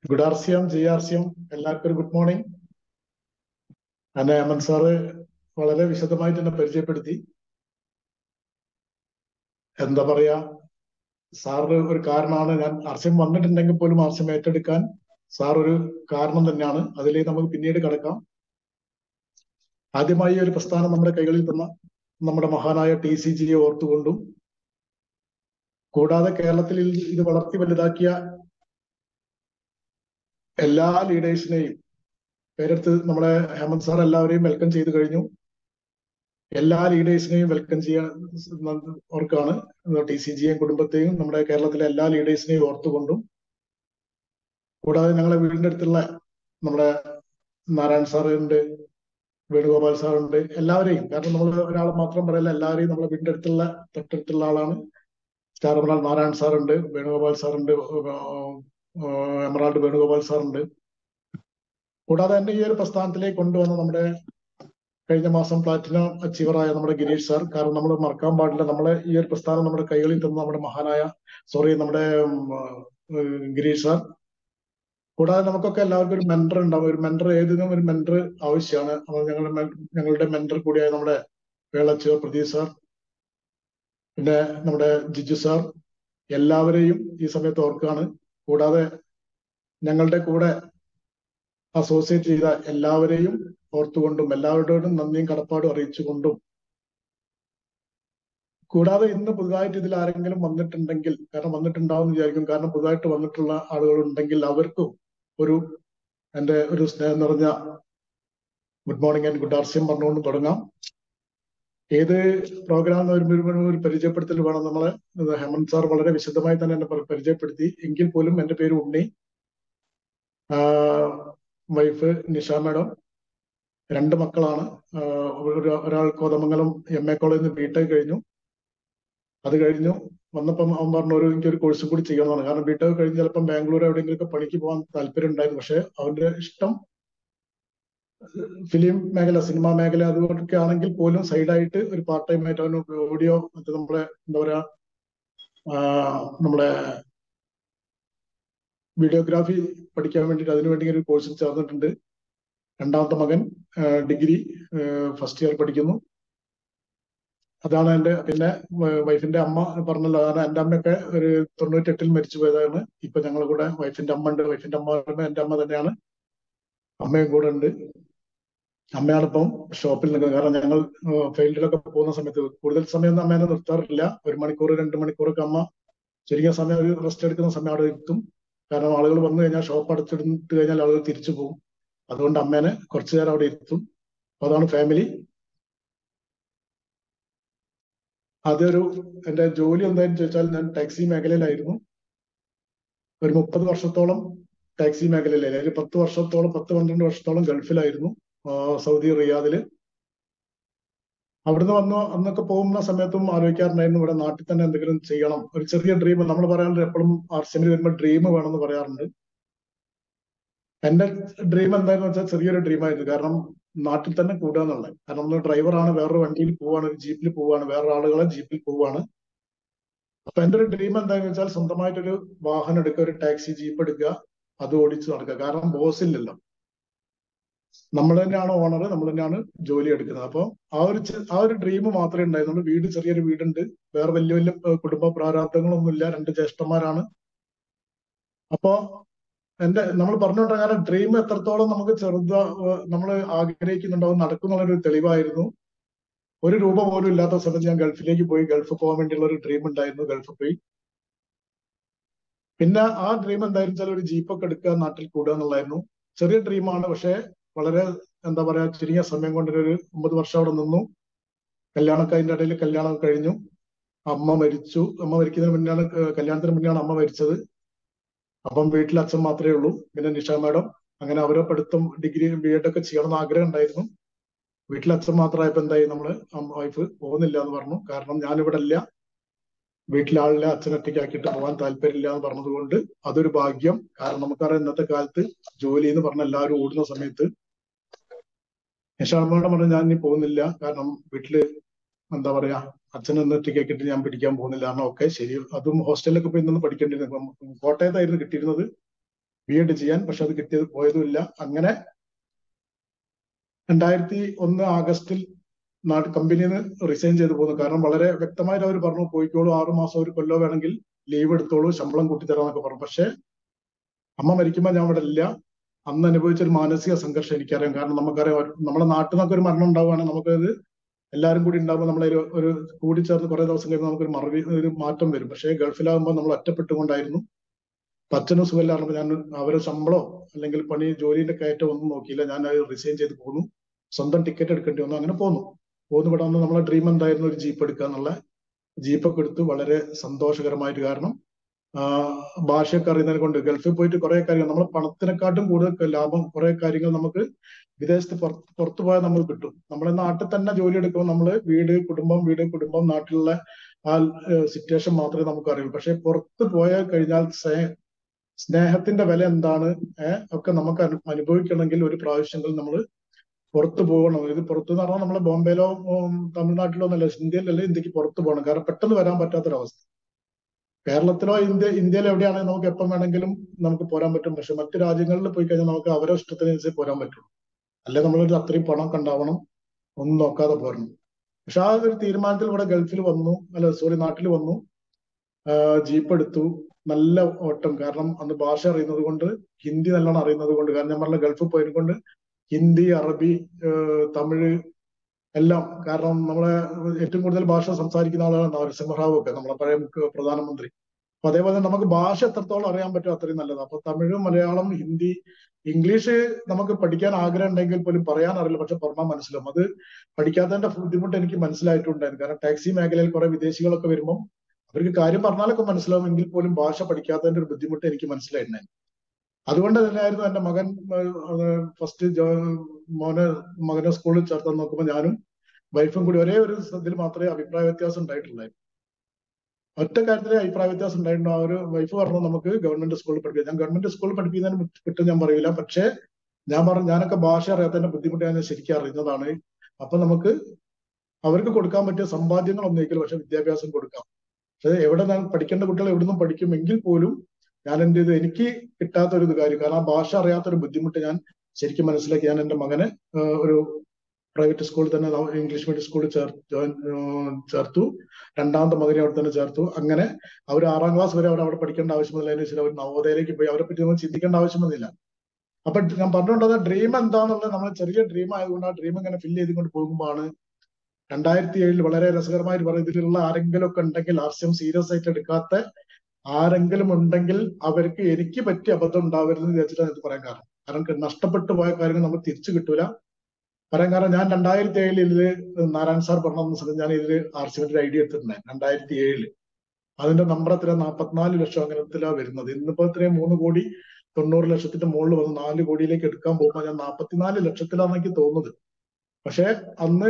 Good R C M G R C M എല്ലാവർക്കും ഒരു good morning എന്നെ Aman sir വളരെ വിശദമായിട്ട് എന്നെ പരിചയപ്പെടുത്തി എന്താ പറയാ സാറിന് ഒരു കാരണമാണ് ഞാൻ ആർസ്യം വന്നിട്ടുണ്ടെങ്കിൽ പോലും ആർസ്യം ഏറ്റെടുക്കാൻ സാർ ഒരു കാരണം തന്നെയാണ് അതിലേക്ക് നമുക്ക് പിന്നീട് കിടക്കാം ആദ്യമായി ഒരു പ്രസ്ഥാനം നമ്മുടെ കൈകളിൽ തന്ന നമ്മുടെ മഹാനായ ടി സി ജിയെ ഓർത്തുകൊണ്ടും കൂടാതെ കേരളത്തിൽ ഇത് വളർത്തി വലുതാക്കിയ എല്ലാ ലീഡേഴ്സിനെയും പേരെടുത്ത് നമ്മുടെ ഹേമന്ത് സാർ എല്ലാവരെയും വെൽക്കം ചെയ്തു കഴിഞ്ഞു എല്ലാ ലീഡേഴ്സിനെയും വെൽക്കം ചെയ്യാൻ ഓർക്കാണ് ടി സി ജിയെയും കുടുംബത്തെയും നമ്മുടെ കേരളത്തിലെ എല്ലാ ലീഡേഴ്സിനെയും ഓർത്തുകൊണ്ടും കൂടാതെ ഞങ്ങളെ വീടിന്റെ അടുത്തുള്ള നമ്മുടെ നാരായൺ സാറുണ്ട് വേണുഗോപാൽ സാറുണ്ട് എല്ലാവരെയും കാരണം നമ്മൾ ഒരാളെ മാത്രം പറയല്ല എല്ലാവരെയും നമ്മുടെ വീടിന്റെ അടുത്തുള്ള തൊട്ടടുത്തുള്ള ആളാണ് സ്റ്റാർ എമറാൾഡ് നാരായൺ സാറുണ്ട് വേണുഗോപാൽ സാറുണ്ട് എമറാൾഡ് വേണുഗോപാൽ സാറുണ്ട് കൂടാതെ എന്നെ ഈ ഒരു പ്രസ്ഥാനത്തിലേക്ക് കൊണ്ടുവന്ന നമ്മുടെ കഴിഞ്ഞ മാസം പ്ലാറ്റിനം അച്ചീവറായ നമ്മുടെ ഗിരീഷ് സാർ കാരണം നമ്മൾ മറക്കാൻ പാടില്ല നമ്മളെ ഈ ഒരു പ്രസ്ഥാനം നമ്മുടെ കൈകളിൽ തന്ന നമ്മുടെ മഹാനായ സോറി നമ്മുടെ ഗിരീഷ് സാർ കൂടാതെ നമുക്കൊക്കെ എല്ലാവർക്കും ഒരു മെന്റർ ഉണ്ടാവും ഒരു മെന്റർ ഏതിനും ഒരു മെന്റർ ആവശ്യമാണ് അപ്പോൾ ഞങ്ങളുടെ ഞങ്ങളുടെ മെന്റർ കൂടിയായ നമ്മുടെ വേളച്ചൂർ പ്രദീപ് സാർ പിന്നെ നമ്മുടെ ജിജു സാർ എല്ലാവരെയും ഈ സമയത്ത് ഓർക്കാണ് കൂടാതെ ഞങ്ങളുടെ കൂടെ അസോസിയേറ്റ് ചെയ്ത എല്ലാവരെയും ഓർത്തുകൊണ്ടും എല്ലാവരോടും നന്ദിയും കടപ്പാടും അറിയിച്ചുകൊണ്ടും കൂടാതെ ഇന്ന് പുതുതായിട്ട് ഇതിൽ ആരെങ്കിലും വന്നിട്ടുണ്ടെങ്കിൽ കാരണം വന്നിട്ടുണ്ടാവും വിചാരിക്കും കാരണം പുതുതായിട്ട് വന്നിട്ടുള്ള ആളുകൾ ഉണ്ടെങ്കിൽ അവർക്കും ഒരു എൻ്റെ ഒരു സ്നേഹം നിറഞ്ഞ ഗുഡ് മോർണിംഗ് ആൻഡ് ഗുഡ് ആർസ്യം പറഞ്ഞുകൊണ്ട് തുടങ്ങാം ഏത് പ്രോഗ്രാം വരുമ്പോഴും ഒരു പരിചയപ്പെടുത്തൽ വേണം നമ്മളെ ഹേമന്ത് സാർ വളരെ വിശദമായി തന്നെ എന്നെ പരിചയപ്പെടുത്തി എങ്കിൽ പോലും എൻ്റെ പേര് ഉണ്ണി വൈഫ് നിഷ മാഡം രണ്ട് മക്കളാണ് ഒരാൾ കോതമംഗലം എം എ കോളേജിൽ നിന്ന് ബിടെക് കഴിഞ്ഞു അത് കഴിഞ്ഞു വന്നപ്പം അവൻ പറഞ്ഞു ഒരു എനിക്കൊരു കോഴ്സും കൂടി ചെയ്യണമെന്നാണ് കാരണം ബിടെക് കഴിഞ്ഞ് ചിലപ്പം ബാംഗ്ലൂർ എവിടെയെങ്കിലുമൊക്കെ പണിക്ക് പോകാൻ താല്പര്യം ഉണ്ടായിരുന്നു പക്ഷെ അവന്റെ ഇഷ്ടം ഫിലിം മേഖല സിനിമാ മേഖല അതുകൊണ്ടൊക്കെ ആണെങ്കിൽ പോലും സൈഡായിട്ട് ഒരു പാർട്ട് ടൈം ആയിട്ട് അവന് ഓഡിയോ മറ്റേ നമ്മുടെ എന്താ പറയാ നമ്മുടെ വീഡിയോഗ്രാഫി പഠിക്കാൻ വേണ്ടിയിട്ട് അതിനു വേണ്ടി ഒരു കോഴ്സിൽ ചേർന്നിട്ടുണ്ട് രണ്ടാമത്തെ മകൻ ഡിഗ്രി ഫസ്റ്റ് ഇയർ പഠിക്കുന്നു അതാണ് എൻ്റെ പിന്നെ വൈഫിന്റെ അമ്മ പറഞ്ഞല്ലോ കാരണം എൻ്റെ അമ്മയൊക്കെ ഒരു തൊണ്ണൂറ്റെട്ടിൽ മരിച്ചു പോയതാണ് ഇപ്പൊ ഞങ്ങൾ കൂടെ വൈഫിന്റെ അമ്മ ഉണ്ട് വൈഫിന്റെ അമ്മ എൻ്റെ അമ്മ തന്നെയാണ് അമ്മയും കൂടെ ഉണ്ട് അമ്മയാണ് ഇപ്പം ഷോപ്പിൽ നിൽക്കുന്നത് കാരണം ഞങ്ങൾ ഫീൽഡിലൊക്കെ പോകുന്ന സമയത്ത് കൂടുതൽ സമയം അമ്മേനെ നിർത്താറില്ല ഒരു മണിക്കൂർ രണ്ട് മണിക്കൂറൊക്കെ അമ്മ ചുരുങ്ങിയ സമയം ഒരു റെസ്റ്റ് എടുക്കുന്ന സമയം അവിടെ എത്തും കാരണം ആളുകൾ വന്നു കഴിഞ്ഞാൽ ഷോപ്പ് അടച്ചിട്ട് കഴിഞ്ഞാൽ ആളുകൾ തിരിച്ചു പോകും അതുകൊണ്ട് അമ്മേനെ കുറച്ചു നേരം അവിടെ ഇരുത്തും അതാണ് ഫാമിലി അതൊരു എൻ്റെ ജോലി എന്താണെന്ന് ചോദിച്ചാൽ ഞാൻ ടാക്സി മേഖലയിലായിരുന്നു ഒരു മുപ്പത് വർഷത്തോളം ടാക്സി മേഖലയിലായിരുന്നു അതിൽ പത്ത് വർഷത്തോളം പത്ത് പന്ത്രണ്ട് വർഷത്തോളം ഗൾഫിലായിരുന്നു സൗദി റിയാദില് അവിടുന്ന് വന്നു അന്നൊക്കെ പോകുന്ന സമയത്തും ആലോചിക്കാറുണ്ടായിരുന്നു ഇവിടെ നാട്ടിൽ തന്നെ എന്തെങ്കിലും ചെയ്യണം ഒരു ചെറിയ ഡ്രീം നമ്മൾ പറയാറുണ്ട് എപ്പോഴും ആർ സി എമ്മിൽ വരുമ്പോൾ ഡ്രീം വേണമെന്ന് പറയാറുണ്ട് എന്റെ ഡ്രീം എന്താണെന്ന് വെച്ചാൽ ചെറിയൊരു ഡ്രീം ആയിരുന്നു കാരണം നാട്ടിൽ തന്നെ കൂടുക എന്നുള്ളത് കാരണം നമ്മൾ ഡ്രൈവറാണ് വേറൊരു വണ്ടിയിൽ പോവാണ് ഒരു ജീപ്പിൽ പോവാണ് വേറെ ആളുകളെ ജീപ്പിൽ പോവാണ് അപ്പൊ എന്റെ ഒരു ഡ്രീം എന്താണെന്ന് വെച്ചാൽ സ്വന്തമായിട്ടൊരു വാഹനം എടുക്കുക ഒരു ടാക്സി ജീപ്പ് എടുക്കുക അത് ഓടിച്ചു നടക്കുക കാരണം ബോസ് ഇല്ലല്ലോ നമ്മൾ തന്നെയാണ് ഓണർ നമ്മൾ തന്നെയാണ് ജോലി എടുക്കുന്നത് അപ്പോൾ ആ ഒരു ആ ഒരു ഡ്രീം മാത്രമേ ഉണ്ടായിരുന്നുള്ളൂ വീട് ചെറിയൊരു വീടുണ്ട് വേറെ വലിയ വലിയ കുടുംബ പ്രാരാബ്ദങ്ങളൊന്നുമില്ല രണ്ട് ജ്യേഷ്ഠന്മാരാണ് അപ്പോ എന്റെ നമ്മൾ പറഞ്ഞുകൊണ്ട കാരണം ഡ്രീം എത്രത്തോളം നമുക്ക് ചെറുത നമ്മൾ ആഗ്രഹിക്കുന്നുണ്ടാവും നടക്കുന്നുള്ളൊരു തെളിവായിരുന്നു ഒരു രൂപ പോലും ഇല്ലാത്ത സമയത്ത് ഞാൻ ഗൾഫിലേക്ക് പോയി ഗൾഫ് പോകാൻ വേണ്ടിയുള്ള ഒരു ഡ്രീം ഉണ്ടായിരുന്നു ഗൾഫിൽ പോയി പിന്നെ ആ ഡ്രീം എന്തായിരുന്നു വെച്ചാൽ ഒരു ജീപ്പൊക്കെ എടുക്കുക നാട്ടിൽ കൂടുക എന്നുള്ളതായിരുന്നു ചെറിയ ഡ്രീമാണ് പക്ഷെ വളരെ എന്താ പറയാ ചുരുങ്ങിയ സമയം കൊണ്ട് ഒരു ഒമ്പത് വർഷം അവിടെ നിന്നു കല്യാണമൊക്കെ അതിന്റെ ഇടയിൽ കല്യാണം കഴിഞ്ഞു അമ്മ മരിച്ചു അമ്മ മരിക്കുന്നതിന് മുന്നെയാണ് കല്യാണത്തിന് മുന്നെയാണ് അമ്മ മരിച്ചത് അപ്പം വീട്ടിൽ അച്ഛൻ മാത്രമേ ഉള്ളൂ പിന്നെ നിഷ മാഡം അങ്ങനെ അവരെ പഠിത്തം ഡിഗ്രി ബി എഡ് ഒക്കെ ചെയ്യണമെന്ന് ആഗ്രഹം ഉണ്ടായിരുന്നു വീട്ടിൽ അച്ഛൻ മാത്രമായപ്പോ എന്തായി നമ്മള് വൈഫ് പോകുന്നില്ല എന്ന് പറഞ്ഞു കാരണം ഞാനിവിടെ ഇല്ല വീട്ടിലെ ആളിനെ അച്ഛൻ ഒറ്റയ്ക്കാക്കിയിട്ട് പോകാൻ താല്പര്യമില്ല എന്ന് പറഞ്ഞതുകൊണ്ട് അതൊരു ഭാഗ്യം കാരണം നമുക്കറിയാം ഇന്നത്തെ കാലത്ത് ജോലി എന്ന് പറഞ്ഞ എല്ലാവരും ഓടുന്ന സമയത്ത് നിഷാമ്മയോടെ പറഞ്ഞു ഞാൻ ഇനി പോകുന്നില്ല കാരണം വീട്ടില് എന്താ പറയാ അച്ഛനൊന്ന് ഒറ്റയ്ക്കാക്കിയിട്ട് ഞാൻ പിടിക്കാൻ പോകുന്നില്ല കാരണം ഓക്കെ ശരി അതും ഹോസ്റ്റലിലൊക്കെ പോയി നിന്ന് പഠിക്കേണ്ടിയിരുന്നു കോട്ടയത്തായിരുന്നു കിട്ടിയിരുന്നത് ബി എഡ് ചെയ്യാൻ പക്ഷെ അത് കിട്ടിയത് പോയതുമില്ല അങ്ങനെ രണ്ടായിരത്തി ഒന്ന് ആഗസ്റ്റിൽ നാട്ട് കമ്പനിയിൽ നിന്ന് റിസൈൻ ചെയ്തു പോന്നു കാരണം വളരെ വ്യക്തമായിട്ട് അവർ പറഞ്ഞു പോയിക്കോളൂ ആറു മാസം ഒരു കൊല്ലോ വേണമെങ്കിൽ ലീവ് എടുത്തോളൂ ശമ്പളം കൂട്ടിത്തരാന്നൊക്കെ പറഞ്ഞു പക്ഷെ അമ്മ മരിക്കുമ്പോൾ ഞാൻ ഇവിടെ ഇല്ല അന്ന് അനുഭവിച്ച ഒരു മാനസിക സംഘർഷം എനിക്കറിയാം കാരണം നമുക്കറിയാം ഒരു- നമ്മുടെ നാട്ടിൽ നിന്നൊക്കെ ഒരു മരണം ഉണ്ടാവുകയാണെങ്കിൽ നമുക്കത് എല്ലാവരും കൂടി ഉണ്ടാകുമ്പോൾ നമ്മളെ ഒരു ഒരു കൂടിച്ചേർന്ന് കുറെ ദിവസം കഴിയുമ്പോൾ നമുക്കൊരു മറവി ഒരു മാറ്റം വരും പക്ഷേ ഗൾഫിലാകുമ്പോൾ നമ്മൾ ഒറ്റപ്പെട്ടുകൊണ്ടായിരുന്നു ഇപ്പൊ അച്ഛനും സുഖമില്ലാറുമ്പോൾ ഞാൻ അവരെ ശമ്പളോ അല്ലെങ്കിൽ പണി ജോലിന്റെ കയറ്റം ഒന്നും നോക്കിയില്ല ഞാൻ അത് റിസൈൻ ചെയ്ത് പോന്നു സ്വന്തം ടിക്കറ്റ് എടുക്കേണ്ടി വന്നു അങ്ങനെ പോന്നു പോന്നു ഇവിടെ വന്ന് നമ്മളെ ഡ്രീം എന്തായിരുന്നു ഒരു ജീപ്പ് എടുക്കുക എന്നുള്ള ജീപ്പൊക്കെ എടുത്തു വളരെ സന്തോഷകരമായിട്ട് കാരണം ആ, ഭാഷയൊക്കെ അറിയുന്നതിനെ കൊണ്ട് ഗൾഫിൽ പോയിട്ട് കുറെ കാര്യങ്ങൾ നമ്മൾ പണത്തിനെക്കാട്ടും കൂടുതൽ ലാഭം കുറെ കാര്യങ്ങൾ നമുക്ക് വിദേശത്ത് പുറത്ത് പുറത്തു പോയാൽ നമുക്ക് കിട്ടും നമ്മുടെ നാട്ടിൽ തന്നെ ജോലി എടുക്കുമ്പോൾ നമ്മൾ വീട് കുടുംബം വീട് കുടുംബം നാട്ടിലുള്ള ആ സിറ്റുവേഷൻ മാത്രമേ നമുക്ക് അറിയൂ പക്ഷെ പുറത്ത് പോയാൽ കഴിഞ്ഞാൽ സ്നേ- സ്നേഹത്തിന്റെ വില എന്താണ് ഏഹ് ഒക്കെ നമുക്ക് അനു- അനുഭവിക്കണമെങ്കിൽ ഒരു പ്രാവശ്യമെങ്കിലും നമ്മൾ പുറത്തു പോകണം ഇത് പുറത്തു എന്ന് പറഞ്ഞാൽ നമ്മളെ ബോംബെയിലോ ഉം, തമിഴ്നാട്ടിലോ ഒന്നല്ല ഇന്ത്യയിലല്ല ഇന്ത്യക്ക് പുറത്തു പോകണം കാരണം പെട്ടെന്ന് വരാൻ പറ്റാത്തൊരവസ്ഥ കേരളത്തിലോ ഇന്ത്യ ഇന്ത്യയിലോ എവിടെയാണെങ്കിൽ നമുക്ക് എപ്പം വേണമെങ്കിലും നമുക്ക് പോരാൻ പറ്റും പക്ഷെ മറ്റു രാജ്യങ്ങളിൽ പോയി കഴിഞ്ഞാൽ നമുക്ക് അവരെ ഇഷ്ടത്തിനനുസരിച്ച് പോരാൻ പറ്റുള്ളൂ അല്ലെ നമ്മളൊരു അത്രയും പണം ഉണ്ടാവണം ഒന്നും നോക്കാതെ പോരണം പക്ഷെ ആ ഒരു തീരുമാനത്തിൽ ഇവിടെ ഗൾഫിൽ വന്നു അല്ല സോറി നാട്ടിൽ വന്നു ആഹ് ജീപ്പ് എടുത്തു നല്ല ഓട്ടം കാരണം അന്ന് ഭാഷ അറിയുന്നത് കൊണ്ട് ഹിന്ദി നല്ലോണം അറിയുന്നത് കൊണ്ട് കാരണം ഞാൻ പറഞ്ഞ ഗൾഫിൽ പോയത് കൊണ്ട് ഹിന്ദി അറബി ആഹ് തമിഴ് എല്ലാം കാരണം നമ്മളെ ഏറ്റവും കൂടുതൽ ഭാഷ സംസാരിക്കുന്ന ആളാണ് നരസിംഹറാവു ഒക്കെ നമ്മളെ പഴയ മുഖ്യ പ്രധാനമന്ത്രി അപ്പൊ അതേപോലെ തന്നെ നമുക്ക് ഭാഷ എത്രത്തോളം അറിയാൻ പറ്റും അത്രയും നല്ലത് അപ്പൊ തമിഴ് മലയാളം ഹിന്ദി ഇംഗ്ലീഷ് നമുക്ക് പഠിക്കാൻ ആഗ്രഹം ഉണ്ടെങ്കിൽ പോലും പറയാൻ അറിയില്ല പക്ഷെ പറഞ്ഞാൽ മനസ്സിലാവും അത് പഠിക്കാത്തതിന്റെ ബുദ്ധിമുട്ട് എനിക്ക് മനസ്സിലായിട്ടുണ്ടായിരുന്നു കാരണം ടാക്സി മേഖലയിൽ കുറെ വിദേശികളൊക്കെ വരുമ്പോൾ അവർക്ക് കാര്യം പറഞ്ഞാലൊക്കെ മനസ്സിലാവും എങ്കിൽ പോലും ഭാഷ പഠിക്കാത്തതിന്റെ ഒരു ബുദ്ധിമുട്ട് എനിക്ക് മനസ്സിലായിട്ടുണ്ടായിരുന്നു അതുകൊണ്ട് തന്നെയായിരുന്നു എന്റെ മകൻ ഫസ്റ്റ് മോനെ മകനെ സ്കൂളിൽ ചേർത്താൻ നോക്കുമ്പോൾ ഞാനും വൈഫും കൂടി ഒരേ ഒരു ഇതിൽ മാത്രമേ അഭിപ്രായ വ്യത്യാസം ഉണ്ടായിട്ടുള്ളായിരുന്നു ഒറ്റ കാര്യത്തിലെ അഭിപ്രായ വ്യത്യാസം ഉണ്ടായിരുന്നു ആ ഒരു വൈഫ് പറഞ്ഞു നമുക്ക് ഗവൺമെന്റ് സ്കൂളിൽ പഠിപ്പിക്കാം ഞാൻ ഗവൺമെന്റ് സ്കൂളിൽ പഠിപ്പിക്കുന്നതിന് കിട്ടും ഞാൻ പറയില്ല പക്ഷേ ഞാൻ പറഞ്ഞു ഞാനൊക്കെ ഭാഷ അറിയാത്തതിന്റെ ബുദ്ധിമുട്ട് ഞാൻ ശരിക്കും അറിയുന്നതാണ് അപ്പൊ നമുക്ക് അവർക്ക് കൊടുക്കാൻ പറ്റിയ സമ്പാദ്യങ്ങൾ ഒന്നേക്കില്ല പക്ഷെ വിദ്യാഭ്യാസം കൊടുക്കാം പക്ഷെ എവിടെ ഞാൻ പഠിക്കേണ്ട കുട്ടികൾ എവിടെ നിന്നും പഠിക്കും എങ്കിൽ പോലും ഞാൻ എന്ത് ചെയ്തു എനിക്ക് കിട്ടാത്ത ഒരു ഇത് കാര്യം കാരണം ആ ഭാഷ അറിയാത്തൊരു ബുദ്ധിമുട്ട് ഞാൻ ശരിക്കും മനസ്സിലാക്കി ഞാൻ എന്റെ മകനെ ആഹ് ഒരു പ്രൈവറ്റ് സ്കൂളിൽ തന്നെ ന- ഇംഗ്ലീഷ് മീഡിയം സ്കൂളിൽ ചേർ ജോയിൻ ആഹ് ചേർത്തു രണ്ടാമത്തെ മകനെ അവിടെ തന്നെ ചേർത്തു അങ്ങനെ അവർ ആറാം ക്ലാസ് വരെ അവർ അവിടെ പഠിക്കേണ്ട ആവശ്യമില്ല അതിന് ശേഷം അവർ നവോദയയിലേക്ക് പോയി അവരെ പറ്റി നമ്മൾ ചിന്തിക്കേണ്ട ആവശ്യമൊന്നുമില്ല അപ്പൊ ഞാൻ പറഞ്ഞുകൊണ്ടത് ഡ്രീം എന്താന്നുള്ളത് നമ്മൾ ചെറിയ ഡ്രീം ആയതുകൊണ്ട് ആ ഡ്രീം ഇങ്ങനെ ഫില്ല് ചെയ്തുകൊണ്ട് പോകുമ്പോഴാണ് രണ്ടായിരത്തി ഏഴിൽ വളരെ രസകരമായിട്ട് പറയും ഇതിലുള്ള ആരെങ്കിലും ഒക്കെ ഉണ്ടെങ്കിൽ ആർസ്യം സീരിയസ് ആയിട്ട് എടുക്കാത്ത ആരെങ്കിലും ഉണ്ടെങ്കിൽ അവർക്ക് എനിക്ക് പറ്റിയ അബദ്ധം ഉണ്ടാവരുതെന്ന് വിചാരിച്ചിട്ടാണ് ഇത് പറയാൻ കാരണം കാരണം നഷ്ടപ്പെട്ടു പോയ കാര്യങ്ങൾ നമുക്ക് തിരിച്ചു കിട്ടൂല പറയാൻ കാരണം ഞാൻ രണ്ടായിരത്തി ഏഴിൽ ഇതില് നാരായൺ സാർ പറഞ്ഞ സമയത്ത് ഞാൻ ഇതില് ആർ സി ഒരു ഐഡിയ എടുത്തിട്ടുണ്ടായിരുന്നു രണ്ടായിരത്തി ഏഴില് അതിന്റെ നമ്പർ എത്ര നാൽപ്പത്തിനാല് ലക്ഷം അങ്ങനത്തിലാ വരുന്നത് ഇന്നിപ്പോ ഇത്രയും മൂന്ന് കോടി തൊണ്ണൂറ് ലക്ഷത്തിന്റെ മുകളിൽ വന്ന് നാല് കോടിയിലേക്ക് എടുക്കാൻ പോകുമ്പോൾ ഞാൻ നാൽപ്പത്തിനാല് ലക്ഷത്തിലാന്ന് എനിക്ക് തോന്നുന്നത് പക്ഷെ അന്ന്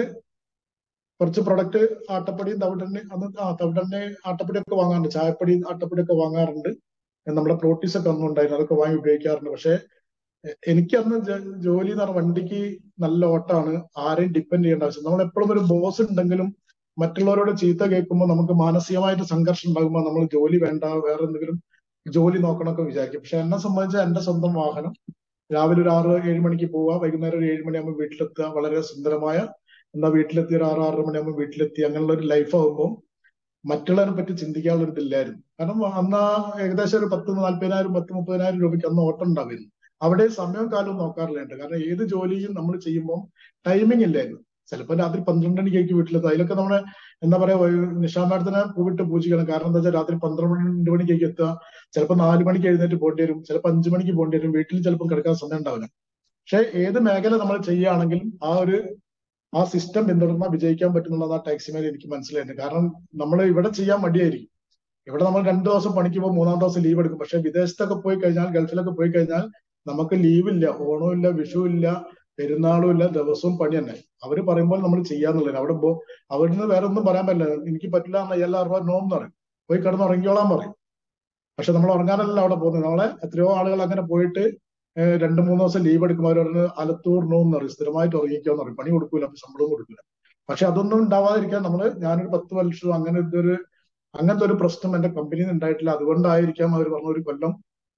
കുറച്ച് പ്രൊഡക്റ്റ് ആട്ടപ്പൊടിയും തവിടെണ്ണ അന്ന് ആ തവിടെണ്ണ ആട്ടപ്പൊടി ഒക്കെ വാങ്ങാറുണ്ട് ചായപ്പൊടി ആട്ടപ്പൊടി ഒക്കെ വാങ്ങാറുണ്ട് നമ്മുടെ പ്രോട്ടീസ് ഒക്കെ അന്നും ഉണ്ടായിരുന്നു അതൊക്കെ വാങ്ങി ഉപയോഗിക്കാറുണ്ട് പക്ഷെ എ- എനിക്ക് അന്ന് ജ- ജോലി എന്ന് പറഞ്ഞ വണ്ടിക്ക് നല്ല ഓട്ടാണ് ആരെയും ഡിപ്പെൻഡ് ചെയ്യേണ്ട ആവശ്യം നമ്മൾ എപ്പോഴും ഒരു ബോസ് ഉണ്ടെങ്കിലും മറ്റുള്ളവരോട് ചീത്ത കേൾക്കുമ്പോൾ നമുക്ക് മാനസികമായിട്ട് സംഘർഷം ഉണ്ടാകുമ്പോൾ നമ്മൾ ജോലി വേണ്ട വേറെ എന്തെങ്കിലും ജോലി നോക്കണമൊക്കെ വിചാരിക്കും പക്ഷെ എന്നെ സംബന്ധിച്ച് എന്റെ സ്വന്തം വാഹനം രാവിലെ ഒരു ആറ് ഏഴ് മണിക്ക് പോവുക വൈകുന്നേരം ഒരു ഏഴ് മണിയാകുമ്പോൾ വീട്ടിലെത്തുക വളരെ സുന്ദരമായ എന്നാ വീട്ടിലെത്തി ഒരു ആറ് ആറര മണിയാകുമ്പോൾ വീട്ടിലെത്തി അങ്ങനെയുള്ള ഒരു ലൈഫ് ആകുമ്പോൾ മറ്റുള്ളവരെ പറ്റി ചിന്തിക്കാനുള്ള ഒരു ഇതില്ലായിരുന്നു കാരണം അന്ന് ആ ഏകദേശം ഒരു പത്ത് നാല്പതിനായിരം പത്ത് മുപ്പതിനായിരം രൂപയ്ക്ക് അന്ന് ഓട്ടം ഉണ്ടായിരുന്നു അവിടെ സമയവും കാലവും നോക്കാറില്ലുണ്ട് കാരണം ഏത് ജോലിയും നമ്മൾ ചെയ്യുമ്പോൾ ടൈമിംഗ് ഇല്ലായിരുന്നു ചിലപ്പോൾ രാത്രി പന്ത്രണ്ട് മണിക്കേക്ക് വീട്ടിലെത്തുക അതിലൊക്കെ നമ്മളെ എന്താ പറയാ നിഷാ മാഡത്തിനെ പൂവിട്ട് പൂജിക്കണം കാരണം എന്താ വെച്ചാൽ രാത്രി പന്ത്രണ്ട് മണിക്കേക്ക് എത്തുക ചിലപ്പോൾ നാല് മണിക്ക് എഴുന്നേറ്റ് പോകേണ്ടി വരും ചിലപ്പോൾ അഞ്ചു മണിക്ക് പോകേണ്ടി വരും വീട്ടിൽ ചിലപ്പോൾ കിടക്കാൻ സമയം ഉണ്ടാവില്ല പക്ഷെ ഏത് മേഖല നമ്മൾ ചെയ്യുകയാണെങ്കിലും ആ ഒരു ആ സിസ്റ്റം പിന്തുടർന്നാൽ വിജയിക്കാൻ പറ്റുന്നുള്ളത് ആ ടാക്സി മേഖല എനിക്ക് മനസ്സിലായിട്ടുണ്ട് കാരണം നമ്മൾ ഇവിടെ ചെയ്യാൻ മടിയായിരിക്കും ഇവിടെ നമ്മൾ രണ്ടു ദിവസം പണിക്ക് പോകും മൂന്നാം ദിവസം ലീവ് എടുക്കും പക്ഷെ വിദേശത്തൊക്കെ പോയി കഴിഞ്ഞാൽ ഗൾഫിലൊക്കെ പോയി കഴിഞ്ഞാൽ നമുക്ക് ലീവ് ഇല്ല ഓണവും ഇല്ല വിഷു ഇല്ല പെരുന്നാളും ഇല്ല ദിവസവും പണി തന്നെ അവര് പറയുമ്പോൾ നമ്മൾ ചെയ്യാന്നുള്ളത് അവിടെ പോ അവിടുന്ന് വേറെ ഒന്നും പറയാൻ പറ്റില്ല എനിക്ക് പറ്റില്ല എന്ന് എല്ലാവരും രൂപ നോ എന്ന് പറയും പോയി കിടന്ന് ഉറങ്ങിയോളാൻ പറയും പക്ഷെ നമ്മൾ ഉറങ്ങാനല്ല അവിടെ പോകുന്നത് നമ്മളെ എത്രയോ ആളുകൾ അങ്ങനെ പോയിട്ട് ഏഹ് രണ്ട് മൂന്ന് ദിവസം ലീവ് എടുക്കുമ്പോൾ അവർ പറഞ്ഞ് അലത്തൂർ നോ എന്ന് പറയും സ്ഥിരമായിട്ട് ഉറങ്ങിക്കോന്ന് പറയും പണി കൊടുക്കൂല അപ്പൊ ശമ്പളവും കൊടുക്കൂല പക്ഷെ അതൊന്നും ഉണ്ടാവാതിരിക്കാൻ നമ്മൾ ഞാനൊരു പത്ത് വർഷം അങ്ങനെ ഇതൊരു അങ്ങനത്തെ ഒരു പ്രശ്നം എന്റെ കമ്പനിയിൽ ഉണ്ടായിട്ടില്ല അതുകൊണ്ടായിരിക്കാം അവർ പറഞ്ഞ ഒരു കൊല്ലം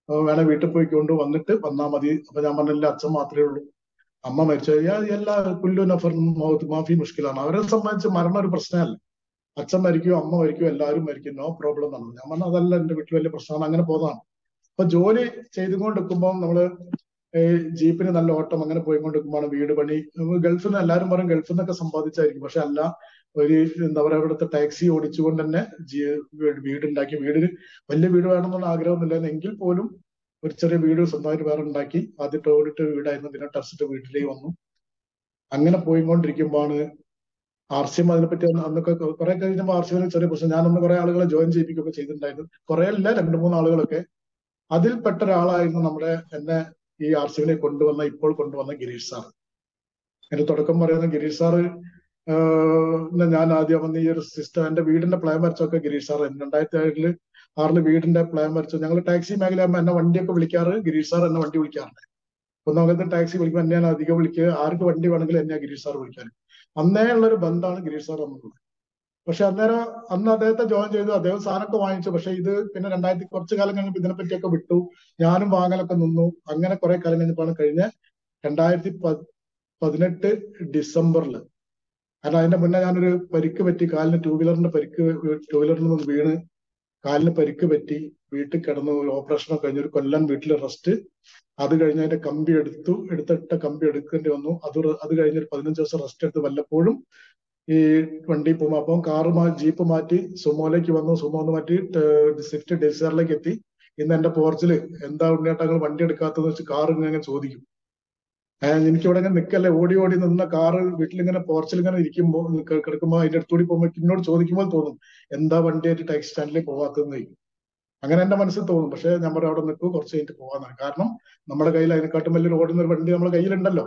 വേണേ വീട്ടിൽ പോയി കൊണ്ട് വന്നിട്ട് വന്നാ മതി അപ്പൊ ഞാൻ പറഞ്ഞില്ല അച്ഛൻ മാത്രമേ ഉള്ളൂ അമ്മ മരിച്ചു കഴിഞ്ഞാൽ എല്ലാ കുല്ലു നഫർ മാഫി മുഷ്കിലാണ് അവരെ സംബന്ധിച്ച് മരണം ഒരു പ്രശ്നമല്ല അച്ഛൻ മരിക്കും അമ്മ മരിക്കും എല്ലാവരും മരിക്കും നോ പ്രോബ്ലം എന്നാണ് ഞാൻ പറഞ്ഞ അതല്ല എന്റെ വീട്ടിൽ വലിയ പ്രശ്നമാണ് അങ്ങനെ പോകുന്നതാണ് അപ്പൊ ജോലി ചെയ്തുകൊണ്ടിരിക്കുമ്പോൾ നമ്മള് ജീപ്പിന് നല്ല ഓട്ടം അങ്ങനെ പോയിക്കൊണ്ടിരിക്കുമ്പോഴാണ് വീട് പണി ഗൾഫിൽ നിന്ന് എല്ലാവരും പറയും ഗൾഫിൽ നിന്നൊക്കെ സമ്പാദിച്ചായിരിക്കും പക്ഷെ അല്ല ഒരു എന്താ പറയുക അവിടുത്തെ ടാക്സി ഓടിച്ചുകൊണ്ട് തന്നെ വീടുണ്ടാക്കി വീടിന് വലിയ വീട് വേണമെന്നുള്ള ആഗ്രഹമൊന്നുമില്ല എങ്കിൽ പോലും ഒരു ചെറിയ വീട് സ്വന്തമായിട്ട് വേറെ ഉണ്ടാക്കി ആദ്യത്തെ ഓടിട്ട് വീടായിരുന്നു പിന്നെ ടെറസിട്ട് വീട്ടിലേക്ക് വന്നു അങ്ങനെ പോയിക്കൊണ്ടിരിക്കുമ്പോഴാണ് ആർ സി എം അതിനെപ്പറ്റി അന്നൊക്കെ കുറെ കഴിഞ്ഞപ്പോൾ ആർ സി എമ്മിന് ചെറിയ പ്രശ്നം ഞാനൊന്ന് കുറെ ആളുകളെ ജോയിൻ ചെയ്യിപ്പിക്കുകയൊക്കെ ചെയ്തിട്ടുണ്ടായിരുന്നു കുറെ അല്ല രണ്ട് മൂന്ന് ആളുകളൊക്കെ അതിൽപ്പെട്ട ഒരാളായിരുന്നു നമ്മുടെ എന്നെ ഈ ആർ സി എമ്മിനെ കൊണ്ടുവന്ന ഇപ്പോൾ കൊണ്ടുവന്ന ഗിരീഷ് സാർ എന്റെ തുടക്കം പറയുന്ന ഗിരീഷ് സാറ് ഞാൻ ആദ്യം വന്ന് ഈ ഒരു സിസ്റ്റം എന്റെ വീടിന്റെ പ്ലാൻ വരച്ചൊക്കെ ഗിരീഷ് സാർ രണ്ടായിരത്തി ഏഴില് ആറില് വീടിന്റെ പ്ലാൻ വരച്ചു ഞങ്ങൾ ടാക്സി മേഖല എന്നെ വണ്ടിയൊക്കെ വിളിക്കാറ് ഗിരീഷ് സാർ എന്നെ വണ്ടി വിളിക്കാറുണ്ട് ഒന്നാമത്തെ ടാക്സി വിളിക്കുമ്പോൾ എന്നെയാണ് അധികം വിളിക്കുക ആർക്ക് വണ്ടി വേണമെങ്കിലും എന്നെയാ ഗിരീഷ് സാർ വിളിക്കാൻ അന്നേ ഉള്ളൊരു ബന്ധമാണ് ഗിരീഷ് സാർ എന്നുള്ളത് പക്ഷെ അന്നേരം അന്ന് അദ്ദേഹത്തെ ജോയിൻ ചെയ്തു അദ്ദേഹം സാധനമൊക്കെ വാങ്ങിച്ചു പക്ഷെ ഇത് പിന്നെ രണ്ടായിരത്തി കുറച്ചു കാലം കഴിഞ്ഞപ്പോൾ ഇതിനെ പറ്റിയൊക്കെ വിട്ടു ഞാനും വാങ്ങലൊക്കെ നിന്നു അങ്ങനെ കുറെ കാലം കഴിഞ്ഞപ്പോഴാണ് കഴിഞ്ഞ രണ്ടായിരത്തി പതിനെട്ട് ഡിസംബറിൽ കാരണം അതിന്റെ മുന്നേ ഞാനൊരു പരിക്ക് പറ്റി കാലിന് ടൂ വീലറിന്റെ പരിക്ക് ടൂ വീലറിൽ നിന്ന് വീണ് കാലിന് പരിക്ക് പറ്റി വീട്ടിൽ കിടന്നു ഒരു ഓപ്പറേഷനൊക്കെ കഴിഞ്ഞ് ഒരു കൊല്ലം വീട്ടിൽ റെസ്റ്റ് അത് കഴിഞ്ഞ് അതിന്റെ കമ്പി എടുത്തു എടുത്തിട്ട കമ്പി എടുക്കേണ്ടി വന്നു അത് അത് കഴിഞ്ഞ് ഒരു പതിനഞ്ച് ദിവസം റെസ്റ്റ് എടുത്ത് വല്ലപ്പോഴും ഈ വണ്ടി പോകുമ്പോൾ അപ്പം കാറ് മാ ജീപ്പ് മാറ്റി സുമോയിലേക്ക് വന്നു സുമോ ഒന്ന് മാറ്റി സ്വിഫ്റ്റ് ഡിസയറിലേക്ക് എത്തി ഇന്ന് എന്റെ പോർച്ചിൽ എന്താ ഉണ്ണിയേട്ടങ്ങൾ വണ്ടി എടുക്കാത്തതെന്ന് വെച്ച് കാർ ഇങ്ങനെ ചോദിക്കും എനിക്ക് ഇവിടെ ഇങ്ങനെ നിൽക്കല്ലേ ഓടി ഓടി നിന്ന കാറ് വീട്ടിലിങ്ങനെ പോർച്ചിൽ ഇങ്ങനെ ഇരിക്കുമ്പോൾ കിടക്കുമ്പോൾ അതിന്റെ അടുത്തൂടി പോകുമ്പോൾ എന്നോട് ചോദിക്കുമ്പോൾ തോന്നും എന്താ വണ്ടിയായിട്ട് ടാക്സി സ്റ്റാൻഡിലേക്ക് പോകാത്തതെന്ന് ചോദിക്കും അങ്ങനെ എന്റെ മനസ്സിൽ തോന്നും പക്ഷെ ഞാൻ പറയും അവിടെ നിൽക്കും കുറച്ച് കഴിഞ്ഞിട്ട് പോകാന്നാണ് കാരണം നമ്മുടെ കയ്യിൽ അതിനെക്കാട്ടും വലിയൊരു ഓടുന്ന ഒരു വണ്ടി നമ്മുടെ കയ്യിലുണ്ടല്ലോ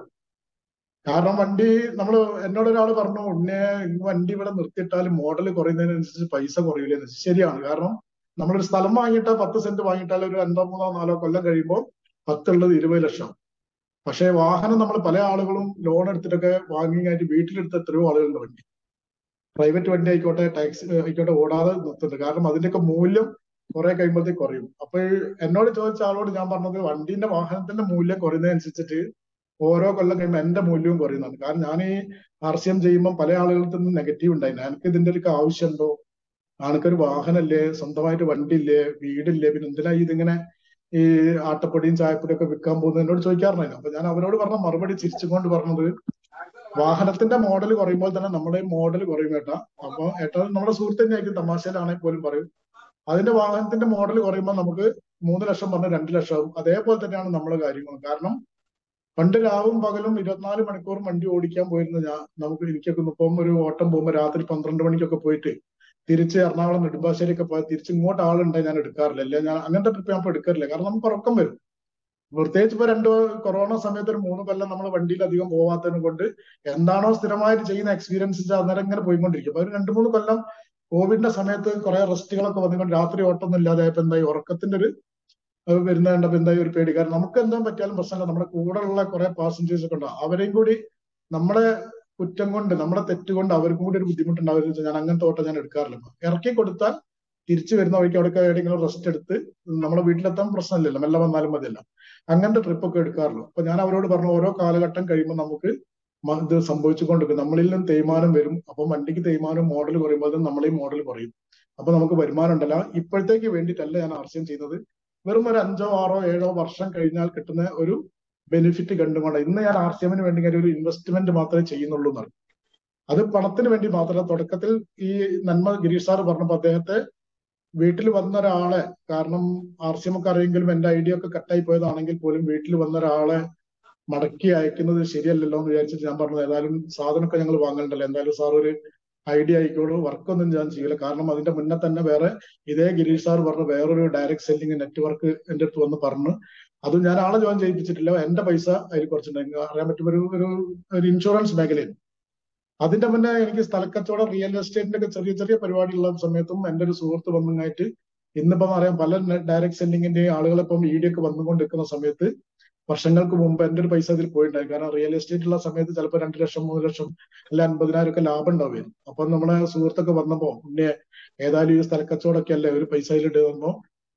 കാരണം വണ്ടി നമ്മൾ എന്നോട് ഒരാൾ പറഞ്ഞു ഉണ്ണെ വണ്ടി ഇവിടെ നിർത്തിയിട്ടാൽ മോഡൽ കുറയുന്നതിനനുസരിച്ച് പൈസ കുറയില്ല ശരിയാണ് കാരണം നമ്മളൊരു സ്ഥലം വാങ്ങിയിട്ടാൽ പത്ത് സെന്റ് വാങ്ങിയിട്ടാൽ ഒരു രണ്ടോ മൂന്നോ നാലോ കൊല്ലം കഴിയുമ്പോൾ പത്തുള്ളത് ഇരുപത് ലക്ഷം പക്ഷേ വാഹനം നമ്മൾ പല ആളുകളും ലോൺ എടുത്തിട്ടൊക്കെ വാങ്ങിയായിട്ട് വീട്ടിലെടുത്ത് എത്രയോ ആളുകളുടെ വണ്ടി പ്രൈവറ്റ് വണ്ടി ആയിക്കോട്ടെ ടാക്സി ആയിക്കോട്ടെ ഓടാതെ നിർത്തുന്നുണ്ട് കാരണം അതിന്റെയൊക്കെ മൂല്യം കുറെ കഴിയുമ്പോഴത്തേക്ക് കുറയും അപ്പൊ എന്നോട് ചോദിച്ച ആളോട് ഞാൻ പറഞ്ഞത് വണ്ടീന്റെ വാഹനത്തിന്റെ മൂല്യം കുറയുന്നതനുസരിച്ചിട്ട് ഓരോ കൊല്ലം കഴിയുമ്പോൾ എന്റെ മൂല്യവും കുറയുന്നതാണ് കാരണം ഞാൻ ഈ ആർ സി എം ചെയ്യുമ്പോൾ പല ആളുകൾക്ക് നിന്ന് നെഗറ്റീവ് ഉണ്ടായിരുന്നു എനിക്ക് ഇതിന്റെ ഒരു ആവശ്യമുണ്ടോ ആൾക്കൊരു വാഹനമില്ലേ സ്വന്തമായിട്ട് വണ്ടി ഇല്ലേ വീടില്ലേ പിന്നെ എന്തിനാ ഇതിങ്ങനെ ഈ ആട്ടപ്പൊടിയും ചായപ്പൊടിയും ഒക്കെ വിൽക്കാൻ പോകുന്നത് എന്നോട് ചോദിക്കാറുണ്ടായിരുന്നു അപ്പൊ ഞാൻ അവരോട് പറഞ്ഞ മറുപടി ചിരിച്ചുകൊണ്ട് പറഞ്ഞത് വാഹനത്തിന്റെ മോഡൽ കുറയുമ്പോൾ തന്നെ നമ്മുടെ മോഡൽ കുറയും ഏട്ടാ അപ്പൊ ഏട്ടാ നമ്മുടെ സുഹൃത്ത് തന്നെയായിരിക്കും തമാശയിലാണെങ്കിൽ പോലും പറയും അതിന്റെ വാഹനത്തിന്റെ മോഡൽ കുറയുമ്പോൾ നമുക്ക് മൂന്ന് ലക്ഷം പറഞ്ഞ രണ്ട് ലക്ഷം ആവും അതേപോലെ തന്നെയാണ് നമ്മുടെ കാര്യങ്ങൾ കാരണം പണ്ട് രാവും പകലും ഇരുപത്തിനാല് മണിക്കൂറും വണ്ടി ഓടിക്കാൻ പോയിരുന്ന ഞാൻ നമുക്ക് എനിക്കൊക്കെ ഇപ്പം ഒരു ഓട്ടം പോകുമ്പോൾ രാത്രി പന്ത്രണ്ട് മണിക്കൊക്കെ പോയിട്ട് തിരിച്ച് എറണാകുളം നെടുമ്പാശ്ശേരിയൊക്കെ പോയാൽ തിരിച്ച് ഇങ്ങോട്ട് ആളുണ്ടെങ്കിൽ ഞാൻ എടുക്കാറില്ല അല്ലെ ഞാൻ അങ്ങനത്തെ ട്രിപ്പ് ഞാൻ എടുക്കാറില്ല കാരണം നമുക്ക് ഉറക്കം വരും പ്രത്യേകിച്ച് ഇപ്പൊ രണ്ട് കൊറോണ സമയത്ത് ഒരു മൂന്ന് കൊല്ലം നമ്മൾ വണ്ടിയിൽ അധികം പോവാത്തതിനെ കൊണ്ട് എന്താണോ സ്ഥിരമായിട്ട് ചെയ്യുന്ന എക്സ്പീരിയൻസ് അന്നേരം ഇങ്ങനെ പോയിക്കൊണ്ടിരിക്കും അപ്പൊ ഒരു രണ്ട് മൂന്ന് കൊല്ലം കോവിഡിന്റെ സമയത്ത് കുറെ റെസ്റ്റുകളൊക്കെ വന്നുകൊണ്ട് രാത്രി ഓട്ടമൊന്നും ഇല്ലാതായപ്പോ എന്തായി ഉറക്കത്തിന്റെ ഒരു വരുന്ന കണ്ടപ്പോ എന്തായി ഒരു പേടി കാരണം നമുക്ക് എന്താ പറ്റിയാലും പ്രശ്നമില്ല നമ്മുടെ കൂടെയുള്ള കുറെ പാസഞ്ചേഴ്സ് ഒക്കെ ഉണ്ടാവും അവരെയും കൂടി നമ്മുടെ കുറ്റം കൊണ്ട് നമ്മുടെ തെറ്റ് കൊണ്ട് അവർക്കും കൂടി ഒരു ബുദ്ധിമുട്ടുണ്ടാവുന്ന ഞാൻ അങ്ങനത്തെ ഓട്ടം ഞാൻ എടുക്കാറില്ല ഇറക്കി കൊടുത്താൽ തിരിച്ചു വരുന്ന വഴിക്ക് അവിടെ എവിടെയെങ്കിലും റെസ്റ്റ് എടുത്ത് നമ്മുടെ വീട്ടിലെത്താൻ പ്രശ്നമില്ലല്ലോ മെല്ലെ വന്നാലും മതിയല്ല അങ്ങനത്തെ ട്രിപ്പ് ഒക്കെ എടുക്കാറുള്ളൂ അപ്പൊ ഞാൻ അവരോട് പറഞ്ഞു ഓരോ കാലഘട്ടം കഴിയുമ്പോൾ നമുക്ക് ഇത് സംഭവിച്ചുകൊണ്ടിരിക്കും നമ്മളിൽ നിന്നും തേയ്മാനം വരും അപ്പൊ വണ്ടിക്ക് തേയ്മാനം മോഡൽ കുറയുമ്പോൾ നമ്മളെയും മോഡൽ കുറയും അപ്പൊ നമുക്ക് വരുമാനം ഉണ്ടല്ല ഇപ്പോഴത്തേക്ക് വേണ്ടിയിട്ടല്ല ഞാൻ ആർസ്യം ചെയ്യുന്നത് വെറും ഒരു അഞ്ചോ ആറോ ഏഴോ വർഷം കഴിഞ്ഞാൽ കിട്ടുന്ന ഒരു ബെനിഫിറ്റ് കണ്ടുകൊണ്ട് ഇന്ന് ഞാൻ ആർ സി എമ്മിന് വേണ്ടി ഒരു ഇൻവെസ്റ്റ്മെന്റ് മാത്രമേ ചെയ്യുന്നുള്ളൂ എന്നാണ് അത് പണത്തിന് വേണ്ടി മാത്രമല്ല തുടക്കത്തിൽ ഈ നന്മ ഗിരീഷ് സാർ പറഞ്ഞപ്പോൾ അദ്ദേഹത്തെ വീട്ടിൽ വന്ന ഒരാളെ കാരണം ആർ സി എം ഒക്കെ അറിയെങ്കിലും എന്റെ ഐഡിയ ഒക്കെ കട്ടായി പോയതാണെങ്കിൽ പോലും വീട്ടിൽ വന്ന ഒരാളെ മടക്കി അയക്കുന്നത് ശരിയല്ലല്ലോ എന്ന് വിചാരിച്ചിട്ട് ഞാൻ പറഞ്ഞത് ഏതായാലും സാധനമൊക്കെ ഞങ്ങൾ വാങ്ങണ്ടല്ലോ എന്തായാലും സാർ ഒരു ഐഡിയ ആയിക്കോളൂ വർക്കൊന്നും ഞാൻ ചെയ്യില്ല കാരണം അതിന്റെ മുന്നേ തന്നെ വേറെ ഇതേ ഗിരീഷ് സാർ പറഞ്ഞ വേറൊരു ഡയറക്ട് സെല്ലിംഗ് നെറ്റ്വർക്ക് എന്റെ അടുത്ത് വന്ന് പറഞ്ഞു അത് ഞാൻ ആളെ ജോയിൻ ചെയ്യിപ്പിച്ചിട്ടില്ല എന്റെ പൈസ അതിൽ കുറച്ചുണ്ട് അറിയാൻ പറ്റും ഒരു ഒരു ഒരു ഇൻഷുറൻസ് മേഖലയിൽ അതിന്റെ മുന്നേ എനിക്ക് സ്ഥലക്കച്ചവടം റിയൽ എസ്റ്റേറ്റിന്റെ ഒക്കെ ചെറിയ ചെറിയ പരിപാടിയുള്ള സമയത്തും എന്റെ ഒരു സുഹൃത്ത് വന്നങ്ങായിട്ട് ഇന്നിപ്പം അറിയാം പല ഡയറക്ട് സെല്ലിങ്ങിന്റെ ആളുകളെ ഇപ്പം ഈടിയൊക്കെ വന്നുകൊണ്ടിരിക്കുന്ന സമയത്ത് വർഷങ്ങൾക്ക് മുമ്പ് എന്റെ ഒരു പൈസ അതിൽ പോയിട്ടുണ്ടായി കാരണം റിയൽ എസ്റ്റേറ്റ് ഉള്ള സമയത്ത് ചിലപ്പോൾ രണ്ട് ലക്ഷം മൂന്ന് ലക്ഷം അല്ല അൻപതിനായിരം ഒക്കെ ലാഭം ഉണ്ടാവുമായിരുന്നു അപ്പൊ നമ്മളെ സുഹൃത്തൊക്കെ വന്നപ്പോ പിന്നെ ഏതായാലും ഈ സ്ഥലക്കച്ചവടമൊക്കെ അല്ലേ ഒരു പൈസ അതിലിട്ട് വന്നപ്പോ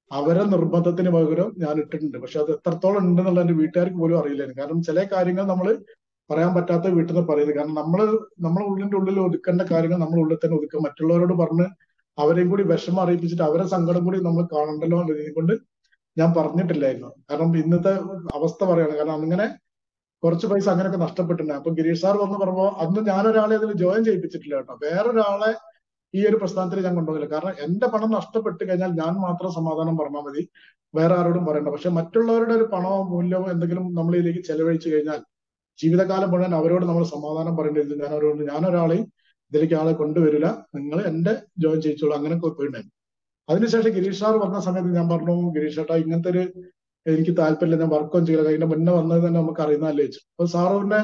അവരെ നിർബന്ധത്തിന് പകരം ഞാൻ ഇട്ടിട്ടുണ്ട് പക്ഷെ അത് എത്രത്തോളം ഉണ്ടെന്നുള്ള എന്റെ വീട്ടുകാർക്ക് പോലും അറിയില്ലായിരുന്നു കാരണം ചില കാര്യങ്ങൾ നമ്മൾ പറയാൻ പറ്റാത്ത വീട്ടിൽ നിന്ന് പറയുന്നത് കാരണം നമ്മള് നമ്മളെ ഉള്ളിന്റെ ഉള്ളിൽ ഒതുക്കേണ്ട കാര്യങ്ങൾ നമ്മൾ ഉള്ളിൽ തന്നെ ഒതുക്കുക മറ്റുള്ളവരോട് പറഞ്ഞ് അവരെയും കൂടി വിഷമം അറിയിപ്പിച്ചിട്ട് അവരെ സങ്കടം കൂടി നമ്മൾ കാണണ്ടല്ലോ എന്ന രീതി കൊണ്ട് ഞാൻ പറഞ്ഞിട്ടില്ലായിരുന്നു കാരണം ഇന്നത്തെ അവസ്ഥ പറയാണ് കാരണം അങ്ങനെ കുറച്ച് പൈസ അങ്ങനെയൊക്കെ നഷ്ടപ്പെട്ടിട്ടുണ്ട് അപ്പൊ ഗിരീഷ് സാർ വന്ന് പറയുമ്പോൾ അന്ന് ഞാനൊരാളെ അതിൽ ജോയിൻ ചെയ്യിപ്പിച്ചിട്ടില്ല കേട്ടോ വേറൊരാളെ ഈ ഒരു പ്രസ്ഥാനത്തിൽ ഞാൻ കൊണ്ടുപോകില്ല കാരണം എന്റെ പണം നഷ്ടപ്പെട്ട് കഴിഞ്ഞാൽ ഞാൻ മാത്രം സമാധാനം പറഞ്ഞാൽ മതി വേറെ ആരോടും പറയണ്ട പക്ഷെ മറ്റുള്ളവരുടെ ഒരു പണമോ മൂല്യമോ എന്തെങ്കിലും നമ്മൾ ഇതിലേക്ക് ചെലവഴിച്ചു കഴിഞ്ഞാൽ ജീവിതകാലം മുഴുവൻ അവരോട് നമ്മൾ സമാധാനം പറയേണ്ടത് ഞാൻ അവരോട് ഞാൻ ഒരാളെയും ഇതിലേക്ക് ആളെ കൊണ്ടുവരില്ല നിങ്ങൾ എന്റെ ജോയിൻ ചെയ്യിച്ചോളൂ അങ്ങനെ പോയിട്ടുണ്ടായിരുന്നു അതിനുശേഷം ഗിരീഷ് സാർ വന്ന സമയത്ത് ഞാൻ പറഞ്ഞു ഗിരീഷ് ചേട്ടാ ഇങ്ങനത്തെ ഒരു എനിക്ക് താല്പര്യമില്ല ഞാൻ വർക്കൊന്നും ചെയ്യില്ല അതിന്റെ മുന്നേ വന്നത് തന്നെ നമുക്ക് അറിയുന്നതല്ലേ ചോദിച്ചു അപ്പൊ സാറിനെ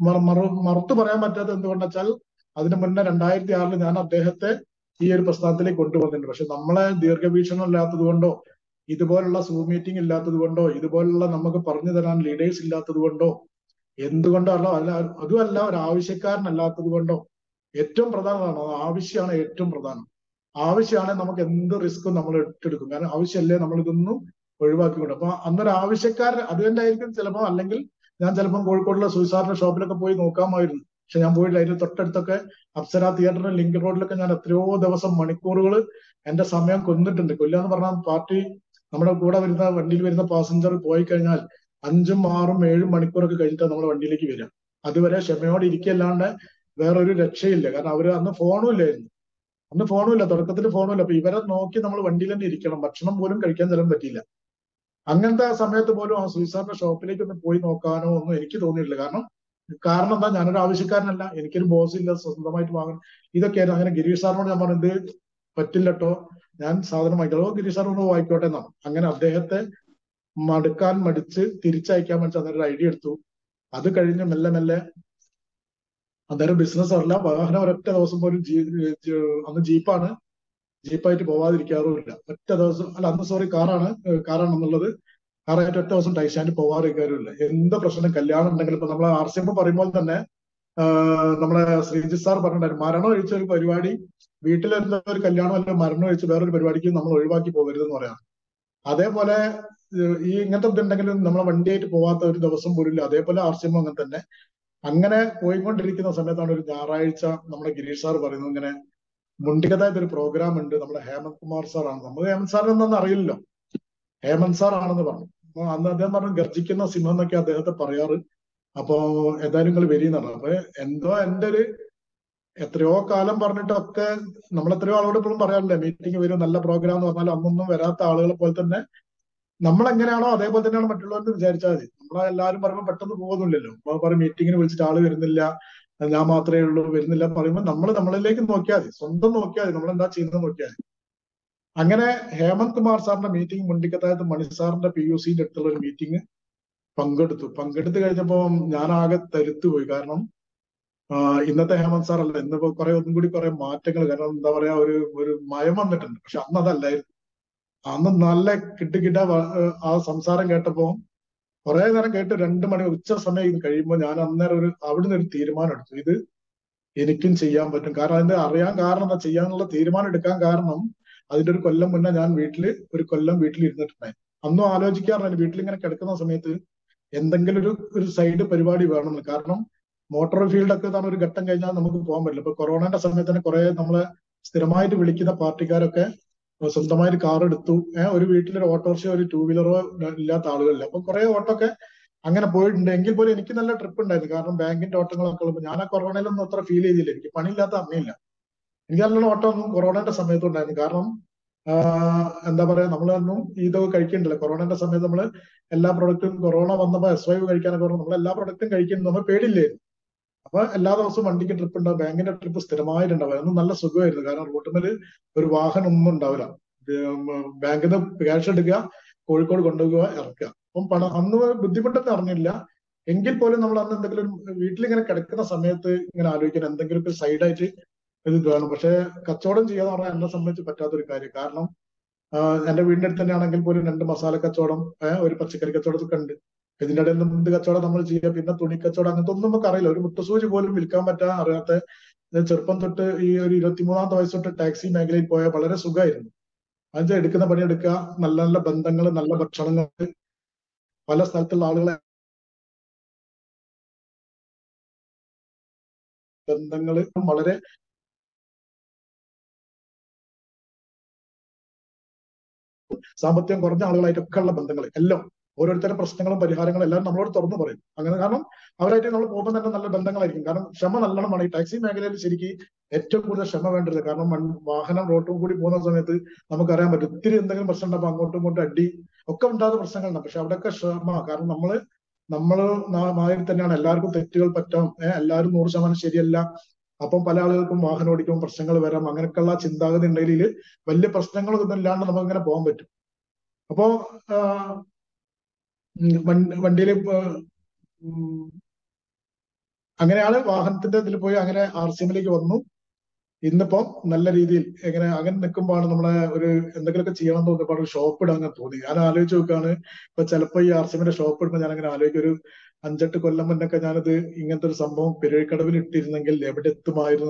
മറുത്തു പറയാൻ പറ്റാത്ത എന്തുകൊണ്ടെന്ന് വെച്ചാൽ അതിന് മുന്നേ രണ്ടായിരത്തി ആറിൽ ഞാൻ അദ്ദേഹത്തെ ഈ ഒരു പ്രസ്ഥാനത്തിലേക്ക് കൊണ്ടുവന്നിട്ടുണ്ട് പക്ഷെ നമ്മളെ ദീർഘവീക്ഷണം ഇല്ലാത്തത് കൊണ്ടോ ഇതുപോലുള്ള സൂം മീറ്റിംഗ് ഇല്ലാത്തത് കൊണ്ടോ ഇതുപോലുള്ള നമുക്ക് പറഞ്ഞു തരാൻ ലീഡേഴ്സ് ഇല്ലാത്തത് കൊണ്ടോ എന്തുകൊണ്ടോ അല്ല അല്ല അതുമല്ല ഒരു ആവശ്യക്കാരനല്ലാത്തത് കൊണ്ടോ ഏറ്റവും പ്രധാനമാണ് ആവശ്യമാണ് ഏറ്റവും പ്രധാനം ആവശ്യമാണ് നമുക്ക് എന്ത് റിസ്ക്കും നമ്മൾ ഇട്ടെടുക്കും കാരണം ആവശ്യമല്ലേ നമ്മൾ ഇതൊന്നും ഒഴിവാക്കിക്കൊണ്ട് അപ്പൊ അന്നൊരു ആവശ്യക്കാരൻ അത് തന്നെ ആയിരിക്കും ചിലപ്പോൾ അല്ലെങ്കിൽ ഞാൻ ചിലപ്പോൾ കോഴിക്കോടുള്ള സുയിസാറിന്റെ ഷോപ്പിലൊക്കെ പോയി നോക്കാമായിരുന്നു പക്ഷെ ഞാൻ പോയില്ല അതിന് തൊട്ടടുത്തൊക്കെ അപ്സര തിയേറ്ററിന്റെ ലിങ്ക് റോഡിലൊക്കെ ഞാൻ എത്രയോ ദിവസം മണിക്കൂറുകൾ എന്റെ സമയം കൊന്നിട്ടുണ്ട് കൊല്ലാന്ന് പറഞ്ഞാൽ പാർട്ടി നമ്മുടെ കൂടെ വരുന്ന വണ്ടിയിൽ വരുന്ന പാസഞ്ചർ പോയി കഴിഞ്ഞാൽ അഞ്ചും ആറും ഏഴും മണിക്കൂറൊക്കെ കഴിഞ്ഞിട്ടാണ് നമ്മുടെ വണ്ടിയിലേക്ക് വരിക അതുവരെ ക്ഷമയോടെ ഇരിക്കല്ലാണ്ട് വേറൊരു രക്ഷയില്ല കാരണം അവര് അന്ന് ഫോണും ഇല്ലായിരുന്നു അന്ന് ഫോണും ഇല്ല തുടക്കത്തിൽ ഫോണും ഇല്ല അപ്പൊ ഇവരെ നോക്കി നമ്മൾ വണ്ടിയിൽ തന്നെ ഇരിക്കണം ഭക്ഷണം പോലും കഴിക്കാൻ ചിലം പറ്റിയില്ല അങ്ങനത്തെ സമയത്ത് പോലും ആ സുയിസാറിന്റെ ഷോപ്പിലേക്ക് ഒന്ന് പോയി നോക്കാനോ ഒന്നും എനിക്ക് തോന്നിയിട്ടില്ല കാരണം കാരണം എന്താ ഞാനൊരു ആവശ്യക്കാരനല്ല എനിക്കൊരു ബോസ് ഇല്ല സ്വന്തമായിട്ട് വാങ്ങണം ഇതൊക്കെയായിരുന്നു അങ്ങനെ ഗിരീഷ് സാറിനോട് ഞാൻ പറഞ്ഞത് പറ്റില്ലട്ടോ ഞാൻ സാധനം വാങ്ങിക്കോ ഗിരീഷ് സാറിനോട് വായിക്കോട്ടെ എന്നാണ് അങ്ങനെ അദ്ദേഹത്തെ മടുക്കാൻ മടിച്ച് തിരിച്ചയക്കാൻ വേണ്ടി അന്നൊരു ഐഡിയ എടുത്തു അത് കഴിഞ്ഞ് മെല്ലെ മെല്ലെ അന്നേരം ബിസിനസ് അല്ല വാഹനം ഒരൊറ്റ ദിവസം പോലും അന്ന് ജീപ്പാണ് ജീപ്പായിട്ട് പോവാതിരിക്കാറുമില്ല ഒറ്റ ദിവസം അല്ല അന്ന് സോറി കാറാണ് കാറാണെന്നുള്ളത് കാറായിട്ട് ഒറ്റ ദിവസം ടൈ സ്റ്റാൻഡ് പോവാതിരിക്കാറുമില്ല എന്ത് പ്രശ്നം കല്യാണം ഉണ്ടെങ്കിലും ഇപ്പൊ നമ്മളെ ആർ സി എം പറയുമ്പോൾ തന്നെ നമ്മളെ ശ്രീജിത്ത് സാർ പറഞ്ഞിട്ടുണ്ടായിരുന്നു മരണം ഒഴിച്ച ഒരു പരിപാടി വീട്ടിലെന്താ ഒരു കല്യാണം അല്ലെങ്കിൽ മരണം ഒഴിച്ച് വേറൊരു പരിപാടിക്ക് നമ്മൾ ഒഴിവാക്കി പോകരുതെന്ന് പറയാം അതേപോലെ ഈ ഇങ്ങനത്തെ ഇതുണ്ടെങ്കിലും നമ്മളെ വണ്ടിയായിട്ട് പോവാത്ത ഒരു ദിവസം പോലും ഇല്ല അതേപോലെ ആർ സി എം അങ്ങനെ തന്നെ അങ്ങനെ പോയിക്കൊണ്ടിരിക്കുന്ന സമയത്താണ് ഒരു ഞായറാഴ്ച നമ്മുടെ ഗിരീഷ് സാർ പറയുന്നത് ഇങ്ങനെ മുണ്ടികതായിട്ട് ഒരു പ്രോഗ്രാം ഉണ്ട് നമ്മുടെ ഹേമന്ത് കുമാർ സാർ ആണ് നമ്മൾ ഹേമന്ത് സാർ എന്നൊന്നും അറിയില്ലല്ലോ ഹേമന്ത് സാർ ആണെന്ന് പറഞ്ഞു അപ്പൊ അന്ന് അദ്ദേഹം പറഞ്ഞു ഗർജിക്കുന്ന സിംഹം എന്നൊക്കെ അദ്ദേഹത്തെ പറയാറ് അപ്പോ ഏതായാലും നിങ്ങൾ വരിയെന്നാണ് അപ്പൊ എന്തോ എന്റെ ഒരു എത്രയോ കാലം പറഞ്ഞിട്ടൊക്കെ നമ്മൾ എത്രയോ ആളോട് ഇപ്പോഴും പറയാറില്ലേ മീറ്റിംഗ് വരും നല്ല പ്രോഗ്രാം എന്ന് പറഞ്ഞാൽ അന്നൊന്നും വരാത്ത ആളുകളെ പോലെ തന്നെ നമ്മൾ എങ്ങനെയാണോ അതേപോലെ തന്നെയാണ് മറ്റുള്ളവർക്ക് വിചാരിച്ചാൽ മതി നമ്മളെ എല്ലാവരും പറയുമ്പോൾ പെട്ടെന്ന് പോകുന്നില്ലല്ലോ അപ്പൊ പറയും മീറ്റിങ്ങിന് വിളിച്ചിട്ട് ആള് വരുന്നില്ല ഞാൻ മാത്രമേ ഉള്ളൂ വരുന്നില്ല പറയുമ്പോൾ നമ്മൾ നമ്മളിലേക്ക് നോക്കിയാൽ മതി സ്വന്തം നോക്കിയാൽ മതി നമ്മൾ എന്താ ചെയ്യുന്നത് നോക്കിയാൽ മതി അങ്ങനെ ഹേമന്ത് കുമാർ സാറിന്റെ മീറ്റിംഗ് മുണ്ടിക്കത്തായത്ത് മണി സാറിന്റെ പി യു സിന്റെ അടുത്തുള്ള ഒരു മീറ്റിംഗ് പങ്കെടുത്തു പങ്കെടുത്ത് കഴിഞ്ഞപ്പോ ഞാൻ ആകെ തരുത്തു പോയി കാരണം ഇന്നത്തെ ഹേമന്ത് സാർ അല്ല ഇന്നിപ്പോ കുറെ ഒന്നും കൂടി കുറെ മാറ്റങ്ങൾ കാരണം എന്താ പറയാ ഒരു ഒരു മയം വന്നിട്ടുണ്ട് പക്ഷെ അന്ന് അതല്ലായിരുന്നു അന്ന് നല്ല കിട്ടുകിട്ട ആ സംസാരം കേട്ടപ്പോ കുറെ നേരം കേട്ട് രണ്ടു മണി ഉച്ച സമയം ഇത് കഴിയുമ്പോൾ ഞാൻ അന്നേരം ഒരു അവിടുന്ന് ഒരു തീരുമാനം എടുത്തു ഇത് എനിക്കും ചെയ്യാൻ പറ്റും കാരണം അതിന്റെ അറിയാൻ കാരണം എന്താ ചെയ്യാനുള്ള തീരുമാനം എടുക്കാൻ കാരണം അതിന്റെ ഒരു കൊല്ലം മുന്നേ ഞാൻ വീട്ടില് ഒരു കൊല്ലം വീട്ടിൽ ഇരുന്നിട്ടുണ്ടായി അന്നും ആലോചിക്കാറുണ്ട് വീട്ടിൽ ഇങ്ങനെ കിടക്കുന്ന സമയത്ത് എന്തെങ്കിലും ഒരു ഒരു സൈഡ് പരിപാടി വേണമെന്ന് കാരണം മോട്ടോർ ഫീൽഡൊക്കെ തന്നെ ഒരു ഘട്ടം കഴിഞ്ഞാൽ നമുക്ക് പോകാൻ പറ്റില്ല ഇപ്പൊ കൊറോണയുടെ സമയത്ത് തന്നെ കുറെ നമ്മളെ സ്ഥിരമായിട്ട് വിളിക്കുന്ന പാർട്ടിക്കാരൊക്കെ സ്വന്തമായിട്ട് കാർ എടുത്തു ഏഹ് ഒരു വീട്ടിൽ ഒരു ഓട്ടോറിക്ഷ ഒരു ടൂ വീലറോ ഇല്ലാത്ത ആളുകളില്ല അപ്പൊ കുറെ ഓട്ടോക്കെ അങ്ങനെ പോയിട്ടുണ്ട് എങ്കിൽ പോലും എനിക്ക് നല്ല ട്രിപ്പ് ഉണ്ടായിരുന്നു കാരണം ബാങ്കിന്റെ ഓട്ടങ്ങളൊക്കെ ഉള്ളപ്പോൾ ഞാൻ ആ കൊറോണയിലൊന്നും അത്ര ഫീൽ ചെയ്തില്ല എനിക്ക് പണിയില്ലാത്ത അമ്മയില്ല എനിക്ക് നല്ലോണം ഓട്ടം ഒന്നും കൊറോണയുടെ സമയത്ത് ഉണ്ടായിരുന്നു കാരണം എന്താ പറയാ നമ്മളൊന്നും ഇതൊക്കെ കഴിക്കണ്ടല്ലോ കൊറോണയുടെ സമയത്ത് നമ്മൾ എല്ലാ പ്രൊഡക്റ്റും കൊറോണ വന്നപ്പോ എസ് വൈവ് കഴിക്കാനൊക്കെ പറഞ്ഞു നമ്മൾ എല്ലാ പ്രൊഡക്റ്റും കഴിക്കുന്നു നമ്മൾ പേടില്ലായിരുന്നു അപ്പൊ എല്ലാ ദിവസവും വണ്ടിക്ക് ട്രിപ്പ് ഉണ്ടാവും ബാങ്കിന്റെ ട്രിപ്പ് സ്ഥിരമായിട്ടുണ്ടാവും അതൊന്നും നല്ല സുഖമായിരുന്നു കാരണം റൂട്ടുമേല് ഒരു വാഹനം ഒന്നും ഉണ്ടാവില്ല ബാങ്കിൽ നിന്ന് ക്യാഷ് എടുക്കുക കോഴിക്കോട് കൊണ്ടുപോകുക ഇറക്കുക അപ്പം പണം അന്ന് ബുദ്ധിമുട്ടൊന്നും അറിഞ്ഞില്ല എങ്കിൽ പോലും നമ്മൾ അന്ന് എന്തെങ്കിലും വീട്ടിലിങ്ങനെ കിടക്കുന്ന സമയത്ത് ഇങ്ങനെ ആലോചിക്കണം എന്തെങ്കിലും ഒരു സൈഡായിട്ട് ഇത് വേണം പക്ഷെ കച്ചവടം ചെയ്യാന്ന് പറഞ്ഞാൽ എന്നെ സംബന്ധിച്ച് പറ്റാത്തൊരു കാര്യം കാരണം എന്റെ വീടിന്റെ അടുത്ത് തന്നെ ആണെങ്കിൽ പോലും രണ്ട് മസാല കച്ചവടം ഒരു പച്ചക്കറി കച്ചവടമൊക്കെ ഉണ്ട് ഇതിന്റെ ഇടയിൽ എന്ത് കച്ചവടം നമ്മൾ ചെയ്യുക പിന്നെ തുണി കച്ചവടം അങ്ങനത്തെ ഒന്നും നമുക്ക് അറിയില്ല ഒരു മുട്ടസൂചി പോലും വിൽക്കാൻ പറ്റാൻ അറിയാത്ത ചെറുപ്പം തൊട്ട് ഈ ഒരു ഇരുപത്തിമൂന്നാമത്തെ വയസ്സ് തൊട്ട് ടാക്സി മേഖലയിൽ പോയാൽ വളരെ സുഖമായിരുന്നു അത് എടുക്കുന്ന പണി എടുക്കുക നല്ല നല്ല ബന്ധങ്ങൾ നല്ല ഭക്ഷണങ്ങൾ പല സ്ഥലത്തുള്ള ആളുകളെ ബന്ധങ്ങൾ വളരെ സാമ്പത്തികം കുറഞ്ഞ ആളുകളായിട്ടൊക്കെ ഉള്ള ബന്ധങ്ങൾ എല്ലാം ഓരോരുത്തരുടെ പ്രശ്നങ്ങളും പരിഹാരങ്ങളും എല്ലാം നമ്മളോട് തുറന്നു പറയും അങ്ങനെ കാരണം അവരായിട്ട് നമ്മൾ പോകുമ്പോൾ തന്നെ നല്ല ബന്ധങ്ങളായിരിക്കും കാരണം ക്ഷമ നല്ലോണം വേണം ഈ ടാക്സി മേഖലയിൽ ശരിക്കും ഏറ്റവും കൂടുതൽ ക്ഷമ വേണ്ടത് കാരണം വൺ- വാഹനം റോട്ടും കൂടി പോകുന്ന സമയത്ത് നമുക്കറിയാൻ പറ്റും ഇത്തിരി എന്തെങ്കിലും പ്രശ്നം ഉണ്ടാകുമ്പോൾ അങ്ങോട്ടും ഇങ്ങോട്ടും അടി ഒക്കെ ഉണ്ടാകുന്ന പ്രശ്നങ്ങളുണ്ട് പക്ഷെ അവിടെയൊക്കെ ക്ഷമ കാരണം നമ്മള് നമ്മള് നാ- മാതിരി തന്നെയാണ് എല്ലാവർക്കും തെറ്റുകൾ പറ്റാം ഏഹ് എല്ലാവരും നൂറ് ശതമാനം ശരിയല്ല അപ്പം പല ആളുകൾക്കും വാഹനം ഓടിക്കുമ്പോൾ പ്രശ്നങ്ങൾ വരാം അങ്ങനെയൊക്കെയുള്ള ചിന്താഗതി ഉണ്ടെങ്കിൽ വലിയ പ്രശ്നങ്ങളൊന്നും ഇല്ലാണ്ട് നമുക്ക് ഇങ്ങനെ പോകാൻ പറ്റും അപ്പോ ആഹ് ഉം വണ്ടി വണ്ടിയിൽ അങ്ങനെയാണ് വാഹനത്തിന്റെ ഇതിൽ പോയി അങ്ങനെ ആർ സി എമ്മിലേക്ക് വന്നു ഇന്നിപ്പോ നല്ല രീതിയിൽ എങ്ങനെ അങ്ങനെ നിൽക്കുമ്പോഴാണ് നമ്മളെ ഒരു എന്തെങ്കിലുമൊക്കെ ചെയ്യണം തോന്നിയപ്പോൾ ഒരു ഷോപ്പ് ഇടാൻ അങ്ങനെ തോന്നി ഞാൻ ആലോചിച്ച് നോക്കുകയാണ് ഇപ്പൊ ചിലപ്പോ ഈ ആർ സി എമ്മിന്റെ ഷോപ്പ് ഇടുമ്പോൾ ഞാൻ അങ്ങനെ ആലോചിക്കും ഒരു അഞ്ചെട്ട് കൊല്ലം മുന്നൊക്കെ ഞാനിത് ഇങ്ങനത്തെ ഒരു സംഭവം പെരുഴിക്കടവിൽ ഇട്ടിരുന്നെങ്കിൽ എവിടെ എത്തുമായിരുന്നു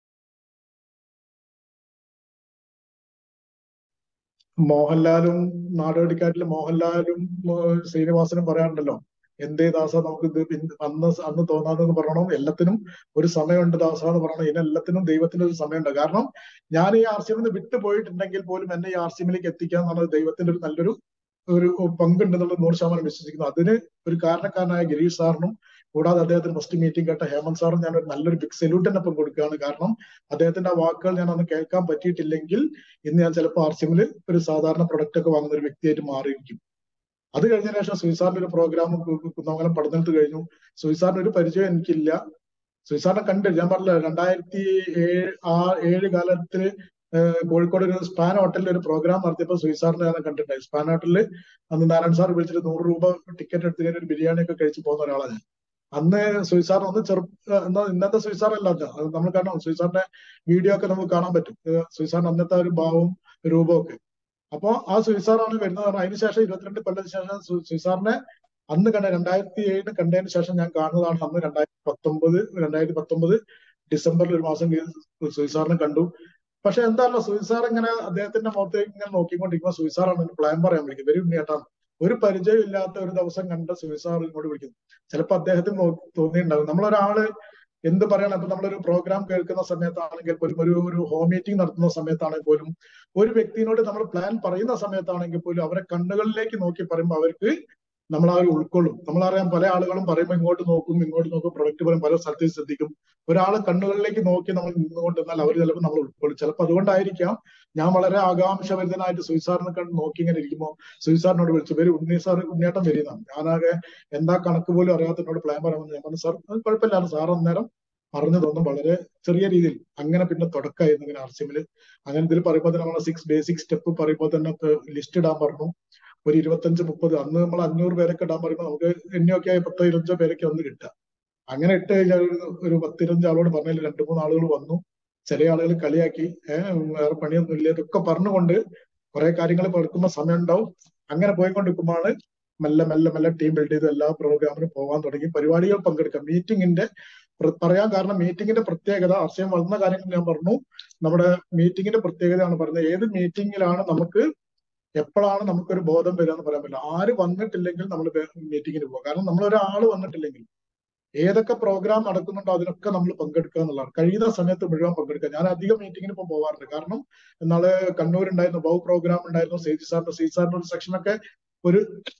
മോഹൻലാലും നാടോടിക്കാറ്റിലെ മോഹൻലാലും ഏഹ് ശ്രീനിവാസനും പറയാറുണ്ടല്ലോ എന്തേ ദാസ നമുക്ക് ഇത് പിന്നെ അന്ന് സ- അന്ന് തോന്നാതെന്ന് പറയണം എല്ലാത്തിനും ഒരു സമയമുണ്ട് ദാസ എന്ന് പറയണം ഇതിനെല്ലാത്തിനും ദൈവത്തിന്റെ ഒരു സമയമുണ്ട് കാരണം ഞാൻ ഈ ആർ സി എമ്മിൽ നിന്ന് വിട്ടു പോയിട്ടുണ്ടെങ്കിൽ പോലും എന്നെ ഈ ആർ സി എമ്മിലേക്ക് എത്തിക്കുക എന്നുള്ളത് ദൈവത്തിന്റെ ഒരു നല്ലൊരു ഒരു പങ്കുണ്ടെന്നുള്ളത് നൂറ് ശതമാനം വിശ്വസിക്കുന്നു അതിന് ഒരു കാരണക്കാരനായ ഗിരീഷ് സാറിനും കൂടാതെ അദ്ദേഹത്തിന് ഫസ്റ്റ് മീറ്റിംഗ് കേട്ട ഹേമന്ത് സാറും ഞാൻ ഒരു നല്ലൊരു ബിഗ് സല്യൂട്ട് തന്നെ ഇപ്പം കൊടുക്കുകയാണ് കാരണം അദ്ദേഹത്തിന്റെ ആ വാക്കുകൾ ഞാൻ അന്ന് കേൾക്കാൻ പറ്റിയിട്ടില്ലെങ്കിൽ ഇന്ന് ഞാൻ ചിലപ്പോൾ ആർ സി എമ്മിൽ ഒരു സാധാരണ പ്രൊഡക്റ്റ് ഒക്കെ വാങ്ങുന്ന ഒരു വ്യക്തിയായിട്ട് മാറിയിരിക്കും അത് കഴിഞ്ഞ ശേഷം സുയിസാറിന്റെ ഒരു പ്രോഗ്രാം കുന്നമംഗലം പഠനത്ത് കഴിഞ്ഞു സുയിസാറിന്റെ ഒരു പരിചയം എനിക്കില്ല സുയിസാറിനെ കണ്ട് ഞാൻ പറഞ്ഞില്ല രണ്ടായിരത്തി ഏഴ് ആ ഏഴ് കാലത്ത് ഏഹ് കോഴിക്കോട് ഒരു സ്പാൻ ഹോട്ടലിൽ ഒരു പ്രോഗ്രാം നടത്തിയപ്പോൾ സുയിസാറിനെ ഞാൻ കണ്ടിട്ടുണ്ടായി സ്പാൻ ഹോട്ടലിൽ അന്ന് നാരായൺ സാർ വിളിച്ചിട്ട് നൂറ് രൂപ ടിക്കറ്റ് എടുത്ത് കഴിഞ്ഞ് ഒരു ബിരിയാണി ഒക്കെ കഴിച്ച് പോകുന്ന ഒരാളാണ് ഞാൻ അന്ന് സുയിസാർ ഒന്ന് ചെറു എന്താ ഇന്നത്തെ സുയിസാർ അല്ല അത് അത് നമ്മൾ കാണാം സുയിസാറിന്റെ വീഡിയോ ഒക്കെ നമുക്ക് കാണാൻ പറ്റും ഏഹ് സുയിസാറിന്റെ അന്നത്തെ ഒരു ഭാവവും രൂപവും ഒക്കെ അപ്പോ ആ സുയിസാറാണ് വരുന്നത് പറഞ്ഞാൽ അതിനുശേഷം ഇരുപത്തിരണ്ട് കൊല്ലത്തിന് ശേഷം സു- സുയിസാറിനെ അന്ന് കണ്ട രണ്ടായിരത്തി ഏഴിന് കണ്ടതിന് ശേഷം ഞാൻ കാണുന്നതാണ് അന്ന് രണ്ടായിരത്തി പത്തൊമ്പത് രണ്ടായിരത്തി പത്തൊമ്പത് ഡിസംബറിൽ ഒരു മാസം കഴിഞ്ഞ് സുയിസാറിനെ കണ്ടു പക്ഷെ എന്താണല്ലോ സുയിസാർ ഇങ്ങനെ അദ്ദേഹത്തിന്റെ മുഖത്തേക്ക് ഇങ്ങനെ നോക്കിക്കൊണ്ടിരിക്കുമ്പോൾ സുയിസാറാണ് ഒരു പ്ലാൻ പറയാൻ വിളിക്കുന്നത് വരും ഉണ്ണിയേട്ടാണ് ഒരു പരിചയം ഇല്ലാത്ത ഒരു ദിവസം കണ്ട സുയിസാർ ഇങ്ങോട്ട് വിളിക്കുന്നു ചിലപ്പോൾ അദ്ദേഹത്തിന് നോ- തോന്നിയിട്ടുണ്ടാവും നമ്മളൊരാള് എന്ത് പറയണം ഇപ്പൊ നമ്മളൊരു പ്രോഗ്രാം കേൾക്കുന്ന സമയത്താണെങ്കിൽ പോലും ഒരു ഒരു ഹോം മീറ്റിംഗ് നടത്തുന്ന സമയത്താണെങ്കിൽ പോലും ഒരു വ്യക്തിയോട് നമ്മൾ പ്ലാൻ പറയുന്ന സമയത്താണെങ്കിൽ പോലും അവരെ കണ്ണുകളിലേക്ക് നോക്കി പറയുമ്പോൾ അവർക്ക് നമ്മൾ ആ ഒരു ഉൾക്കൊള്ളും നമ്മളറിയാം പല ആളുകളും പറയുമ്പോൾ ഇങ്ങോട്ട് നോക്കും ഇങ്ങോട്ട് നോക്കും പ്രൊഡക്റ്റ് പറയും പല സ്ഥലത്തേക്ക് ശ്രദ്ധിക്കും ഒരാൾ കണ്ണുകളിലേക്ക് നോക്കി നമ്മൾ നിന്നുകൊണ്ടിരുന്നാൽ അവർ ചിലപ്പോൾ നമ്മൾ ഉൾക്കൊള്ളും ചിലപ്പോൾ അതുകൊണ്ടായിരിക്കാം ഞാൻ വളരെ ആകാംക്ഷഭരിതനായിട്ട് സുയിസാറിനെ കണ്ട് നോക്കി ഇങ്ങനെ ഇരിക്കുമ്പോൾ സുയിസാറിനോട് വിളിച്ചു വരും ഉണ്ണി സാർ ഉണ്ണിയേട്ടൻ വരുന്നതാണ് ഞാനാകെ എന്താ കണക്ക് പോലും അറിയാത്തതിനോട് പ്ലാൻ പറയാമെന്ന് ഞാൻ പറഞ്ഞു സാർ അത് കുഴപ്പമില്ല സാർ അന്നേരം പറഞ്ഞു തന്നു വളരെ ചെറിയ രീതിയിൽ അങ്ങനെ പിന്നെ തുടക്കമായിരുന്നു ഇങ്ങനെ ആർസിമില് അങ്ങനെ ഇതിൽ പറയുമ്പോൾ തന്നെ നമ്മളെ സിക്സ് ബേസിക് സ്റ്റെപ്പ് പറയുമ്പോൾ തന്നെ ലിസ്റ്റ് ഇടാൻ പറഞ്ഞു ഒരു ഇരുപത്തഞ്ച് മുപ്പത് അന്ന് നമ്മൾ അഞ്ഞൂറ് പേരൊക്കെ ഇടാൻ പറയുമ്പോൾ നമുക്ക് എണ്ണിയൊക്കെ ആയി പത്തോ ഇരുപത്തഞ്ചോ പേരൊക്കെ ഒന്ന് കിട്ടുക അങ്ങനെ ഇട്ട് കഴിഞ്ഞാൽ ഒരു- ഒരു പത്തിരഞ്ച് ആളോട് പറഞ്ഞതിൽ രണ്ടു മൂന്ന് ആളുകൾ വന്നു ചില ആളുകൾ കളിയാക്കി ഏഹ് വേറെ പണിയൊന്നും ഇല്ല ഇതൊക്കെ പറഞ്ഞുകൊണ്ട് കുറെ കാര്യങ്ങൾ കൊടുക്കുമ്പോൾ സമയം ഉണ്ടാവും അങ്ങനെ പോയിക്കൊണ്ടിരിക്കുമ്പോഴാണ് മെല്ലെ മെല്ലെ മെല്ലെ ടീം ബിൽഡ് ചെയ്ത് എല്ലാ പ്രോഗ്രാമിനും പോകാൻ തുടങ്ങി പരിപാടികൾ പങ്കെടുക്കാം മീറ്റിംഗിന്റെ പ്ര- പറയാൻ കാരണം മീറ്റിംഗിന്റെ പ്രത്യേകത ആശയം വളർന്ന കാര്യങ്ങൾ ഞാൻ പറഞ്ഞു നമ്മുടെ മീറ്റിംഗിന്റെ പ്രത്യേകതയാണ് പറഞ്ഞത് ഏത് മീറ്റിംഗിലാണ് നമുക്ക് എപ്പോഴാണ് നമുക്കൊരു ബോധം വരിക എന്ന് പറയാൻ പറ്റില്ല ആര് വന്നിട്ടില്ലെങ്കിൽ നമ്മൾ മീറ്റിങ്ങിന് പോകുക കാരണം നമ്മൾ ഒരാൾ വന്നിട്ടില്ലെങ്കിൽ ഏതൊക്കെ പ്രോഗ്രാം നടക്കുന്നുണ്ടോ അതിനൊക്കെ നമ്മൾ പങ്കെടുക്കുക എന്നുള്ളതാണ് കഴിയുന്ന സമയത്ത് മുഴുവൻ പങ്കെടുക്കുക ഞാൻ അധികം മീറ്റിങ്ങിന് ഇപ്പം പോവാറുണ്ട് കാരണം എന്നാള് കണ്ണൂർ ഉണ്ടായിരുന്നു ബൗ പ്രോഗ്രാം ഉണ്ടായിരുന്നു സേജി സാറിന്റെ സി സാറിന്റെ ഒരു സെക്ഷനൊക്കെ ഒരു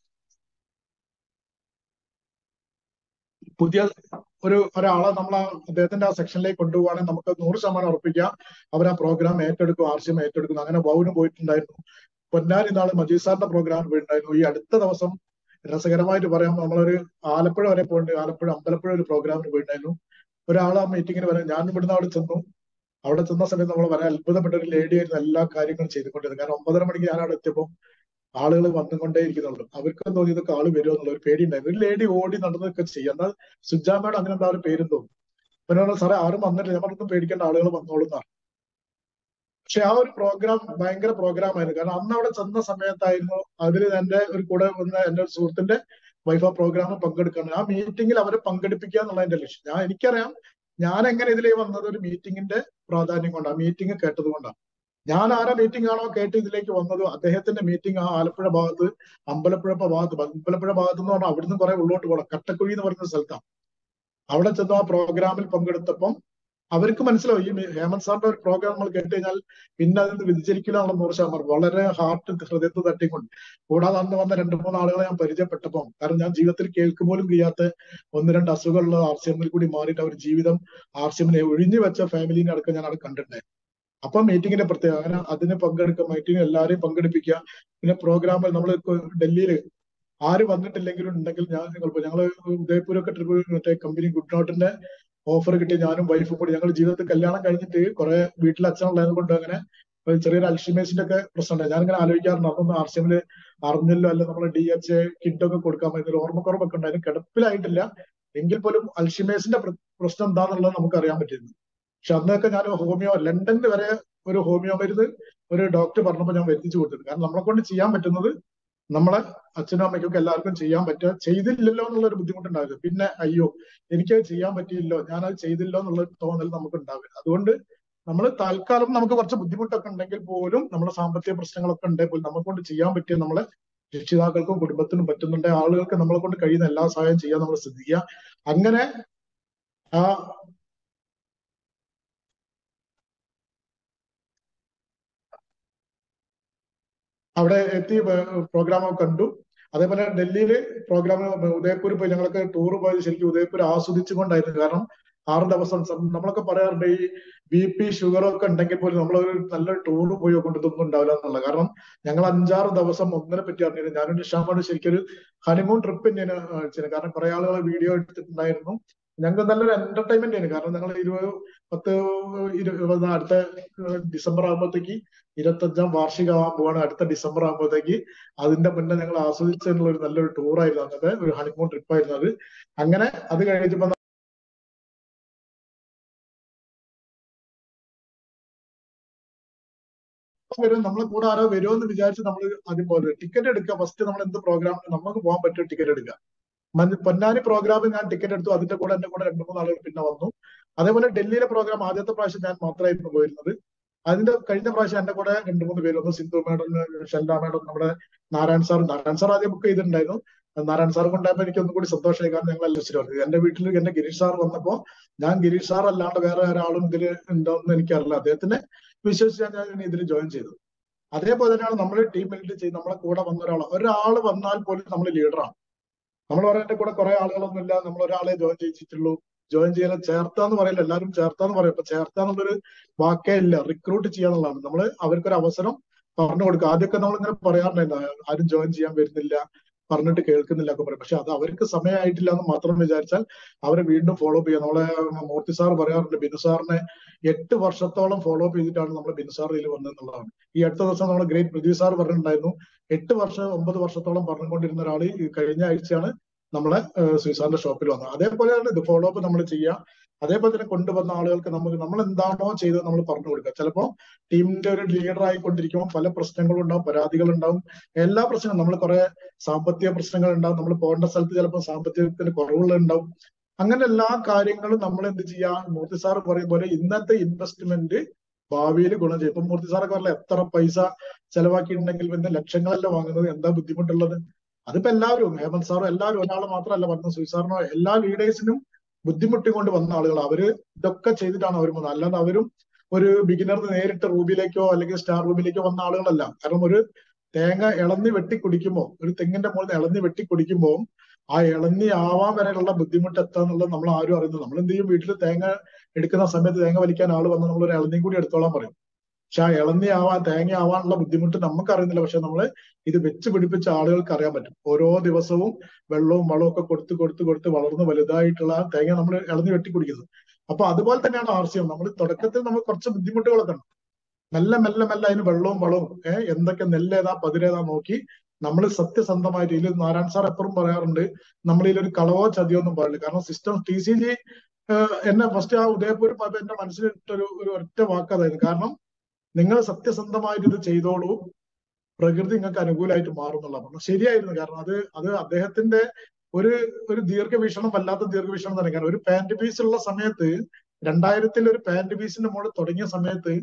പുതിയ ഒരു ഒരാളെ നമ്മൾ ആ അദ്ദേഹത്തിന്റെ ആ സെക്ഷനിലേക്ക് കൊണ്ടുപോകുകയാണെങ്കിൽ നമുക്ക് നൂറ് ശതമാനം ഉറപ്പിക്കാം അവർ ആ പ്രോഗ്രാം ഏറ്റെടുക്കും ആർ സി എം ഏറ്റെടുക്കും അങ്ങനെ ബൗന് പോയിട്ടുണ്ടായിരുന്നു പൊന്നാരി നാള് മജീദ് സാറിന്റെ പ്രോഗ്രാം പോയിട്ടുണ്ടായിരുന്നു ഈ അടുത്ത ദിവസം രസകരമായിട്ട് പറയാം നമ്മളൊരു ആലപ്പുഴ വരെ പോയിട്ടുണ്ട് ആലപ്പുഴ അമ്പലപ്പുഴ ഒരു പ്രോഗ്രാമിന് പോയിട്ടുണ്ടായിരുന്നു ഒരാൾ ആ മീറ്റിങ്ങിന് വരാൻ ഞാൻ ഇവിടുന്ന് അവിടെ ചെന്നു അവിടെ ചെന്ന സമയത്ത് നമ്മൾ വളരെ അത്ഭുതപ്പെട്ട ഒരു ലേഡി ആയിരുന്നു എല്ലാ കാര്യങ്ങളും ചെയ്തുകൊണ്ടിരുന്നത് കാരണം ഒമ്പതര മണിക്ക് ഞാൻ അവിടെ എത്തിയപ്പോൾ ആളുകൾ വന്നുകൊണ്ടേ ഇരിക്കുന്നുള്ളൂ അവർക്കും തോന്നി ഇതൊക്കെ ആള് വരുമോ എന്നുള്ള ഒരു പേടി ഉണ്ടായിരുന്നു ഒരു ലേഡി ഓടി നടന്നതൊക്കെ ചെയ്യാം എന്നാൽ സുജാമയുടെ അങ്ങനെ എന്താ ഒരു പേരും തോന്നും പിന്നെ പറഞ്ഞു, സാറേ ആരും വന്നിട്ടില്ല ഞാൻ പറഞ്ഞൊന്നും പേടിക്കേണ്ട ആളുകൾ വന്നോളുന്നാണ് പക്ഷെ ആ ഒരു പ്രോഗ്രാം ഭയങ്കര പ്രോഗ്രാം ആയിരുന്നു കാരണം അന്ന് അവിടെ ചെന്ന സമയത്തായിരുന്നു അതിൽ എന്റെ ഒരു കൂടെ വന്ന എന്റെ ഒരു സുഹൃത്തിന്റെ വൈഫ് ആ പ്രോഗ്രാമിൽ പങ്കെടുക്കണം ആ മീറ്റിംഗിൽ അവരെ പങ്കെടുപ്പിക്കുക എന്നുള്ള എന്റെ ലക്ഷ്യം ഞാൻ എനിക്കറിയാം ഞാൻ എങ്ങനെ ഇതിലേക്ക് വന്നത് ഒരു മീറ്റിംഗിന്റെ പ്രാധാന്യം കൊണ്ടാണ് മീറ്റിംഗ് കേട്ടത് കൊണ്ടാണ് ഞാൻ ആരാ മീറ്റിംഗ് ആണോ കേട്ട് ഇതിലേക്ക് വന്നത് അദ്ദേഹത്തിന്റെ മീറ്റിംഗ് ആ ആലപ്പുഴ ഭാഗത്ത് അമ്പലപ്പുഴ ഭാഗത്ത് അമ്പലപ്പുഴ ഭാഗത്ത് എന്ന് പറഞ്ഞാൽ അവിടുന്ന് കുറെ ഉള്ളോട്ട് പോകണം കട്ടക്കുഴി എന്ന് പറയുന്ന സ്ഥലത്താണ് അവിടെ ചെന്ന് ആ പ്രോഗ്രാമിൽ പങ്കെടുത്തപ്പം അവർക്ക് മനസ്സിലാവും ഈ ഹേമന്ത് സാറിന്റെ ഒരു പ്രോഗ്രാം നമ്മൾ കേട്ട് കഴിഞ്ഞാൽ പിന്നെ അതിൽ നിന്ന് വ്യതിചരിക്കലാണെന്ന് നൂറ് ശതമാനം വളരെ ഹാർട്ട് ഹൃദയത്തിൽ തട്ടിക്കൊണ്ട് കൂടാതെ അന്ന് വന്ന രണ്ട് മൂന്ന് ആളുകളെ ഞാൻ പരിചയപ്പെട്ടപ്പം കാരണം ഞാൻ ജീവിതത്തിൽ കേൾക്കുപോലും കഴിയാത്ത ഒന്ന് രണ്ട് അസുഖമുള്ള ആർ സി എമ്മിൽ കൂടി മാറിയിട്ട് അവർ ജീവിതം ആർ സി എമ്മിനെ ഒഴിഞ്ഞു വെച്ച ഫാമിലിനെ അടക്കം ഞാൻ അവിടെ കണ്ടിട്ടുണ്ടായിരുന്നു അപ്പൊ മീറ്റിങ്ങിന്റെ പ്രത്യേകത അങ്ങനെ അതിന് പങ്കെടുക്കുക മീറ്റിംഗ് എല്ലാവരെയും പങ്കെടുപ്പിക്കുക പിന്നെ പ്രോഗ്രാമിൽ നമ്മൾ ഡൽഹിയിൽ ആര് വന്നിട്ടില്ലെങ്കിലും ഉണ്ടെങ്കിൽ ഞാൻ നിങ്ങൾ ഞങ്ങള് ഉദയപൂരൊക്കെ ട്രിപ്പ് മറ്റേ കമ്പനി ഗുഡ് നോട്ടിന്റെ ഓഫർ കിട്ടി ഞാനും വൈഫും കൂടി ഞങ്ങൾ ജീവിതത്തിൽ കല്യാണം കഴിഞ്ഞിട്ട് കുറെ വീട്ടിൽ അച്ഛനുള്ളത് കൊണ്ട് അങ്ങനെ ഒരു ചെറിയൊരു അൽഷിമേഴ്സിന്റെ ഒക്കെ പ്രശ്നമുണ്ട് ഞാനിങ്ങനെ ആലോചിക്കാറുണ്ട് അതൊന്നും ആർ സി എമ്മില് അറിഞ്ഞല്ലോ അല്ല നമ്മളെ ഡി എച്ച് കിറ്റൊക്കെ കൊടുക്കാൻ പറ്റുന്ന ഓർമ്മക്കുറവൊക്കെ ഉണ്ടായിരുന്നു കിടപ്പിലായിട്ടില്ല എങ്കിൽ പോലും അൽഷിമേഴ്സിന്റെ പ്രശ്നം എന്താണെന്നുള്ളത് നമുക്ക് അറിയാൻ പറ്റിയിരുന്നു പക്ഷെ അന്നൊക്കെ ഞാൻ ഹോമിയോ ലണ്ടനിൽ വരെ ഒരു ഹോമിയോ മരുന്ന് ഒരു ഡോക്ടർ പറഞ്ഞപ്പോൾ ഞാൻ വരുത്തിച്ചു കൊടുത്തിട്ടുണ്ട് കാരണം നമ്മളെ കൊണ്ട് ചെയ്യാൻ പറ്റുന്നത് നമ്മളെ അച്ഛനും അമ്മയ്ക്കൊക്കെ എല്ലാവർക്കും ചെയ്യാൻ പറ്റുക ചെയ്തില്ലല്ലോ എന്നുള്ള ഒരു ബുദ്ധിമുട്ടുണ്ടാവില്ല പിന്നെ അയ്യോ എനിക്ക് ചെയ്യാൻ പറ്റിയില്ലോ ഞാനത് ചെയ്തില്ലോ എന്നുള്ള തോന്നൽ നമുക്ക് ഉണ്ടാവില്ല അതുകൊണ്ട് നമ്മൾ തൽക്കാലം നമുക്ക് കുറച്ച് ബുദ്ധിമുട്ടൊക്കെ ഉണ്ടെങ്കിൽ പോലും നമ്മുടെ സാമ്പത്തിക പ്രശ്നങ്ങളൊക്കെ ഉണ്ടെങ്കിൽ പോലും നമ്മളെ കൊണ്ട് ചെയ്യാൻ പറ്റിയ നമ്മളെ രക്ഷിതാക്കൾക്കും കുടുംബത്തിനും പറ്റുന്നുണ്ട് ആളുകൾക്ക് നമ്മളെ കൊണ്ട് കഴിയുന്ന എല്ലാ സഹായം ചെയ്യാൻ നമ്മൾ ശ്രദ്ധിക്കുക അങ്ങനെ ആ അവിടെ എത്തി പ്രോഗ്രാം കണ്ടു അതേപോലെ ഡൽഹിയിൽ പ്രോഗ്രാം ഉദയപൂർ പോയി ഞങ്ങളൊക്കെ ടൂർ പോയത് ശരിക്കും ഉദയപൂർ ആസ്വദിച്ചുകൊണ്ടായിരുന്നു കാരണം ആറ് ദിവസം നമ്മളൊക്കെ പറയാറുണ്ട് ഈ ബി പി ഷുഗർ ഒക്കെ ഉണ്ടെങ്കിൽ പോലും നമ്മളൊരു നല്ല ടൂർ പോയി കൊണ്ട് ഇതൊന്നും ഉണ്ടാവില്ല എന്നുള്ള കാരണം ഞങ്ങൾ അഞ്ചാറ് ദിവസം ഒന്നിനെ പറ്റി അറിഞ്ഞിരുന്നു ഞാനും നിഷാമാണ് ശരിക്കും ഒരു ഹണിമൂൺ ട്രിപ്പ് തന്നെയാണ് അയച്ചത് കാരണം കുറെ ആളുകൾ വീഡിയോ എടുത്തിട്ടുണ്ടായിരുന്നു ഞങ്ങൾക്ക് നല്ലൊരു എന്റർടൈൻമെന്റ് ആണ് കാരണം ഞങ്ങൾ ഇരുപത് പത്ത് ഇരുപത് അടുത്ത ഡിസംബർ ആകുമ്പോഴത്തേക്ക് ഇരുപത്തഞ്ചാം വാർഷികമാകാൻ പോവാണ് അടുത്ത ഡിസംബർ ആകുമ്പോഴത്തേക്ക് അതിന്റെ മുന്നേ ഞങ്ങൾ ആസ്വദിച്ചുള്ള ഒരു നല്ലൊരു ടൂർ ആയിരുന്നു അന്നത്തെ ഒരു ഹണിമൂൺ ട്രിപ്പ് ആയിരുന്നു അത് അങ്ങനെ അത് കഴിഞ്ഞപ്പോ വരും നമ്മളെ കൂടെ ആരോ വരുമെന്ന് വിചാരിച്ച് നമ്മൾ ആദ്യം പോകുന്നത് ടിക്കറ്റ് എടുക്കുക ഫസ്റ്റ് നമ്മൾ എന്ത് പ്രോഗ്രാം നമുക്ക് പോകാൻ പറ്റും ടിക്കറ്റ് എടുക്കുക പൊന്നാനി പ്രോഗ്രാമിൽ ഞാൻ ടിക്കറ്റ് എടുത്തു അതിന്റെ കൂടെ എന്റെ കൂടെ രണ്ടു മൂന്ന് ആളുകൾ പിന്നെ വന്നു അതേപോലെ ഡൽഹിയിലെ പ്രോഗ്രാം ആദ്യത്തെ പ്രാവശ്യം ഞാൻ മാത്രമായിരുന്നു പോയിരുന്നത് അതിന്റെ കഴിഞ്ഞ പ്രാവശ്യം എന്റെ കൂടെ രണ്ടു മൂന്ന് പേര് ഒന്ന് സിന്ധു മേഡം ഷെൽഡ മേഡം നമ്മുടെ നാരായൺ സാർ നാരായൺ സാർ ആദ്യം ബുക്ക് ചെയ്തിട്ടുണ്ടായിരുന്നു നാരായൺ സാർ കൊണ്ടായപ്പോ എനിക്ക് ഒന്നും കൂടി സന്തോഷമായി കാരണം ഞങ്ങൾ എല്ലാവരും പറഞ്ഞു എന്റെ വീട്ടിൽ എന്റെ ഗിരീഷ് സാർ വന്നപ്പോ ഞാൻ ഗിരീഷ് സാർ അല്ലാണ്ട് വേറെ ഒരാളും ഇതിൽ ഉണ്ടോന്ന് എനിക്കറിയില്ല അദ്ദേഹത്തിനെ വിശ്വസിച്ചാണ് ഞാൻ ഇതിൽ ജോയിൻ ചെയ്തത് അതേപോലെ തന്നെയാണ് നമ്മൾ ടീം ലീഡ് ചെയ്ത് നമ്മളെ കൂടെ വന്ന ഒരാൾ ഒരാൾ വന്നാൽ പോലും നമ്മൾ ലീഡറാണ് നമ്മൾ പറയുന്ന കൂടെ കുറെ ആളുകളൊന്നും ഇല്ല നമ്മൾ ഒരാളെ ജോയിൻ ചെയ്യിച്ചിട്ടുള്ളൂ ജോയിൻ ചെയ്യാൻ ചേർത്താന്ന് പറയില്ല എല്ലാവരും ചേർത്താന്ന് പറയും അപ്പൊ ചേർത്താന്നുള്ളൊരു വാക്കേ ഇല്ല റിക്രൂട്ട് ചെയ്യാന്നുള്ളതാണ് നമ്മൾ അവർക്കൊരു അവസരം പറഞ്ഞു കൊടുക്കുക ആദ്യമൊക്കെ നമ്മൾ ഇങ്ങനെ പറയാറുണ്ടായിരുന്നു ആരും ജോയിൻ ചെയ്യാൻ വരുന്നില്ല പറഞ്ഞിട്ട് കേൾക്കുന്നില്ല ഒക്കെ പറയും പക്ഷെ അത് അവർക്ക് സമയമായിട്ടില്ല എന്ന് മാത്രം വിചാരിച്ചാൽ അവരെ വീണ്ടും ഫോളോ അപ്പ് ചെയ്യാം നമ്മളെ മൂർത്തി സാർ പറയാറുണ്ട് ബിനു സാറിനെ എട്ട് വർഷത്തോളം ഫോളോ അപ്പ് ചെയ്തിട്ടാണ് നമ്മൾ ബിനു സാർ ഇതിൽ വന്നതെന്നുള്ളതാണ് ഈ അടുത്ത ദിവസം നമ്മൾ ഗ്രേറ്റ് പൃഥ്വി സാർ പറഞ്ഞിട്ടുണ്ടായിരുന്നു എട്ട് വർഷം ഒമ്പത് വർഷത്തോളം പറഞ്ഞുകൊണ്ടിരുന്ന ഒരാൾ ഈ കഴിഞ്ഞ ആഴ്ചയാണ് നമ്മളെ സുസാറിന്റെ ഷോപ്പിൽ വന്നത് അതേപോലെയാണ് ഇത് ഫോളോ അപ്പ് നമ്മൾ ചെയ്യുക അതേപോലെ തന്നെ കൊണ്ടുവന്ന ആളുകൾക്ക് നമുക്ക് നമ്മൾ എന്താണോ ചെയ്തത് നമ്മൾ പറഞ്ഞു കൊടുക്കുക ചിലപ്പോൾ ടീമിന്റെ ഒരു ലീഡർ ആയിക്കൊണ്ടിരിക്കുമ്പോൾ പല പ്രശ്നങ്ങളും ഉണ്ടാവും പരാതികൾ ഉണ്ടാവും എല്ലാ പ്രശ്നങ്ങളും നമ്മൾ കുറെ സാമ്പത്തിക പ്രശ്നങ്ങൾ ഉണ്ടാവും നമ്മൾ പോകേണ്ട സ്ഥലത്ത് ചിലപ്പോൾ സാമ്പത്തികത്തിന് കുറവുകൾ ഉണ്ടാവും അങ്ങനെ എല്ലാ കാര്യങ്ങളും നമ്മൾ എന്ത് ചെയ്യാ മൂർത്തി സാർ പറയും പോലെ ഇന്നത്തെ ഇൻവെസ്റ്റ്മെന്റ് ഭാവിയിൽ ഗുണം ചെയ്യും ഇപ്പൊ മൂർത്തി സാറൊക്കെ പറഞ്ഞ എത്ര പൈസ ചെലവാക്കിയിട്ടുണ്ടെങ്കിൽ പിന്നെ ലക്ഷങ്ങളല്ല വാങ്ങുന്നത് എന്താ ബുദ്ധിമുട്ടുള്ളത് അതിപ്പോ എല്ലാവരും ഹേമന്ത് സാറും എല്ലാവരും ഒരാൾ മാത്രമല്ല പറഞ്ഞ സുസാറിനോ എല്ലാ ലീഡേഴ്സിനും ബുദ്ധിമുട്ടിക്കൊണ്ട് വന്ന ആളുകൾ അവര് ഇതൊക്കെ ചെയ്തിട്ടാണ് അവർ വന്നത് അല്ലാതെ അവരും ഒരു ബിഗിനറിന് നേരിട്ട് റൂബിലേക്കോ അല്ലെങ്കിൽ സ്റ്റാർ റൂബിലേക്കോ വന്ന ആളുകളല്ല കാരണം ഒരു തേങ്ങ ഇളന്നി വെട്ടി കുടിക്കുമ്പോൾ ഒരു തെങ്ങിന്റെ മുകളിൽ ഇളന്നി വെട്ടി കുടിക്കുമ്പോൾ ആ ഇളന്നി ആവാൻ വരെയുള്ള ബുദ്ധിമുട്ട് എത്താന്നുള്ളത് നമ്മൾ ആരും അറിയുന്നത് നമ്മൾ എന്ത് ചെയ്യും വീട്ടിൽ തേങ്ങ എടുക്കുന്ന സമയത്ത് തേങ്ങ വലിക്കാൻ ആൾ വന്ന് നമ്മൾ ഒരു ഇളന്നിയും കൂടി എടുത്തോളാൻ പറയും പക്ഷെ ആ ഇളന്നി ആവാൻ തേങ്ങ ആവാനുള്ള ബുദ്ധിമുട്ട് നമുക്ക് അറിയുന്നില്ല പക്ഷെ നമ്മൾ ഇത് വെച്ച് പിടിപ്പിച്ച ആളുകൾക്ക് അറിയാൻ പറ്റും ഓരോ ദിവസവും വെള്ളവും വളവും ഒക്കെ കൊടുത്ത് കൊടുത്ത് കൊടുത്ത് വളർന്ന് വലുതായിട്ടുള്ള തേങ്ങ നമ്മൾ ഇളന്നി വെട്ടി കുടിക്കുന്നത് അപ്പൊ അതുപോലെ തന്നെയാണ് ആർ സി എം നമ്മൾ തുടക്കത്തിൽ നമ്മൾ കുറച്ച് ബുദ്ധിമുട്ടുകളൊക്കെ ഉണ്ട് മെല്ലെ മെല്ലെ മെല്ലെ അതിന് വെള്ളവും വളവും ഏഹ് എന്തൊക്കെ നെല്ലേതാ പതിരേതാ നോക്കി നമ്മൾ സത്യസന്ധമായിട്ട് ഇതിൽ നാരായൺ സാർ എപ്പോഴും പറയാറുണ്ട് നമ്മൾ ഇതിലൊരു കളവോ ചതിയോ ഒന്നും പാടില്ല കാരണം സിസ്റ്റം ടി സി ജി എന്നെ ഫസ്റ്റ് ആ ഉദയപൂർ പോയപ്പോ എന്റെ മനസ്സിലിട്ടൊരു ഒരു ഒറ്റ വാക്ക് അതായിരുന്നു കാരണം നിങ്ങൾ സത്യസന്ധമായിട്ട് ഇത് ചെയ്തോളൂ പ്രകൃതി നിങ്ങൾക്ക് അനുകൂലമായിട്ട് മാറുന്നുള്ള പറഞ്ഞു ശരിയായിരുന്നു കാരണം അത് അത് അദ്ദേഹത്തിന്റെ ഒരു ഒരു ദീർഘവീക്ഷണം വല്ലാത്ത ദീർഘവീക്ഷണം തന്നെ കാരണം ഒരു പാന്റ് പീസ് ഉള്ള സമയത്ത് രണ്ടായിരത്തിൽ ഒരു പാന്റ് പീസിന്റെ മുകളിൽ തുടങ്ങിയ സമയത്ത്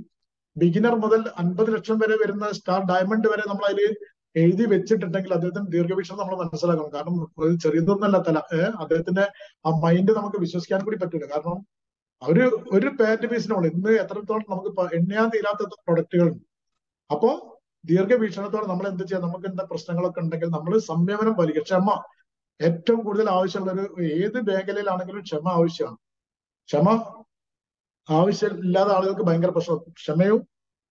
ബിഗിനർ മുതൽ അൻപത് ലക്ഷം വരെ വരുന്ന സ്റ്റാർ ഡയമണ്ട് വരെ നമ്മൾ അതിൽ എഴുതി വെച്ചിട്ടുണ്ടെങ്കിൽ അദ്ദേഹത്തിന് ദീർഘവീക്ഷണം നമ്മൾ മനസ്സിലാക്കണം കാരണം ഒരു ചെറിയതൊന്നല്ല തല ഏഹ് അദ്ദേഹത്തിന്റെ ആ മൈൻഡ് നമുക്ക് വിശ്വസിക്കാൻ കൂടി പറ്റില്ല കാരണം ഒരു ഒരു പാന്റ് പീസിനുള്ള ഇന്ന് എത്രത്തോളം നമുക്ക് പ- എണ്ണയാൻ തീരാത്ത പ്രൊഡക്റ്റുകളുണ്ട് അപ്പോ ദീർഘവീക്ഷണത്തോടെ നമ്മൾ എന്ത് ചെയ്യാം നമുക്ക് എന്താ പ്രശ്നങ്ങളൊക്കെ ഉണ്ടെങ്കിൽ നമ്മൾ സംയമനം പാലിക്കുക ക്ഷമ ഏറ്റവും കൂടുതൽ ആവശ്യമുള്ള ഒരു ഏത് മേഖലയിലാണെങ്കിലും ക്ഷമ ആവശ്യമാണ് ക്ഷമ ആവശ്യമില്ലാത്ത ആളുകൾക്ക് ഭയങ്കര പ്രശ്നം ക്ഷമയും